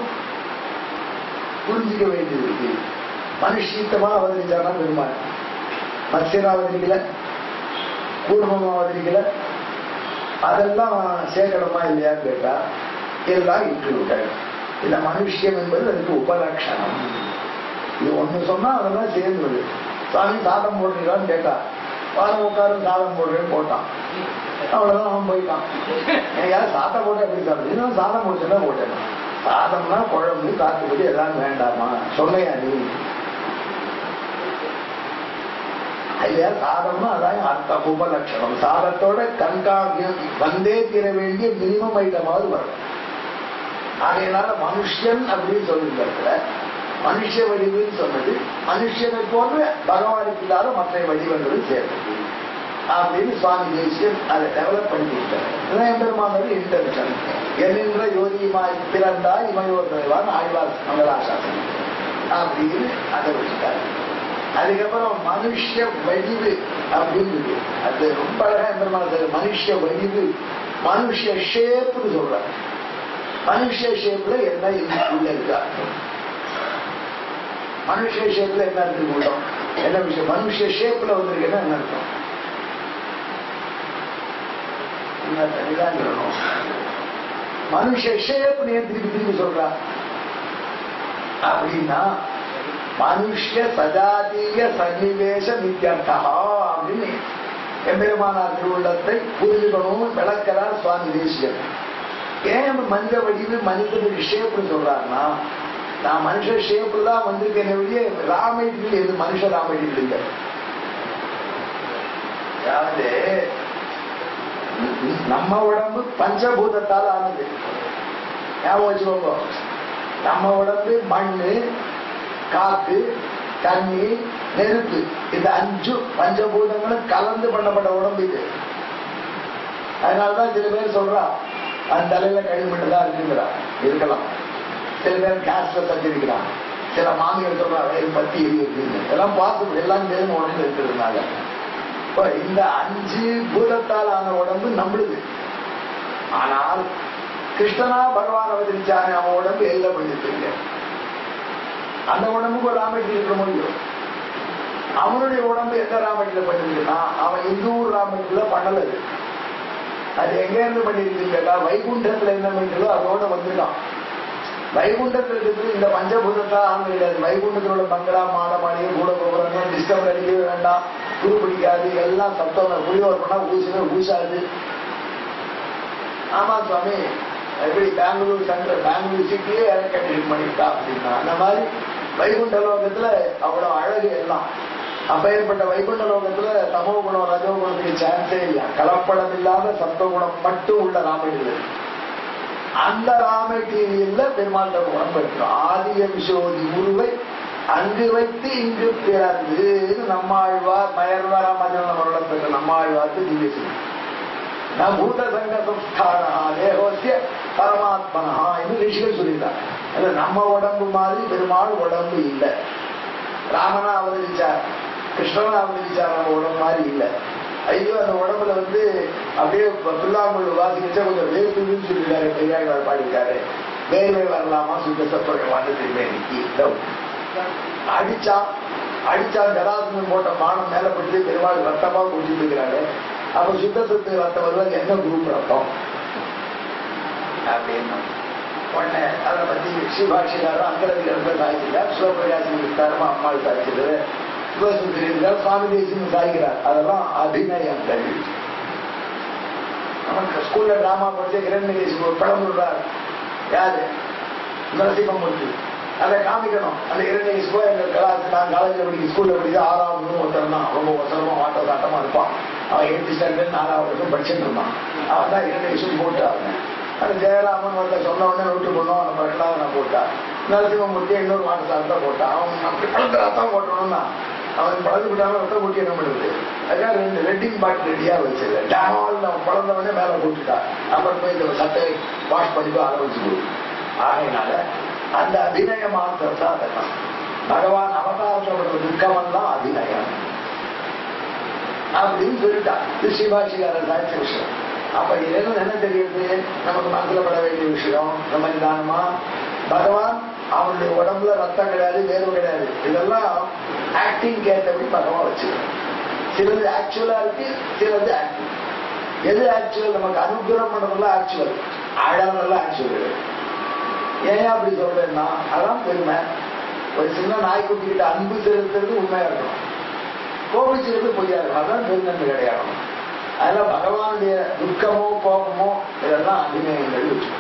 புரிஞ்சுக்க வேண்டியது இருக்கு மனுஷீத்தமா அவதரிச்சானா பெருமாள் மத்சரா அவதரிக்கல கூர்மமா அவதரிக்கல அதெல்லாம் சேகரமா இல்லையான்னு கேட்டா எல்லாம் இன்க்ளூடட் இந்த மனுஷியம் என்பது அதுக்கு உபலட்சணம் இது ஒண்ணு சொன்னா அதெல்லாம் சேர்ந்தது சாமி சாதம் போடுறீங்களான்னு கேட்டா வாரம் உட்காரும் சாதம் போடுறேன்னு போட்டான் அவ்வளவுதான் அவன் போயிட்டான் ஏன் சாதம் போட்டு எப்படி சாப்பிடுது இன்னும் சாதம் போட்டுன்னா போட்டேன் சாதம்னா குழம்பு காத்துப்படி எல்லாம் வேண்டாமா சொன்னையா நீ ஐயா சாதம்னா அதான் அர்த்தம் உபலட்சணம் சாதத்தோட கண்காவியம் வந்தே தீர வேண்டிய மினிமம் ஐட்டமாவது வரும் ஆகையினால மனுஷன் அப்படின்னு சொல்லியிருக்கிற மனுஷ வடிவுன்னு சொன்னது மனுஷனை போன்ற பகவானுக்கு இல்லாத மற்ற வடிவங்களும் சேர்ந்தது அப்படின்னு சுவாமி தேசியம் அதை டெவலப் பண்ணிக்கிட்டார் பெருமானது இன்டென்ஷன் என்னென்ற யோகியுமாய் பிறந்தாய் இமையோர் தலைவான் ஆழ்வார் மங்களாசாசனம் அப்படின்னு அதை வச்சுட்டாரு அதுக்கப்புறம் மனுஷ வடிவு அப்படின்னு அது ரொம்ப அழகா பெருமான மனுஷ வடிவு மனுஷ ஷேப்னு சொல்றாங்க மனுஷ ஷேப்ல என்ன உள்ள இருக்கா மனுஷ ஷேப்ல என்ன இருக்கு உள்ளோம் என்ன விஷயம் மனுஷ ஷேப்ல வந்திருக்குன்னா என்ன அர்த்தம் மனுஷ ஷேப் திருப்பி திருப்பி சொல்றா அப்படின்னா மனுஷ சஜாதீய சன்னிவேச நித்தியர்த்தா அப்படின்னு எம்பெருமானார் திருவுள்ளத்தை புரிஞ்சுக்கணும் விளக்கிறார் சுவாமி தேசியர் ஏன் மனித வடிவு மனிதனுடைய ஷேப்னு சொல்றாருன்னா நான் மனுஷ ஷேப்ல தான் வந்திருக்கேன் வெளியே ராமைடிகள் எது மனுஷ ராமைடிகள் இல்லை அதாவது நம்ம உடம்பு பஞ்சபூதத்தால் ஆனது ஞாபகம் வச்சுக்கோங்க நம்ம உடம்பு மண்ணு காத்து தண்ணி நெருப்பு இந்த அஞ்சு பஞ்சபூதங்களும் கலந்து பண்ணப்பட்ட உடம்பு இது அதனாலதான் சில பேர் சொல்றா அந்த தலையில கழிவுட்டு தான் இருக்குங்கிறா இருக்கலாம் சில பேர் கேஸ்ல தச்சிருக்கிறான் சில மாமியார் சொல்றாங்க இது பத்தி இருக்குன்னு எல்லாம் பார்த்து எல்லாம் தெரிஞ்ச உடம்பு இருக்கிறதுனால இப்ப இந்த அஞ்சு பூதத்தால் ஆன உடம்பு நம்மளுது ஆனால் கிருஷ்ணனா பகவான் அவதரிச்சானே அவன் உடம்பு எல்லாம் பண்ணிட்டு அந்த உடம்புக்கு ஒரு ராமேட்டில் இருக்க முடியும் அவனுடைய உடம்பு எந்த ராமேட்டில் பண்ணிருக்குன்னா அவன் இந்த ஊர் ராமேட்டில் பண்ணல அது அது எங்க இருந்து பண்ணிருக்கு கேட்டா வைகுண்டத்துல என்ன பண்ணிட்டோ அதோட வந்துட்டான் வைகுண்டத்தில் இருக்கு இந்த பஞ்சபூதத்தா ஆண்டு கிடையாது வைகுண்டத்திலோட பங்களா மாட மாளிகை கூட கோபுரங்கள் டிஸ்டர்ப் அடிக்கவே வேண்டாம் துரு பிடிக்காது எல்லாம் சத்தம் புளியோர் பண்ணா ஊசுமே ஊசாது ஆமா சுவாமி எப்படி பெங்களூர் சென்ட்ரல் பெங்களூர் சிட்டியே எலக்ட்ரிக் பண்ணிட்டா அப்படின்னா அந்த மாதிரி வைகுண்ட லோகத்துல அவ்வளவு அழகு எல்லாம் அப்பேற்பட்ட வைகுண்ட லோகத்துல தமோ குணம் ரஜோ குணத்துக்கு சான்ஸே இல்லை கலப்படம் இல்லாத சத்துவகுணம் மட்டும் உள்ள ராமடிகள் அந்த ராமட்டீரியல்ல பெருமாள் உடம்பு இருக்கு ஆதிய விஷோதி உருவை அங்கு வைத்து இங்கு பிறந்து நம்மாழ்வார் மயர்வாராமஜன வருடம் பெற்ற நம்மாழ்வார்க்கு திவ்யசி ந பூத சங்க சம்ஸ்தானா தேகோசிய பரமாத்மனா என்று ரிஷிகள் சொல்லியிருக்காங்க அது நம்ம உடம்பு மாதிரி பெருமாள் உடம்பு இல்லை ராமனா அவதரிச்சார் கிருஷ்ணனா அவதரிச்சார் நம்ம உடம்பு மாதிரி இல்லை ஐயோ அந்த உடம்புல வந்து அப்படியே புல்லாங்குழல் வாசிக்கிச்சா கொஞ்சம் வேர்த்துன்னு சொல்லியிருக்காரு பெரியாழ்வார் பாடியிருக்காரு வேர்வை வரலாமா சுத்த சப்பகம் வந்து நிக்கி அடிச்சா அடிச்சா ஜராசனம் போட்ட பானம் மேல பட்டு பெருமாள் ரத்தமா குடிச்சிட்டு இருக்கிறாரு அப்ப சுத்த சத்து ரத்தம் வருவது என்ன குரூப் ரத்தம் அப்படின்னு உடனே அதை பத்தி ஸ்ரீபாஷிகாரும் அங்கரதிகாரத்தில் சாய்க்கிறார் சிவபிரகாசி விஸ்தாரமா அம்மாள் சாய்க்கிறது சிவசுத்திரியார் சுவாமி தேசியம் சாய்க்கிறார் அதெல்லாம் அபிநயங்கள் நமக்கு ஸ்கூல்ல டிராமா படிச்ச கிரண்யகேசி ஒரு படம் சொல்றார் யாரு நரசிம்மமூர்த்தி அதை காமிக்கணும் அந்த இரண்டேஸ் போய் எங்க கிளாஸ் நான் காலேஜில் படிக்க ஸ்கூல்ல படிக்க ஆறாவது ஒருத்தர் தான் ரொம்ப ஒசரமா ஆட்ட சாட்டமா இருப்பான் அவன் எயித்து ஸ்டாண்டர்ட் நாலாவது வரைக்கும் படிச்சுட்டு இருந்தான் அவன் தான் இரண்டேஸும் போட்டு அவன் அந்த ஜெயராமன் வந்து சொன்ன உடனே நோட்டு பண்ணோம் நம்ம ரெண்டாவது நான் போட்டான் நரசிம்மமூர்த்தி இன்னொரு மாட்டு சாப்பிட்டா போட்டான் அவன் அப்படி பழந்த ரத்தம் போட்டணும்னா அவன் பழந்து விட்டாலும் ரத்தம் கூட்டி என்ன பண்ணுறது அதுக்காக ரெண்டு வெட்டிங் பாட்டில் ரெடியா வச்சிருக்க டமால் அவன் பழந்தவனே மேல போட்டுட்டான் அப்புறம் போய் இந்த சட்டை வாஷ் பண்ணிக்கோ ஆரம்பிச்சு கொடு ஆகையினால அந்த அபிநய மாத்திரம் தான் அதெல்லாம் பகவான் அவதாரத்தோட துக்கமெல்லாம் அபிநயம் அப்படின்னு சொல்லிட்டா இது சிவாஜிகாரர் சாட்சி விஷயம் அப்ப இதுல என்ன தெரியுது நமக்கு மனசுல பட வேண்டிய விஷயம் நம்ம நிதானமா பகவான் அவனுடைய உடம்புல ரத்தம் கிடையாது வேர்வை கிடையாது இதெல்லாம் ஆக்டிங் ஏற்றபடி பகவான் வச்சுக்கணும் சிலது ஆக்சுவலா இருக்கு சிலது ஆக்டிங் எது ஆக்சுவல் நமக்கு அனுகிரகம் பண்றதெல்லாம் ஆக்சுவல் ஆடாதெல்லாம் ஆக்சுவல் கிடையாது ஏன் அப்படி சொல்றேன்னா அதான் பெருமை ஒரு சின்ன நாய்க்குட்டி கிட்ட அன்பு செலுத்துறது உண்மையா இருக்கணும் கோபிச்சிருந்து பொய்யா இருக்கும் அதான் பெருநன்மை கிடையாது அதனால பகவானுடைய துக்கமோ கோபமோ இதெல்லாம் அபிநயங்கள் வச்சுக்கணும்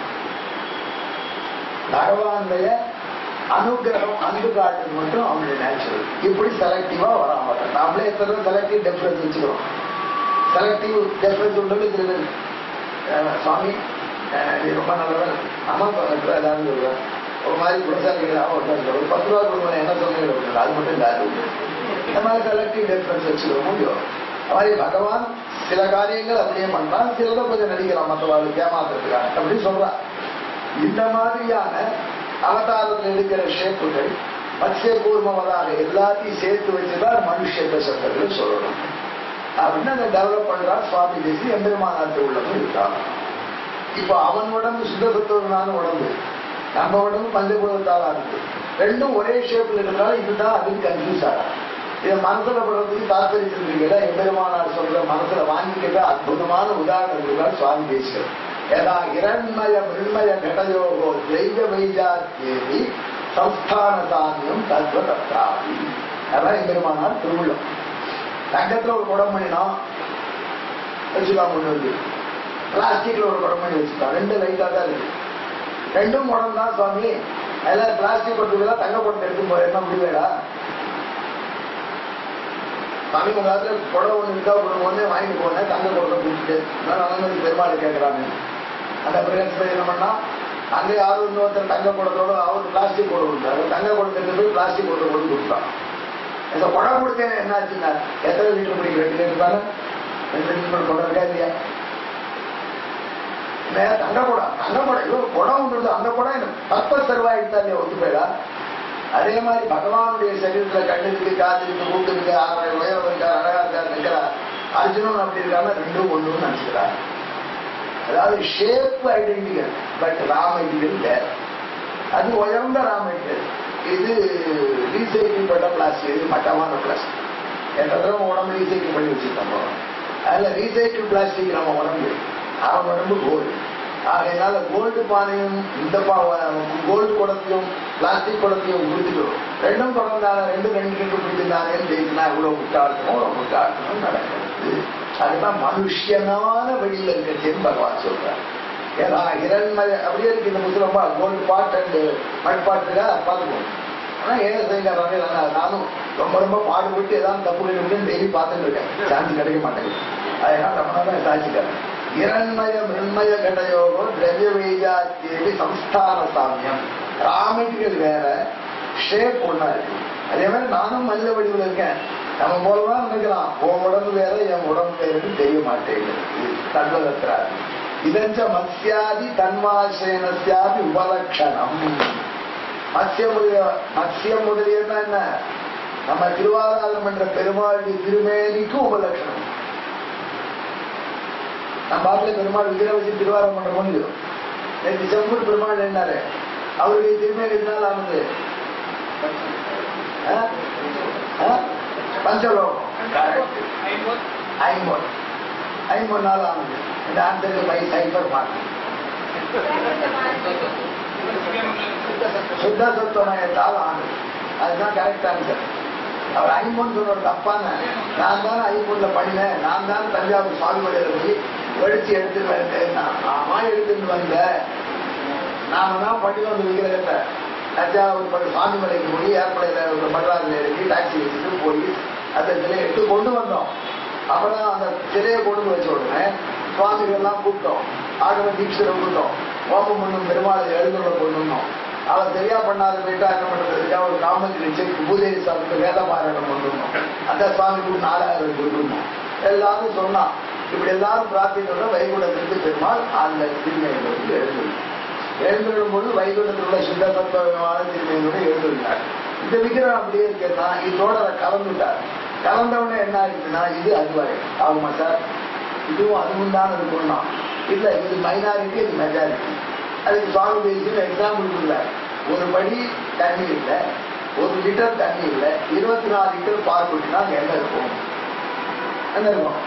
பகவானுடைய அனுகிரகம் அன்பு காட்டுறது மட்டும் அவனுடைய நேச்சுரல் இப்படி செலக்டிவா வராம மாட்டோம் நாமளே எத்தனை செலக்டிவ் டெஃபரன்ஸ் வச்சுக்கிறோம் செலக்டிவ் டெஃபரன்ஸ் உண்டு சில பேர் அஹ், சுவாமி அஹ், நீ ரொம்ப நல்லவன் அம்மா பக்கத்துல எல்லாரும் சொல்லுவேன் ஒரு மாதிரி புரசாலிகளா ஒரு ஒரு பத்து ரூபா கொடுங்க என்ன சொன்னீங்க அது மட்டும் இல்லாது இந்த மாதிரி செலக்டிவ் டெஃபரன்ஸ் வச்சுக்கிறோம் முடியும் அது மாதிரி பகவான் சில காரியங்கள் அப்படியே பண்றான் சிலதை கொஞ்சம் நடிக்கலாம் மற்றவாளுக்கு ஏமாத்துறதுக்காக அப்படின்னு சொல்றான் இந்த மாதிரியான அவதாரத்தில் இருக்கிற ஷேப்புகள் மத்திய கூர்மவதாக எல்லாத்தையும் சேர்த்து வச்சுதான் மனுஷ சட்டத்தில் சொல்லணும் அப்படின்னு அதை டெவலப் பண்றா சுவாமி தேசி எம்பெருமானாட்டு உள்ளவங்க இருக்காங்க இப்போ அவன் உடம்பு சுத்தசத்துவனான உடம்பு நம்ம உடம்பு பஞ்சபூதத்தாலா இருக்கு ரெண்டும் ஒரே ஷேப்ல இருந்தாலும் இதுதான் அதுக்கு கன்ஃபியூஸ் ஆகும் இதை மனசுல படுறதுக்கு தாற்பயத்திருக்கீங்க எம்பெருமானார் சொல்ற மனசுல வாங்கிக்கிட்ட அற்புதமான உதாரணம் தான் சுவாமி தேசியம் யதா இரண்மய மிருண்மய கடயோகோ தெய்வ வைஜாத்தேவி சம்ஸ்தான சாமியம் தத்துவ தத்தாவி அதான் எம்பெருமானார் திருவுள்ளம் தங்கத்துல ஒரு குடம் பண்ணினோம் வச்சுக்கலாம் கொண்டு வந்து பிளாஸ்டிக்ல ஒரு குடம் பண்ணி வச்சுக்கலாம் ரெண்டு லைட்டா தான் இருக்கு ரெண்டும் குடம் தான் சுவாமி அதில் பிளாஸ்டிக் கொட்டுலாம் தங்க கொட்டை எடுத்து போற என்ன முடிவேடா சாமி உங்க காலத்துல குடம் ஒண்ணு இருக்கா ஒண்ணு ஒண்ணு வாங்கிட்டு போனேன் தங்க குடத்தை கொடுத்துட்டு நான் அனுமதி பெருமாள் கேட்கறாங்க அந்த பிரதேசத்தை என்ன பண்ணா அங்க யாரும் இன்னொருத்தர் தங்க குடத்தோட அவர் பிளாஸ்டிக் குடம் கொடுத்தாரு தங்க குடத்தை எடுத்து போய் பிளாஸ்டிக் குடத்தை கொண்டு கொடுத்தான் இந்த குடம் கொடுத்தேன் என்ன ஆச்சுன்னா எத்தனை லிட்டர் பிடிக்கும் ரெண்டு லிட்டர் தானே ரெண்டு லிட்டர் குடம் இருக்கா இல்லையா இல்லையா தங்க குடம் தங்க குடம் இது ஒரு குடம் ஒன்று அந்த குடம் எனக்கு தப்ப செலவாயிட்டா இல்லையா ஒத்து போயிடா அதே மாதிரி பகவானுடைய சரீரத்துல கண்ணு இருக்கு காது இருக்கு மூக்கு இருக்கு ஆறாயிரம் உயரம் இருக்கா அழகா இருக்கா நிற்கிறா அர்ஜுனன் அப்படி இருக்காம ரெண்டும் ஒண்ணுன்னு நினைச்சுக்கிறார் அதாவது shape identical but Ram ideal வேற அது உயர்ந்த ராம் ஐடியல் இது ரீசைக்கிள் பண்ண பிளாஸ்டிக் இது மட்டமான பிளாஸ்டிக் எந்த தடவை உடம்பு ரீசைக்கிள் பண்ணி வச்சிருக்கோம் அதுல ரீசைக்கிள் பிளாஸ்டிக் நம்ம உடம்பு அவன் உடம்பு கோல்டு அதனால கோல்டு பானையும் இந்த கோல்டு குடத்தையும் பிளாஸ்டிக் குடத்தையும் கொடுத்துட்டோம் ரெண்டும் குடந்தான ரெண்டு ரெண்டு ரெண்டு பிடிச்சிருந்தானேன்னு தெரியுதுனா இவ்வளவு முட்டாளணும் அவ்வளவு முட்டாளணும் நடக்கிறது அதுதான் மனுஷனான வெளியில இருக்கிறதுன்னு பகவான் சொல்றார் ஏன்னா இரண்மய அப்படியே இருக்கு இந்த முஸ்லமா கோல்டு பாட் அண்ட் மண் பாட்டுக்கா பார்த்துக்கோங்க ஆனா ஏழை செய்யறாங்க நானும் ரொம்ப ரொம்ப பாடுபட்டு ஏதாவது தப்பு கண்டுபிடிச்சு டெய்லி பார்த்துட்டு இருக்கேன் சான்ஸ் கிடைக்க மாட்டேங்குது அதனால நம்ம தான் சாட்சிக்கிறேன் இரண்மய மிருண்மய கடயோகம் திரவிய வைஜாத்தியவி சம்ஸ்தான சாமியம் ராமட்டிகள் வேற ஷேப் ஒண்ணா இருக்கு அதே மாதிரி நானும் மனித வடிவில் இருக்கேன் நம்ம போலதான் நினைக்கலாம் உன் உடம்பு வேற என் உடம்பு வேறுன்னு தெரிய மாட்டேங்குது தன்வதற்கிறார் இதஞ்ச மத்யாதி தன்மாசேனஸ்யாதி உபலட்சணம் மத்ய முதலிய மத்யம் முதலியன்னா என்ன நம்ம திருவாராதனம் என்ற பெருமாளுடைய திருமேனிக்கு உபலட்சணம் நம்ம பாட்டில பெருமாள் விக்கிர வச்சு திருவாரம் பண்ற முடியும் நேற்று செம்பூர் பெருமாள் என்னாரு அவருடைய திருமேனி எதனால ஆனது ஆ? ஆ? பஞ்சலோகம் Correct. ஐம்பது ஐம்பது ஐம்பது நாள் ஆனது இந்த ஆண்டருக்கு பை சைபர் மார்க் சுத்த சத்துவமயத்தால் ஆனது அதுதான் கரெக்ட் ஆன்சர் அவர் ஐம்பொன் சொல்ற தப்பான நான் தான் ஐம்பொன்ல பண்ணினேன் நான் தான் தஞ்சாவூர் சாகுபடியில போய் வெடிச்சு எடுத்துட்டு வந்தேன் ஆமா எடுத்துட்டு வந்த நாம தான் பண்ணி வந்து விக்கிரகத்தை தஞ்சாவூர் பண்ணி சுவாமிமலைக்கு போய் ஏர்படையில ஒரு மட்ராசில் இறங்கி டாக்ஸி வச்சுட்டு போய் அந்த சிலையை எடுத்து கொண்டு வந்தோம் அப்புறம் அந்த சிலையை கொண்டு வந்து வச்ச உடனே சுவாமிகள் எல்லாம் கூப்பிட்டோம் ஆகவ தீட்சரை கூப்பிட்டோம் கோபம் பண்ணும் பெருமாளை எழுதுள்ள கொண்டு வந்தோம் அவர் சரியா பண்ணாத போயிட்டா என்ன பண்றதுக்காக ஒரு காமத்தில் செக் பூஜை சாப்பிட்டு வேத பாராயணம் கொண்டு வந்தோம் அந்த சுவாமிக்கு நாலாயிரம் கொண்டு வந்தோம் எல்லாரும் சொன்னான் இப்படி எல்லாரும் பிரார்த்திக்கிறோம் வைகுண்டத்திற்கு பெருமாள் அந்த திருமையில வந்து எழுதும் எழுந்துடும் போது வைகுண்டத்தில் உள்ள சுத்த சத்துவமான திருமையோட எழுதுகிறார் இந்த விக்கிரம் அப்படியே இருக்கிறதா இதோட அதை கலந்துட்டார் கலந்தவுடனே என்ன ஆயிடுச்சுன்னா இது அதுவரை ஆகுமா சார் இதுவும் அதுவும் தான் இருக்கணும்னா இல்ல இது மைனாரிட்டி இது மெஜாரிட்டி அதுக்கு சுவாமி தேசியம் எக்ஸாம்பிள் இல்லை ஒரு படி தண்ணி இல்லை ஒரு லிட்டர் தண்ணி இல்லை இருபத்தி நாலு லிட்டர் பால் குடினா அங்க என்ன இருக்கும் என்ன இருக்கும்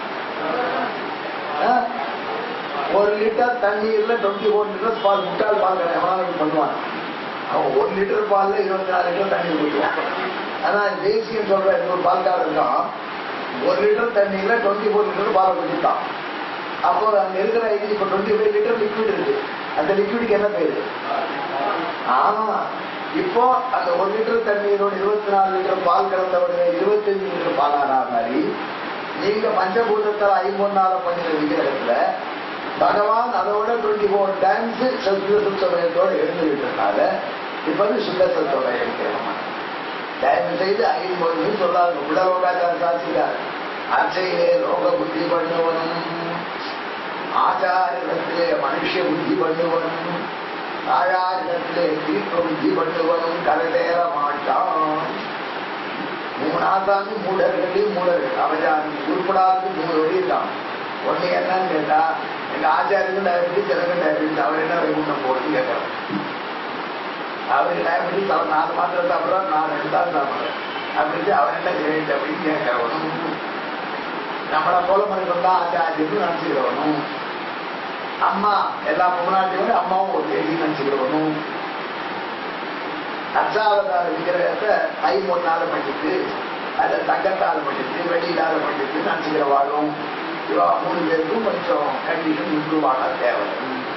ஆ? ஒரு லிட்டர் தண்ணீர்ல டுவெண்ட்டி ஃபோர் லிட்டர் பால் முட்டாள் பால் கடை எவனாலும் பண்ணுவான் அவன் ஒரு லிட்டர் பால்ல இருபத்தி நாலு லிட்டர் தண்ணி குடிக்குவான் ஆனா தேசியம் சொல்ற இன்னொரு பால்காரன் இருக்கான் ஒரு லிட்டர் தண்ணியில டுவெண்ட்டி ஃபோர் லிட்டர் பால் குடித்தான் அப்போ அங்க இருக்கிற இது இப்ப டுவெண்ட்டி ஃபைவ் லிட்டர் லிக்விட் இருக்கு அந்த லிக்விடுக்கு என்ன பேரு ஆமா இப்போ அந்த ஒரு லிட்டர் தண்ணீரோட இருபத்தி நாலு லிட்டர் பால் கலந்தவுடைய இருபத்தஞ்சு லிட்டர் பாலானா மாதிரி நீங்க பஞ்சபூதத்தால் ஐம்பொன்னால பண்ணின விக்கிரகத்துல பகவான் அதோட டுவெண்ட்டி ஃபோர் டைம்ஸ் சத்துவ சுத்தமயத்தோட எழுந்துகிட்டனால இப்ப வந்து சுத்த சத்துவமயம் இருக்கிறோம் தயவு செய்து ஐம்பொன்னு சொல்லாது உலகோகாச்சார சாட்சிக்கார் அச்சையிலே லோக புத்தி பண்ணுவனும் ஆச்சாரிடத்திலே மனுஷ புத்தி பண்ணுவனும் ஆச்சாரிடத்திலே தீர்க்க புத்தி பண்ணுவனும் கரைதேற மாட்டான் மூணு ஆசாமி மூடர்கள் மூடர்கள் அவஜாமி உருப்படாதது மூணு வழி இருக்கான் ஒண்ணு என்னன்னு கேட்டா எங்க ஆச்சாரியர்கள் டயபெட்டிஸ் எனக்கு டயபெட்டிஸ் அவர் என்ன வைகுண்டம் போகுதுன்னு கேட்கறான் அவருக்கு டயபெட்டிஸ் அவர் நாலு மாத்திரை சாப்பிட்றாரு நான் ரெண்டு தான் சாப்பிட்றேன் அப்படின்னு அவர் என்ன கிரேட் அப்படின்னு கேட்கறவனும் நம்மளை போல மனிதன் தான் ஆச்சாரியன்னு நினைச்சுக்கிறவனும் அம்மா எல்லா முன்னாடியோட அம்மாவும் ஒரு கேள்வி நினைச்சுக்கிறவனும் அச்சாவதார விக்கிரகத்தை ஐம்பொன்னால பண்ணிட்டு அதை தங்கத்தால் பண்ணிட்டு வெள்ளியிலால பண்ணிட்டு நினைச்சுக்கிற வாழும் இவா மூணு பேருக்கும் கொஞ்சம் கண்டிஷன் இம்ப்ரூவ் ஆன தேவை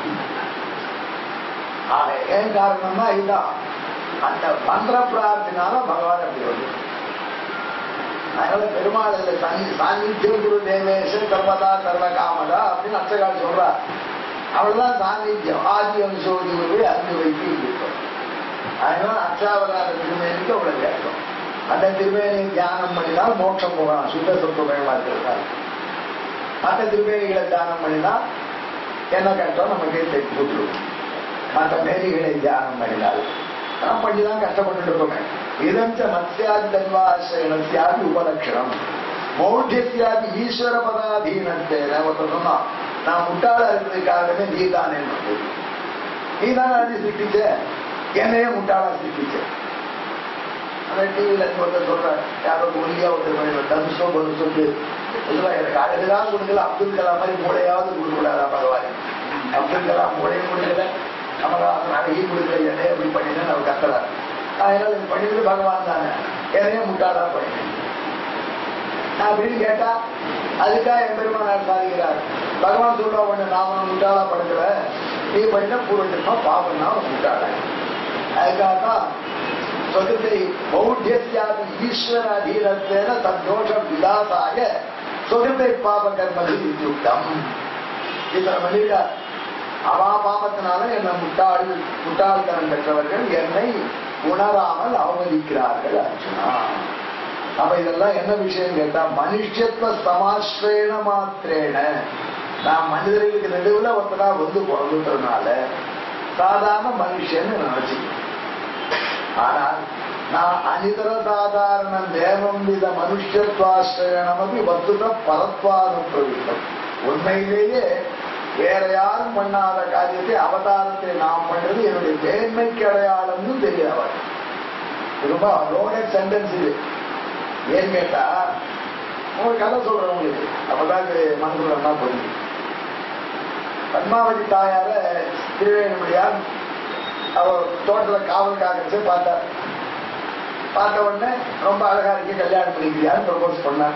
ஆக ஏன் காரணம்னா இதுதான் அந்த மந்திர பிரார்த்தினால பகவான் அப்படி வருது அதனால பெருமாள் இதுல சனி சாநித்தியம் குரு தேவேசன் சர்வதா சர்வ காமதா அப்படின்னு அச்சகால் சொல்றார் அவள்தான் சாநித்தியம் ஆதி அம்சோதி குருவை அறிந்து வைத்து இருக்கும் அதனால அச்சாவதார திருமேனிக்கு அவ்வளவு கேட்கும் அந்த திருமேனி தியானம் பண்ணினால் மோட்சம் போகலாம் சுத்த சொத்துமயமா இருக்கிறார் மற்ற திருமேனிகளை தியானம் பண்ணினால் என்ன கஷ்டம் நமக்கே தெரிஞ்சு போட்டுருவோம் மற்ற மேரிகளை தியானம் பண்ணினால் நான் பண்ணிதான் கஷ்டப்பட்டு இருக்கோமே இதஞ்ச மத்யாதி தன்வாசியாதி உபலட்சணம் மௌಢ்யத்தியாதி ஈஸ்வர பதாதீனத்தேன ஒருத்தர் சொன்னான் நான் முட்டாளா இருக்கிறதுக்காகவே நீ தானே நீ தானே அது சிக்கிச்ச என்னையே முட்டாளா சிக்கிச்ச அந்த டிவியில ஒருத்தர் சொல்ற யாரோ ஒல்லியா ஒருத்தர் தனுஷோ பனுஷோக்கு சொல்லுவா எனக்கு அழகுதான் கொடுக்கல அப்துல் கலாம் மாதிரி மூளையாவது கொடுக்கூடாதா பரவாயில்ல அப்துல் கலாம் மூளையும் கொடுக்கல கமலஹாசன் அழகையும் கொடுக்கல என்னையே இப்படி பண்ணினேன் அவர் கத்தலார் அதனால இது பண்ணிட்டு பகவான் தானே என்னையே முட்டாளா பண்ணினேன் நான் அப்படின்னு கேட்டா அதுக்காக என் பெருமானார் சாதிக்கிறார் பகவான் சொல்ற ஒண்ணு நான் உன்னை முட்டாளா படுக்கல நீ பண்ண பூர்வஜன்மா பாவம்னா உன் முட்டாள அதுக்காகத்தான் சொகத்தை பௌத்தியத்தியாதி ஈஸ்வர அதீனத்தேன தந்தோஷ விலாசாய சொகத்தை பாப கர்மதி யுக்தம் இத்தனை பண்ணிட்டார் அவா பாபத்தினால என்னை முட்டாள் முட்டாள்தனம் பெற்றவர்கள் என்னை உணராமல் அவமதிக்கிறார்கள் அர்ஜுனா அப்ப இதெல்லாம் என்ன விஷயம் கேட்டா மனுஷத்துவ சமாஸ்ரேன மாத்திரேன நான் மனிதர்களுக்கு நடுவுல ஒருத்தரா வந்து பிறந்துட்டதுனால சாதாரண மனுஷன்னு நினைச்சுக்கிறேன் ஆனால் நான் அனிதர சாதாரண தேவம் வித மனுஷத்வாசிரயணமபி வத்துத பரத்வானுப்பிரவித்தம் உண்மையிலேயே வேற யாரும் பண்ணாத காரியத்தை அவதாரத்தை நாம் பண்றது என்னுடைய மேன்மைக்கு அடையாளம்னு தெரியாத ரொம்ப லோடட் சென்டென்ஸ் இது ஏன்னு கேட்டா உங்க கதை சொல்றேன் உங்களுக்கு அப்பதான் இது மனசுல என்ன புரியும் பத்மாவதி தாயார திருவேணுடையார் அவர் தோட்டத்துல காவல் காக்கச்சு பார்த்தார் பார்த்த உடனே ரொம்ப அழகா இருக்கு கல்யாணம் பண்ணிக்கிறான்னு ப்ரப்போஸ் பண்ணார்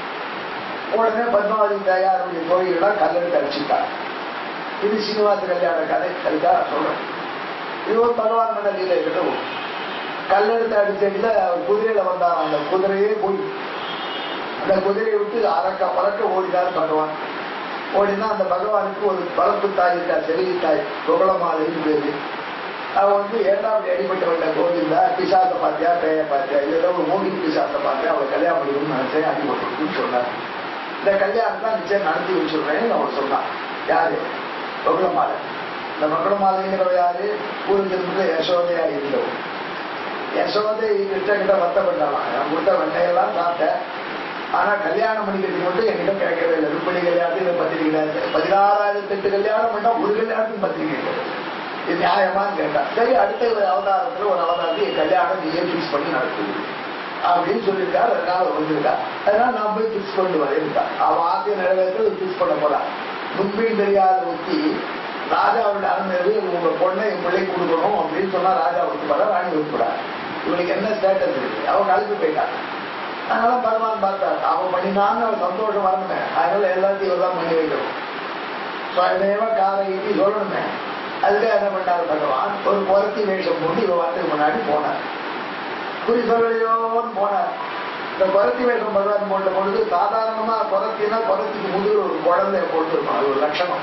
உடனே பத்மாவதி தாயாருடைய கோயிலாம் கல்லெடுத்து அடிச்சுட்டார் இது சீனிவாச கல்யாண கதை அதுக்காக சொல்றேன் இது ஒரு பகவான் மன லீலை இருக்கட்டும் கல்லெடுத்து அடிச்சதுல அவர் குதிரையில வந்தார் அந்த குதிரையே போய் அந்த குதிரையை விட்டு அறக்க பறக்க ஓடினார் பகவான் ஓடினா அந்த பகவானுக்கு ஒரு பரப்பு தாய் இருக்கா செவிலி தாய் புகழமாலைன்னு பேரு அவ வந்து ஏழாவது அடிபட்டு வந்த கோவிந்தா பிசாச பாத்தியா பேய பாத்தியா இது ஏதோ ஒரு மூடி பிசாச பாத்தியா அவளை கல்யாணம் பண்ணிக்கணும்னு நினைச்சேன் அடிபட்டு சொன்னார் இந்த கல்யாணம் தான் நிச்சயம் நடத்தி வச்சுடுறேன்னு அவன் சொன்னான் யாரு பகுளமாலை இந்த பகுளமாலைங்கிறவ யாரு பூர்வத்திலிருந்து யசோதையா இருந்தவன் யசோதை கிட்ட கிட்ட வருத்தப்பட்டாலாம் நான் கொடுத்த வெண்ணையெல்லாம் சாப்பிட்டேன் ஆனா கல்யாணம் பண்ணிக்கிறதுக்கு மட்டும் என்கிட்ட கேட்கவே இல்லை ருப்பணி கல்யாணத்துக்கு பத்திரிக்கை கிடையாது பதினாறாயிரத்தி எட்டு கல்யாணம் பண்ணா ஒரு கல்யாணத்துக்கு பத்திரிக்கை கிடையாது இது நியாயமான்னு கேட்டா சரி அடுத்த ஒரு அவதாரத்துல ஒரு அவதாரத்தை என் கல்யாணம் நீயே ஃபிக்ஸ் பண்ணி நடத்துது அப்படின்னு சொல்லியிருக்கா அதனால வந்திருக்கா அதனால நான் போய் ஃபிக்ஸ் பண்ணிட்டு வரேன்டா அவன் ஆசையை நிறைவேற்ற ஃபிக்ஸ் பண்ண போறான் முன்பின் தெரியாத ஒத்தி ராஜாவோட அனுமதி உங்க பொண்ணை என் பிள்ளை கொடுக்கணும் அப்படின்னு சொன்னா ராஜா ஒத்துப்பாரா ராணி ஒத்துப்படா இவனுக்கு என்ன ஸ்டேட்டஸ் இருக்கு அவன் கலந்து போயிட்டான் அதனால பகவான் பார்த்தார் அவன் பண்ணினான்னு அவன் சந்தோஷம் வரணுமே அதனால எல்லாத்தையும் இவர் தான் பண்ணி வைக்கணும் சுயமேவ காரையிட்டு சொல்லணுமே அதுக்காக என்ன பண்ணார் பகவான் ஒரு குரத்தி வேஷம் போட்டு இவன் வாரத்துக்கு முன்னாடி போனார் குறி சொல்லலையோன்னு போனார் இந்த குரத்தி வேஷம் பகவான் போட்ட பொழுது சாதாரணமா குரத்தினா குரத்திக்கு முதுகு ஒரு குழந்தைய போட்டுருக்கணும் அது ஒரு லட்சணம்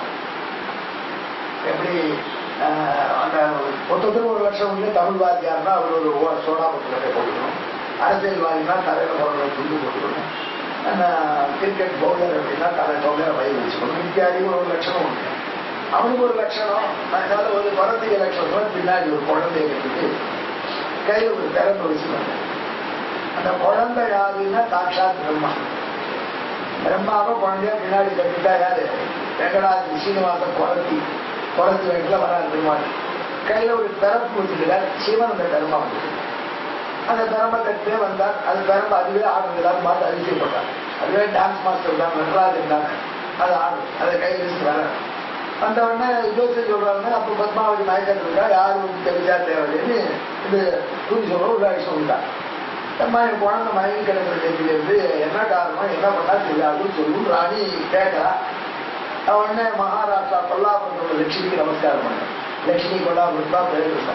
எப்படி ஆஹ், அந்த மொத்தத்தில் ஒரு லட்சம் வந்து தமிழ் வாத்தியார்னா அவர் ஒரு ஓ- சோடா புத்தகத்தை போட்டுக்கணும் அரசியல்வாதினா தலையில போடுற துண்டு போட்டுக்கணும் கிரிக்கெட் பவுலர் அப்படின்னா தலை பவுலரை வயிறு வச்சுக்கணும் இத்தியாதி ஒரு லட்சணம் உண்டு அவனுக்கு ஒரு லட்சணம் அதனால ஒரு குழந்தைய லட்சணம் பின்னாடி ஒரு குழந்தைய கட்டிட்டு கையில் ஒரு திறந்து வச்சுக்கணும் அந்த குழந்தை யாருன்னா சாட்சாத் பிரம்மா பிரம்மாவை குழந்தைய பின்னாடி கட்டிட்டா யாரு வெங்கடாஜி சீனிவாசன் குழந்தை குழந்தை வீட்டுல வராது பெருமாள் கையில ஒரு பிறப்பு வச்சுக்கிறார் சிவன் அந்த பெருமா வந்து அந்த பெரம்பை கட்டியே வந்தார் அது பெரம்பு அதுவே ஆடுறதுலாம் பார்த்து அதிசயப்பட்டார் அதுவே டான்ஸ் மாஸ்டர் தான் நடராஜன் தான் அது ஆடும் அதை கையில் வச்சு வர அந்த உடனே ஜோசியம் சொல்றாங்க அப்ப பத்மாவதி நாயக்கர் இருக்கா யாரும் வந்து தெரிஞ்சா தேவையில்லைன்னு இது தூக்கி சொல்ற ஒரு ஆயுஷம் சொல்லிட்டா அம்மா என் குழந்தை மயங்கி கிடக்கிற தெரிஞ்சது என்ன காரணம் என்ன பண்ணா தெரியாதுன்னு சொல்லும் ராணி கேட்கறா அவன் உடனே மகாராஷ்டிரா கொல்லாபுரத்தோட லட்சுமிக்கு நமஸ்காரம் பண்ண லட்சுமி கொல்லாபுரத்தா பேர்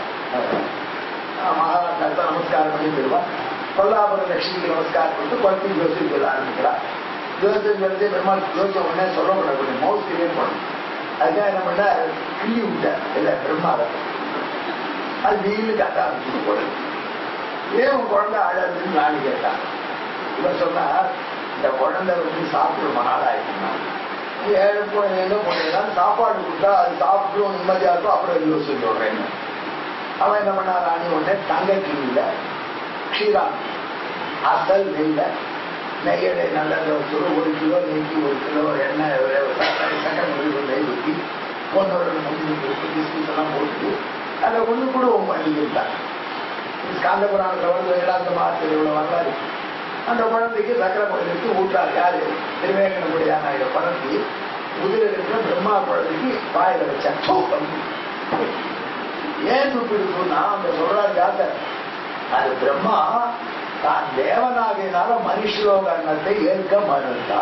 மகாராஷ்டிரா நமஸ்காரம் பண்ணி போயிடுவான் கொல்லாபுரம் லட்சுமிக்கு நமஸ்காரம் பண்ணிட்டு குழந்தை ஜோசியம் சொல்ல ஆரம்பிக்கிறா ஜோசியம் சொல்லி பெருமாள் ஜோசியம் உடனே சொல்லப்பட கொஞ்சம் மவுஸ் கிளியர் பண்ணும் அதுக்காக என்ன பண்ண கிள்ளி விட்டார் இல்ல பிரம்மாவை அது நீலு கட்ட ஆரம்பிச்சு போல ஏன் உன் குழந்தை அழகுன்னு ராணி கேட்டான் இவர் சொன்னா இந்த குழந்தை வந்து சாப்பிடுற நாளாயிருக்குன்னா ஏழு குழந்தைங்க போனீங்கன்னா சாப்பாடு கொடுத்தா அது சாப்பிட்டு நிம்மதியா இருக்கும் அப்புறம் யோசிச்சு சொல்றேன்னு அவன் என்ன பண்ணா ராணி உடனே தங்க கிளியில க்ஷீரா அசல் நெல்ல நெய்யடை நல்ல சுரு ஒரு கிலோ நெய்க்கு ஒரு கிலோ எண்ணெய் சக்கரை ஒரு நெய் ஊற்றி பொண்ணோட முந்தி பிஸ்கட் எல்லாம் போட்டு அதை ஒண்ணு கூட பண்ணிக்கிட்டான் காந்த புராணத்தில் வந்து ஏழாந்த மாதத்தில் இவ்வளவு வரலாறு அந்த குழந்தைக்கு சக்கரை குழந்தைக்கு ஊட்டார் யாரு திருவேங்கனுடைய நாயுடு பரப்பி முதிர இருக்கிற பிரம்மா குழந்தைக்கு வாயில வச்சான் சோ, ஏன் துப்பிடுச்சுன்னா அந்த சொல்றாரு யாத்தர் அது பிரம்மா தான் தேவனாகினால மனுஷலோக அன்னத்தை ஏற்க மறுத்தா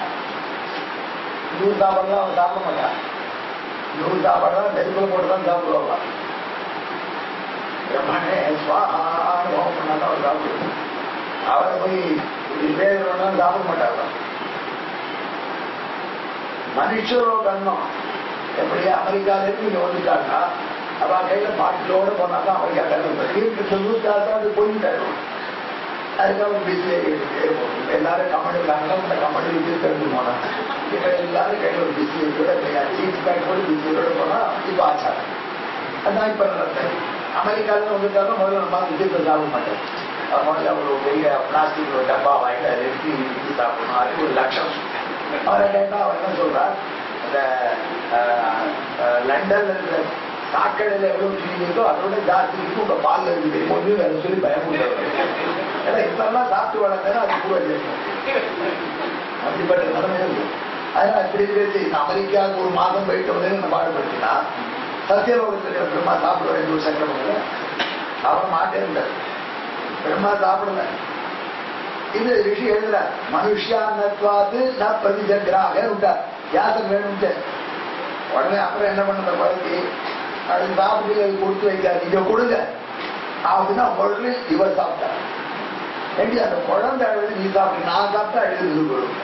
நூறு சாப்பாடுலாம் அவன் சாப்பிட மாட்டான் நூறு சாப்பாடுலாம் நெருப்புல போட்டு தான் சாப்பிடுவாங்க பிரம்மனே சுவாஹான்னு ஹோமம் பண்ணாதான் அவர் சாப்பிடுவோம் அவரை போய் இப்படி பேசுறவனா சாப்பிட மாட்டாங்க மனுஷரோட அன்னம் எப்படி அமெரிக்கால இருந்து இங்க வந்துட்டாங்கன்னா அவன் கையில பாட்டிலோட போனாதான் அமெரிக்கா கண்ணு வீட்டுக்கு சொல்லிட்டாதான் அது போயிட்டாரு அதுக்கப்புறம் பிஸி எல்லாரும் கமெண்ட் விடாங்களா இந்த கமெண்ட் இது தெரிஞ்சு போனா இப்ப எல்லாரும் கையில் ஒரு பிஸி கூட சீட் பேக் கூட பிஸியோட போனா இப்ப ஆச்சாரம் அதான் இப்ப நடந்தது அமெரிக்காவில் வந்துட்டாங்க முதல்ல நம்ம விஜயத்தை சாப்பிட மாட்டேன் அது முதல்ல ஒரு பெரிய பிளாஸ்டிக் ஒரு டப்பா வாங்கிட்டு அதை எடுத்து இடிச்சு சாப்பிடணும் அதுக்கு ஒரு லட்சம் அவரை கேட்டா அவர் என்ன சொல்றார் அந்த அஹ், அஹ், லண்டன்ல இருக்கிற சாக்கடையில எவ்வளவு கிளி இருக்கோ அதோட ஜாஸ்தி இருக்கு உங்க பால்ல இருக்கு தெரியுமோ வேற சொல்லி பயமுடுறாரு ஏன்னா இப்பெல்லாம் சாப்பிட்டு வளர்ந்தா அது கூட அப்படிப்பட்ட நிலைமை இருக்கு அதனால இப்படி இருக்கு இந்த அமெரிக்காவுக்கு ஒரு மாதம் போயிட்டு வந்து நம்ம பாடுபடுத்தினா சத்தியலோகத்தில் இருக்கிற பிரம்மா சாப்பிட வேண்டிய ஒரு சக்கரம் இல்லை அவர் மாட்டே இருந்தார் பிரம்மா சாப்பிடல இது ரிஷி எழுதுற மனுஷியானத்வாது ந பிரதிஜகிராக விட்டார் யாசம் வேணும்ட்டு உடனே அப்புறம் என்ன பண்ண குழந்தை அது சாப்பிட்டு அது கொடுத்து வைக்காது நீங்க கொடுங்க அப்படின்னா உடனே இவர் சாப்பிட்டார் ஏண்டி அந்த குழந்தை அழுது நீ சாப்பிட்டு நான் சாப்பிட்டா அழுது போடும்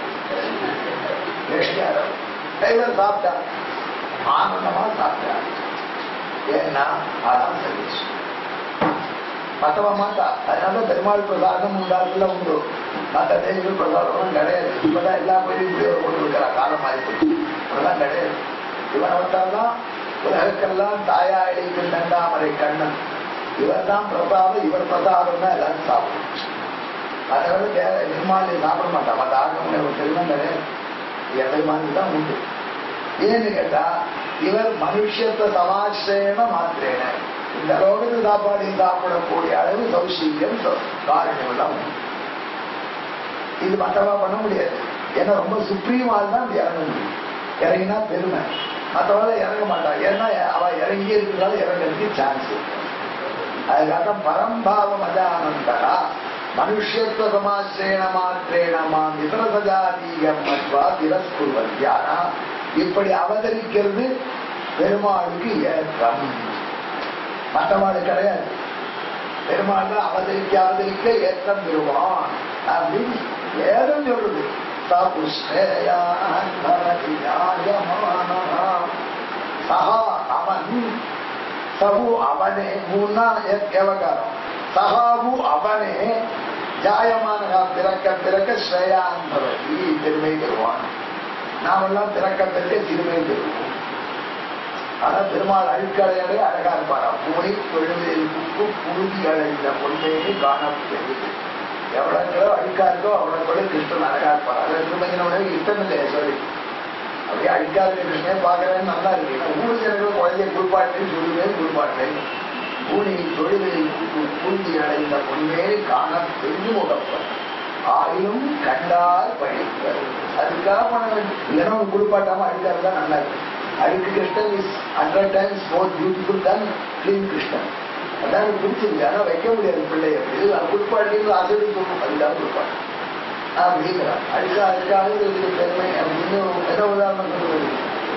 டைவர் சாப்பிட்டா ஆனந்தமா சாப்பிட்டா ஏன்னா அதான் சர்வீஸ் மத்தவ மாட்டா அதனால பெருமாள் பிரசாதம் உண்டாக்குல உண்டு மற்ற தேவிகள் பிரசாதம் கிடையாது இப்பதான் எல்லா கோயிலும் இப்படி ஒரு கொண்டு இருக்கிற காலம் மாறி போச்சு அதெல்லாம் கிடையாது இவன் வந்தால்தான் உலகக்கெல்லாம் தாயா இழைக்கும் தண்டாமரை கண்ணன் இவர் தான் பிரசாதம் இவர் பிரசாதம் தான் எல்லாரும் சாப்பிடும் அதனால வேற பெருமாள் சாப்பிட மாட்டான் மற்ற ஆட்டம் ஒரு செல்வம் கிடையாது என் பெருமாளுக்கு தான் உண்டு ஏன்னு கேட்டா இவர் மனுஷத்தை சமாசிரேன மாத்திரேன இந்த லோகத்து சாப்பாடு சாப்பிடக்கூடிய அளவு சௌசீல்யம் காரணம் எல்லாம் உண்டு. இது மற்றவா பண்ண முடியாது ஏன்னா ரொம்ப சுப்ரீம் ஆள் தான் இறங்க முடியும் இறங்கினா பெருமை மற்றவங்கள இறங்க மாட்டான் ஏன்னா அவ இறங்கி இருக்கிறதால இறங்கிறதுக்கு சான்ஸ் இருக்கு அதுக்காக பரம்பாவம் அஜானந்தரா மனுஷத்துவ சமாசிரேண மாத்திரேண மாம் இதர சஜாதீயம் மத்வா திரஸ்குர்வத்யானா இப்படி அவதரிக்கிறது பெருமாளுக்கு ஏற்றம் மற்றவாடு கிடையாது பெருமாள் தான் அவதரிக்க அவதரிக்க ஏற்றம் பெறுவான் அப்படின்னு வேதம் சொல்லுது சகா அவன் சபு அவனே மூணா ஏவகாரம் சகாபு அவனே ஜாயமான பிறக்க பிறக்க ஸ்ரேயான் பவதி பெருமை பெறுவான் நாமெல்லாம் பிறக்க பிறக்க திருமை பெறுவோம் ஆனா பெருமாள் அழுக்கடையாலே அழகா இருப்பாராம் பூனை தொழுவில் குப்பு புழுதி அடைந்த பொன்மையை காணப்படுகிறது எவ்வளவு அழுக்கா இருக்கோ அவ்வளவு கூட கிருஷ்ணன் அழகா இருப்பார் அதை திருமணம் இஷ்டம் இல்லையா சொல்லி அப்படியே அழுக்கா இருக்க கிருஷ்ணன் பாக்குறேன்னு நல்லா இருக்கு ஊர் ஜனங்கள் குழந்தைய குளிப்பாட்டு சொல்லுவேன் குளிப்பாட்டேன் பூனை தொழுவில் பூந்தி அடைந்த பொன்மேல் காண பெண்ணு முகப்பர் ஆயினும் கண்டால் படிப்பர் அதுக்காக பண்ண வேண்டும் இல்லைன்னா உங்க குளிப்பாட்டாம அழுக்கா இருந்தா நல்லா இருக்கு அழுக்கு Krishnan is hundred times more beautiful தான் கிளீன் கிருஷ்ணன் அதான் எனக்கு பிடிச்சிருக்கு ஆனா வைக்க முடியாது பிள்ளைய இது குளிப்பாட்டின்னு அசடி சொல்லணும் அதுக்காக குளிப்பாட்டு அப்படிங்கிறான் அழுக்கா அழுக்காக இதுக்கு பெருமை அப்படின்னு என்ன உதாரணம் சொல்லுவது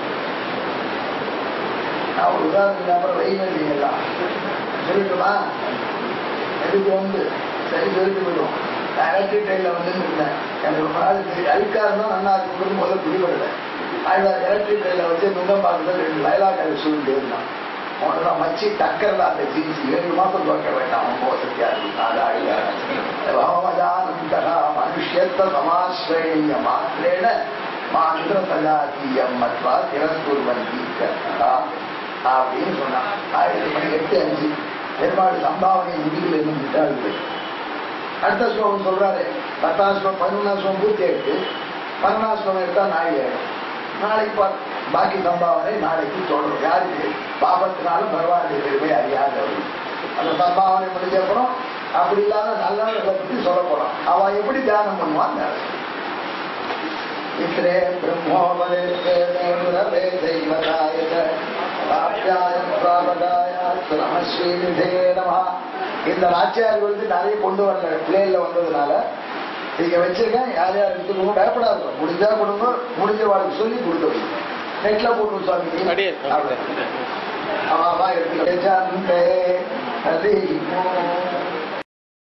நான் ஒரு உதாரணம் இல்லாம வைவேலி எல்லாம் சொல்லட்டுமா எதுக்கு வந்து சரி சொல்லிட்டு போயிடும் நான் எலக்ட்ரிக் ட்ரெயின்ல வந்து இருந்தேன் எனக்கு ரொம்ப நாள் சரி அழுக்கா இருந்தா நல்லா இருக்குன்னு முதல்ல பிடிபடல ஆழ்வார் எலக்ட்ரிக் ட்ரெயின்ல வச்சு நுங்கம் பார்க்கறது ரெண்டு லைலாக்கள் சொல்லிட்டு இருந்தான் உனக்கு மச்சி டக்கர்ல அந்த ஜீன்ஸ் ஏழு மாசம் துவக்க வேண்டாம் ரொம்ப வசதியா இருக்கு அது அழுகானந்தா மனுஷத்த சமாசிரேய மாத்திரேன மாந்திர சஜாத்தியம் மத்வா திரஸ்குர்வந்தி கர்த்தா அப்படின்னு சொன்னான் ஆயிரத்தி மணி எட்டு அஞ்சு பெருமாள் சம்பாவனை முதுகில் இருந்து விட்டார்கள் அடுத்த ஸ்லோகம் சொல்றாரு பத்தாம் ஸ்லோகம் பதினொன்றாம் ஸ்லோகம் பூர்த்தி ஆயிட்டு பன்னெண்டாம் ஸ்லோகம் எடுத்தா நாளைக்கு ஆயிடும் நாளைக்கு பா- பாக்கி சம்பாவனை நாளைக்கு தொடரும் யாருக்கு பாபத்தினால பகவானுடைய பெருமை அறியாதவர்கள் அந்த சம்பாவனை முடிஞ்ச அப்புறம் அப்படி இல்லாத நல்லவர்களை பத்தி சொல்ல போறோம் அவ எப்படி தியானம் பண்ணுவான் இத்திரே பிரம்மோபதே தெய்வதாய ராஜ்யாய பிராபதாய நமஸ்ரீநிதே நமஹ இந்த நாச்சியார் வந்து நிறைய கொண்டு வரல பிளேன்ல வந்ததுனால நீங்க வச்சிருக்கேன் யார் யார் எடுத்துக்கணும் பயப்படாது முடிஞ்சா கொடுங்க முடிஞ்ச வாழ்க்கை சொல்லி கொடுக்க நெட்ல போட்டு சுவாமி அடியே. அவன் அவன் எடுத்து ஹரி ஓம்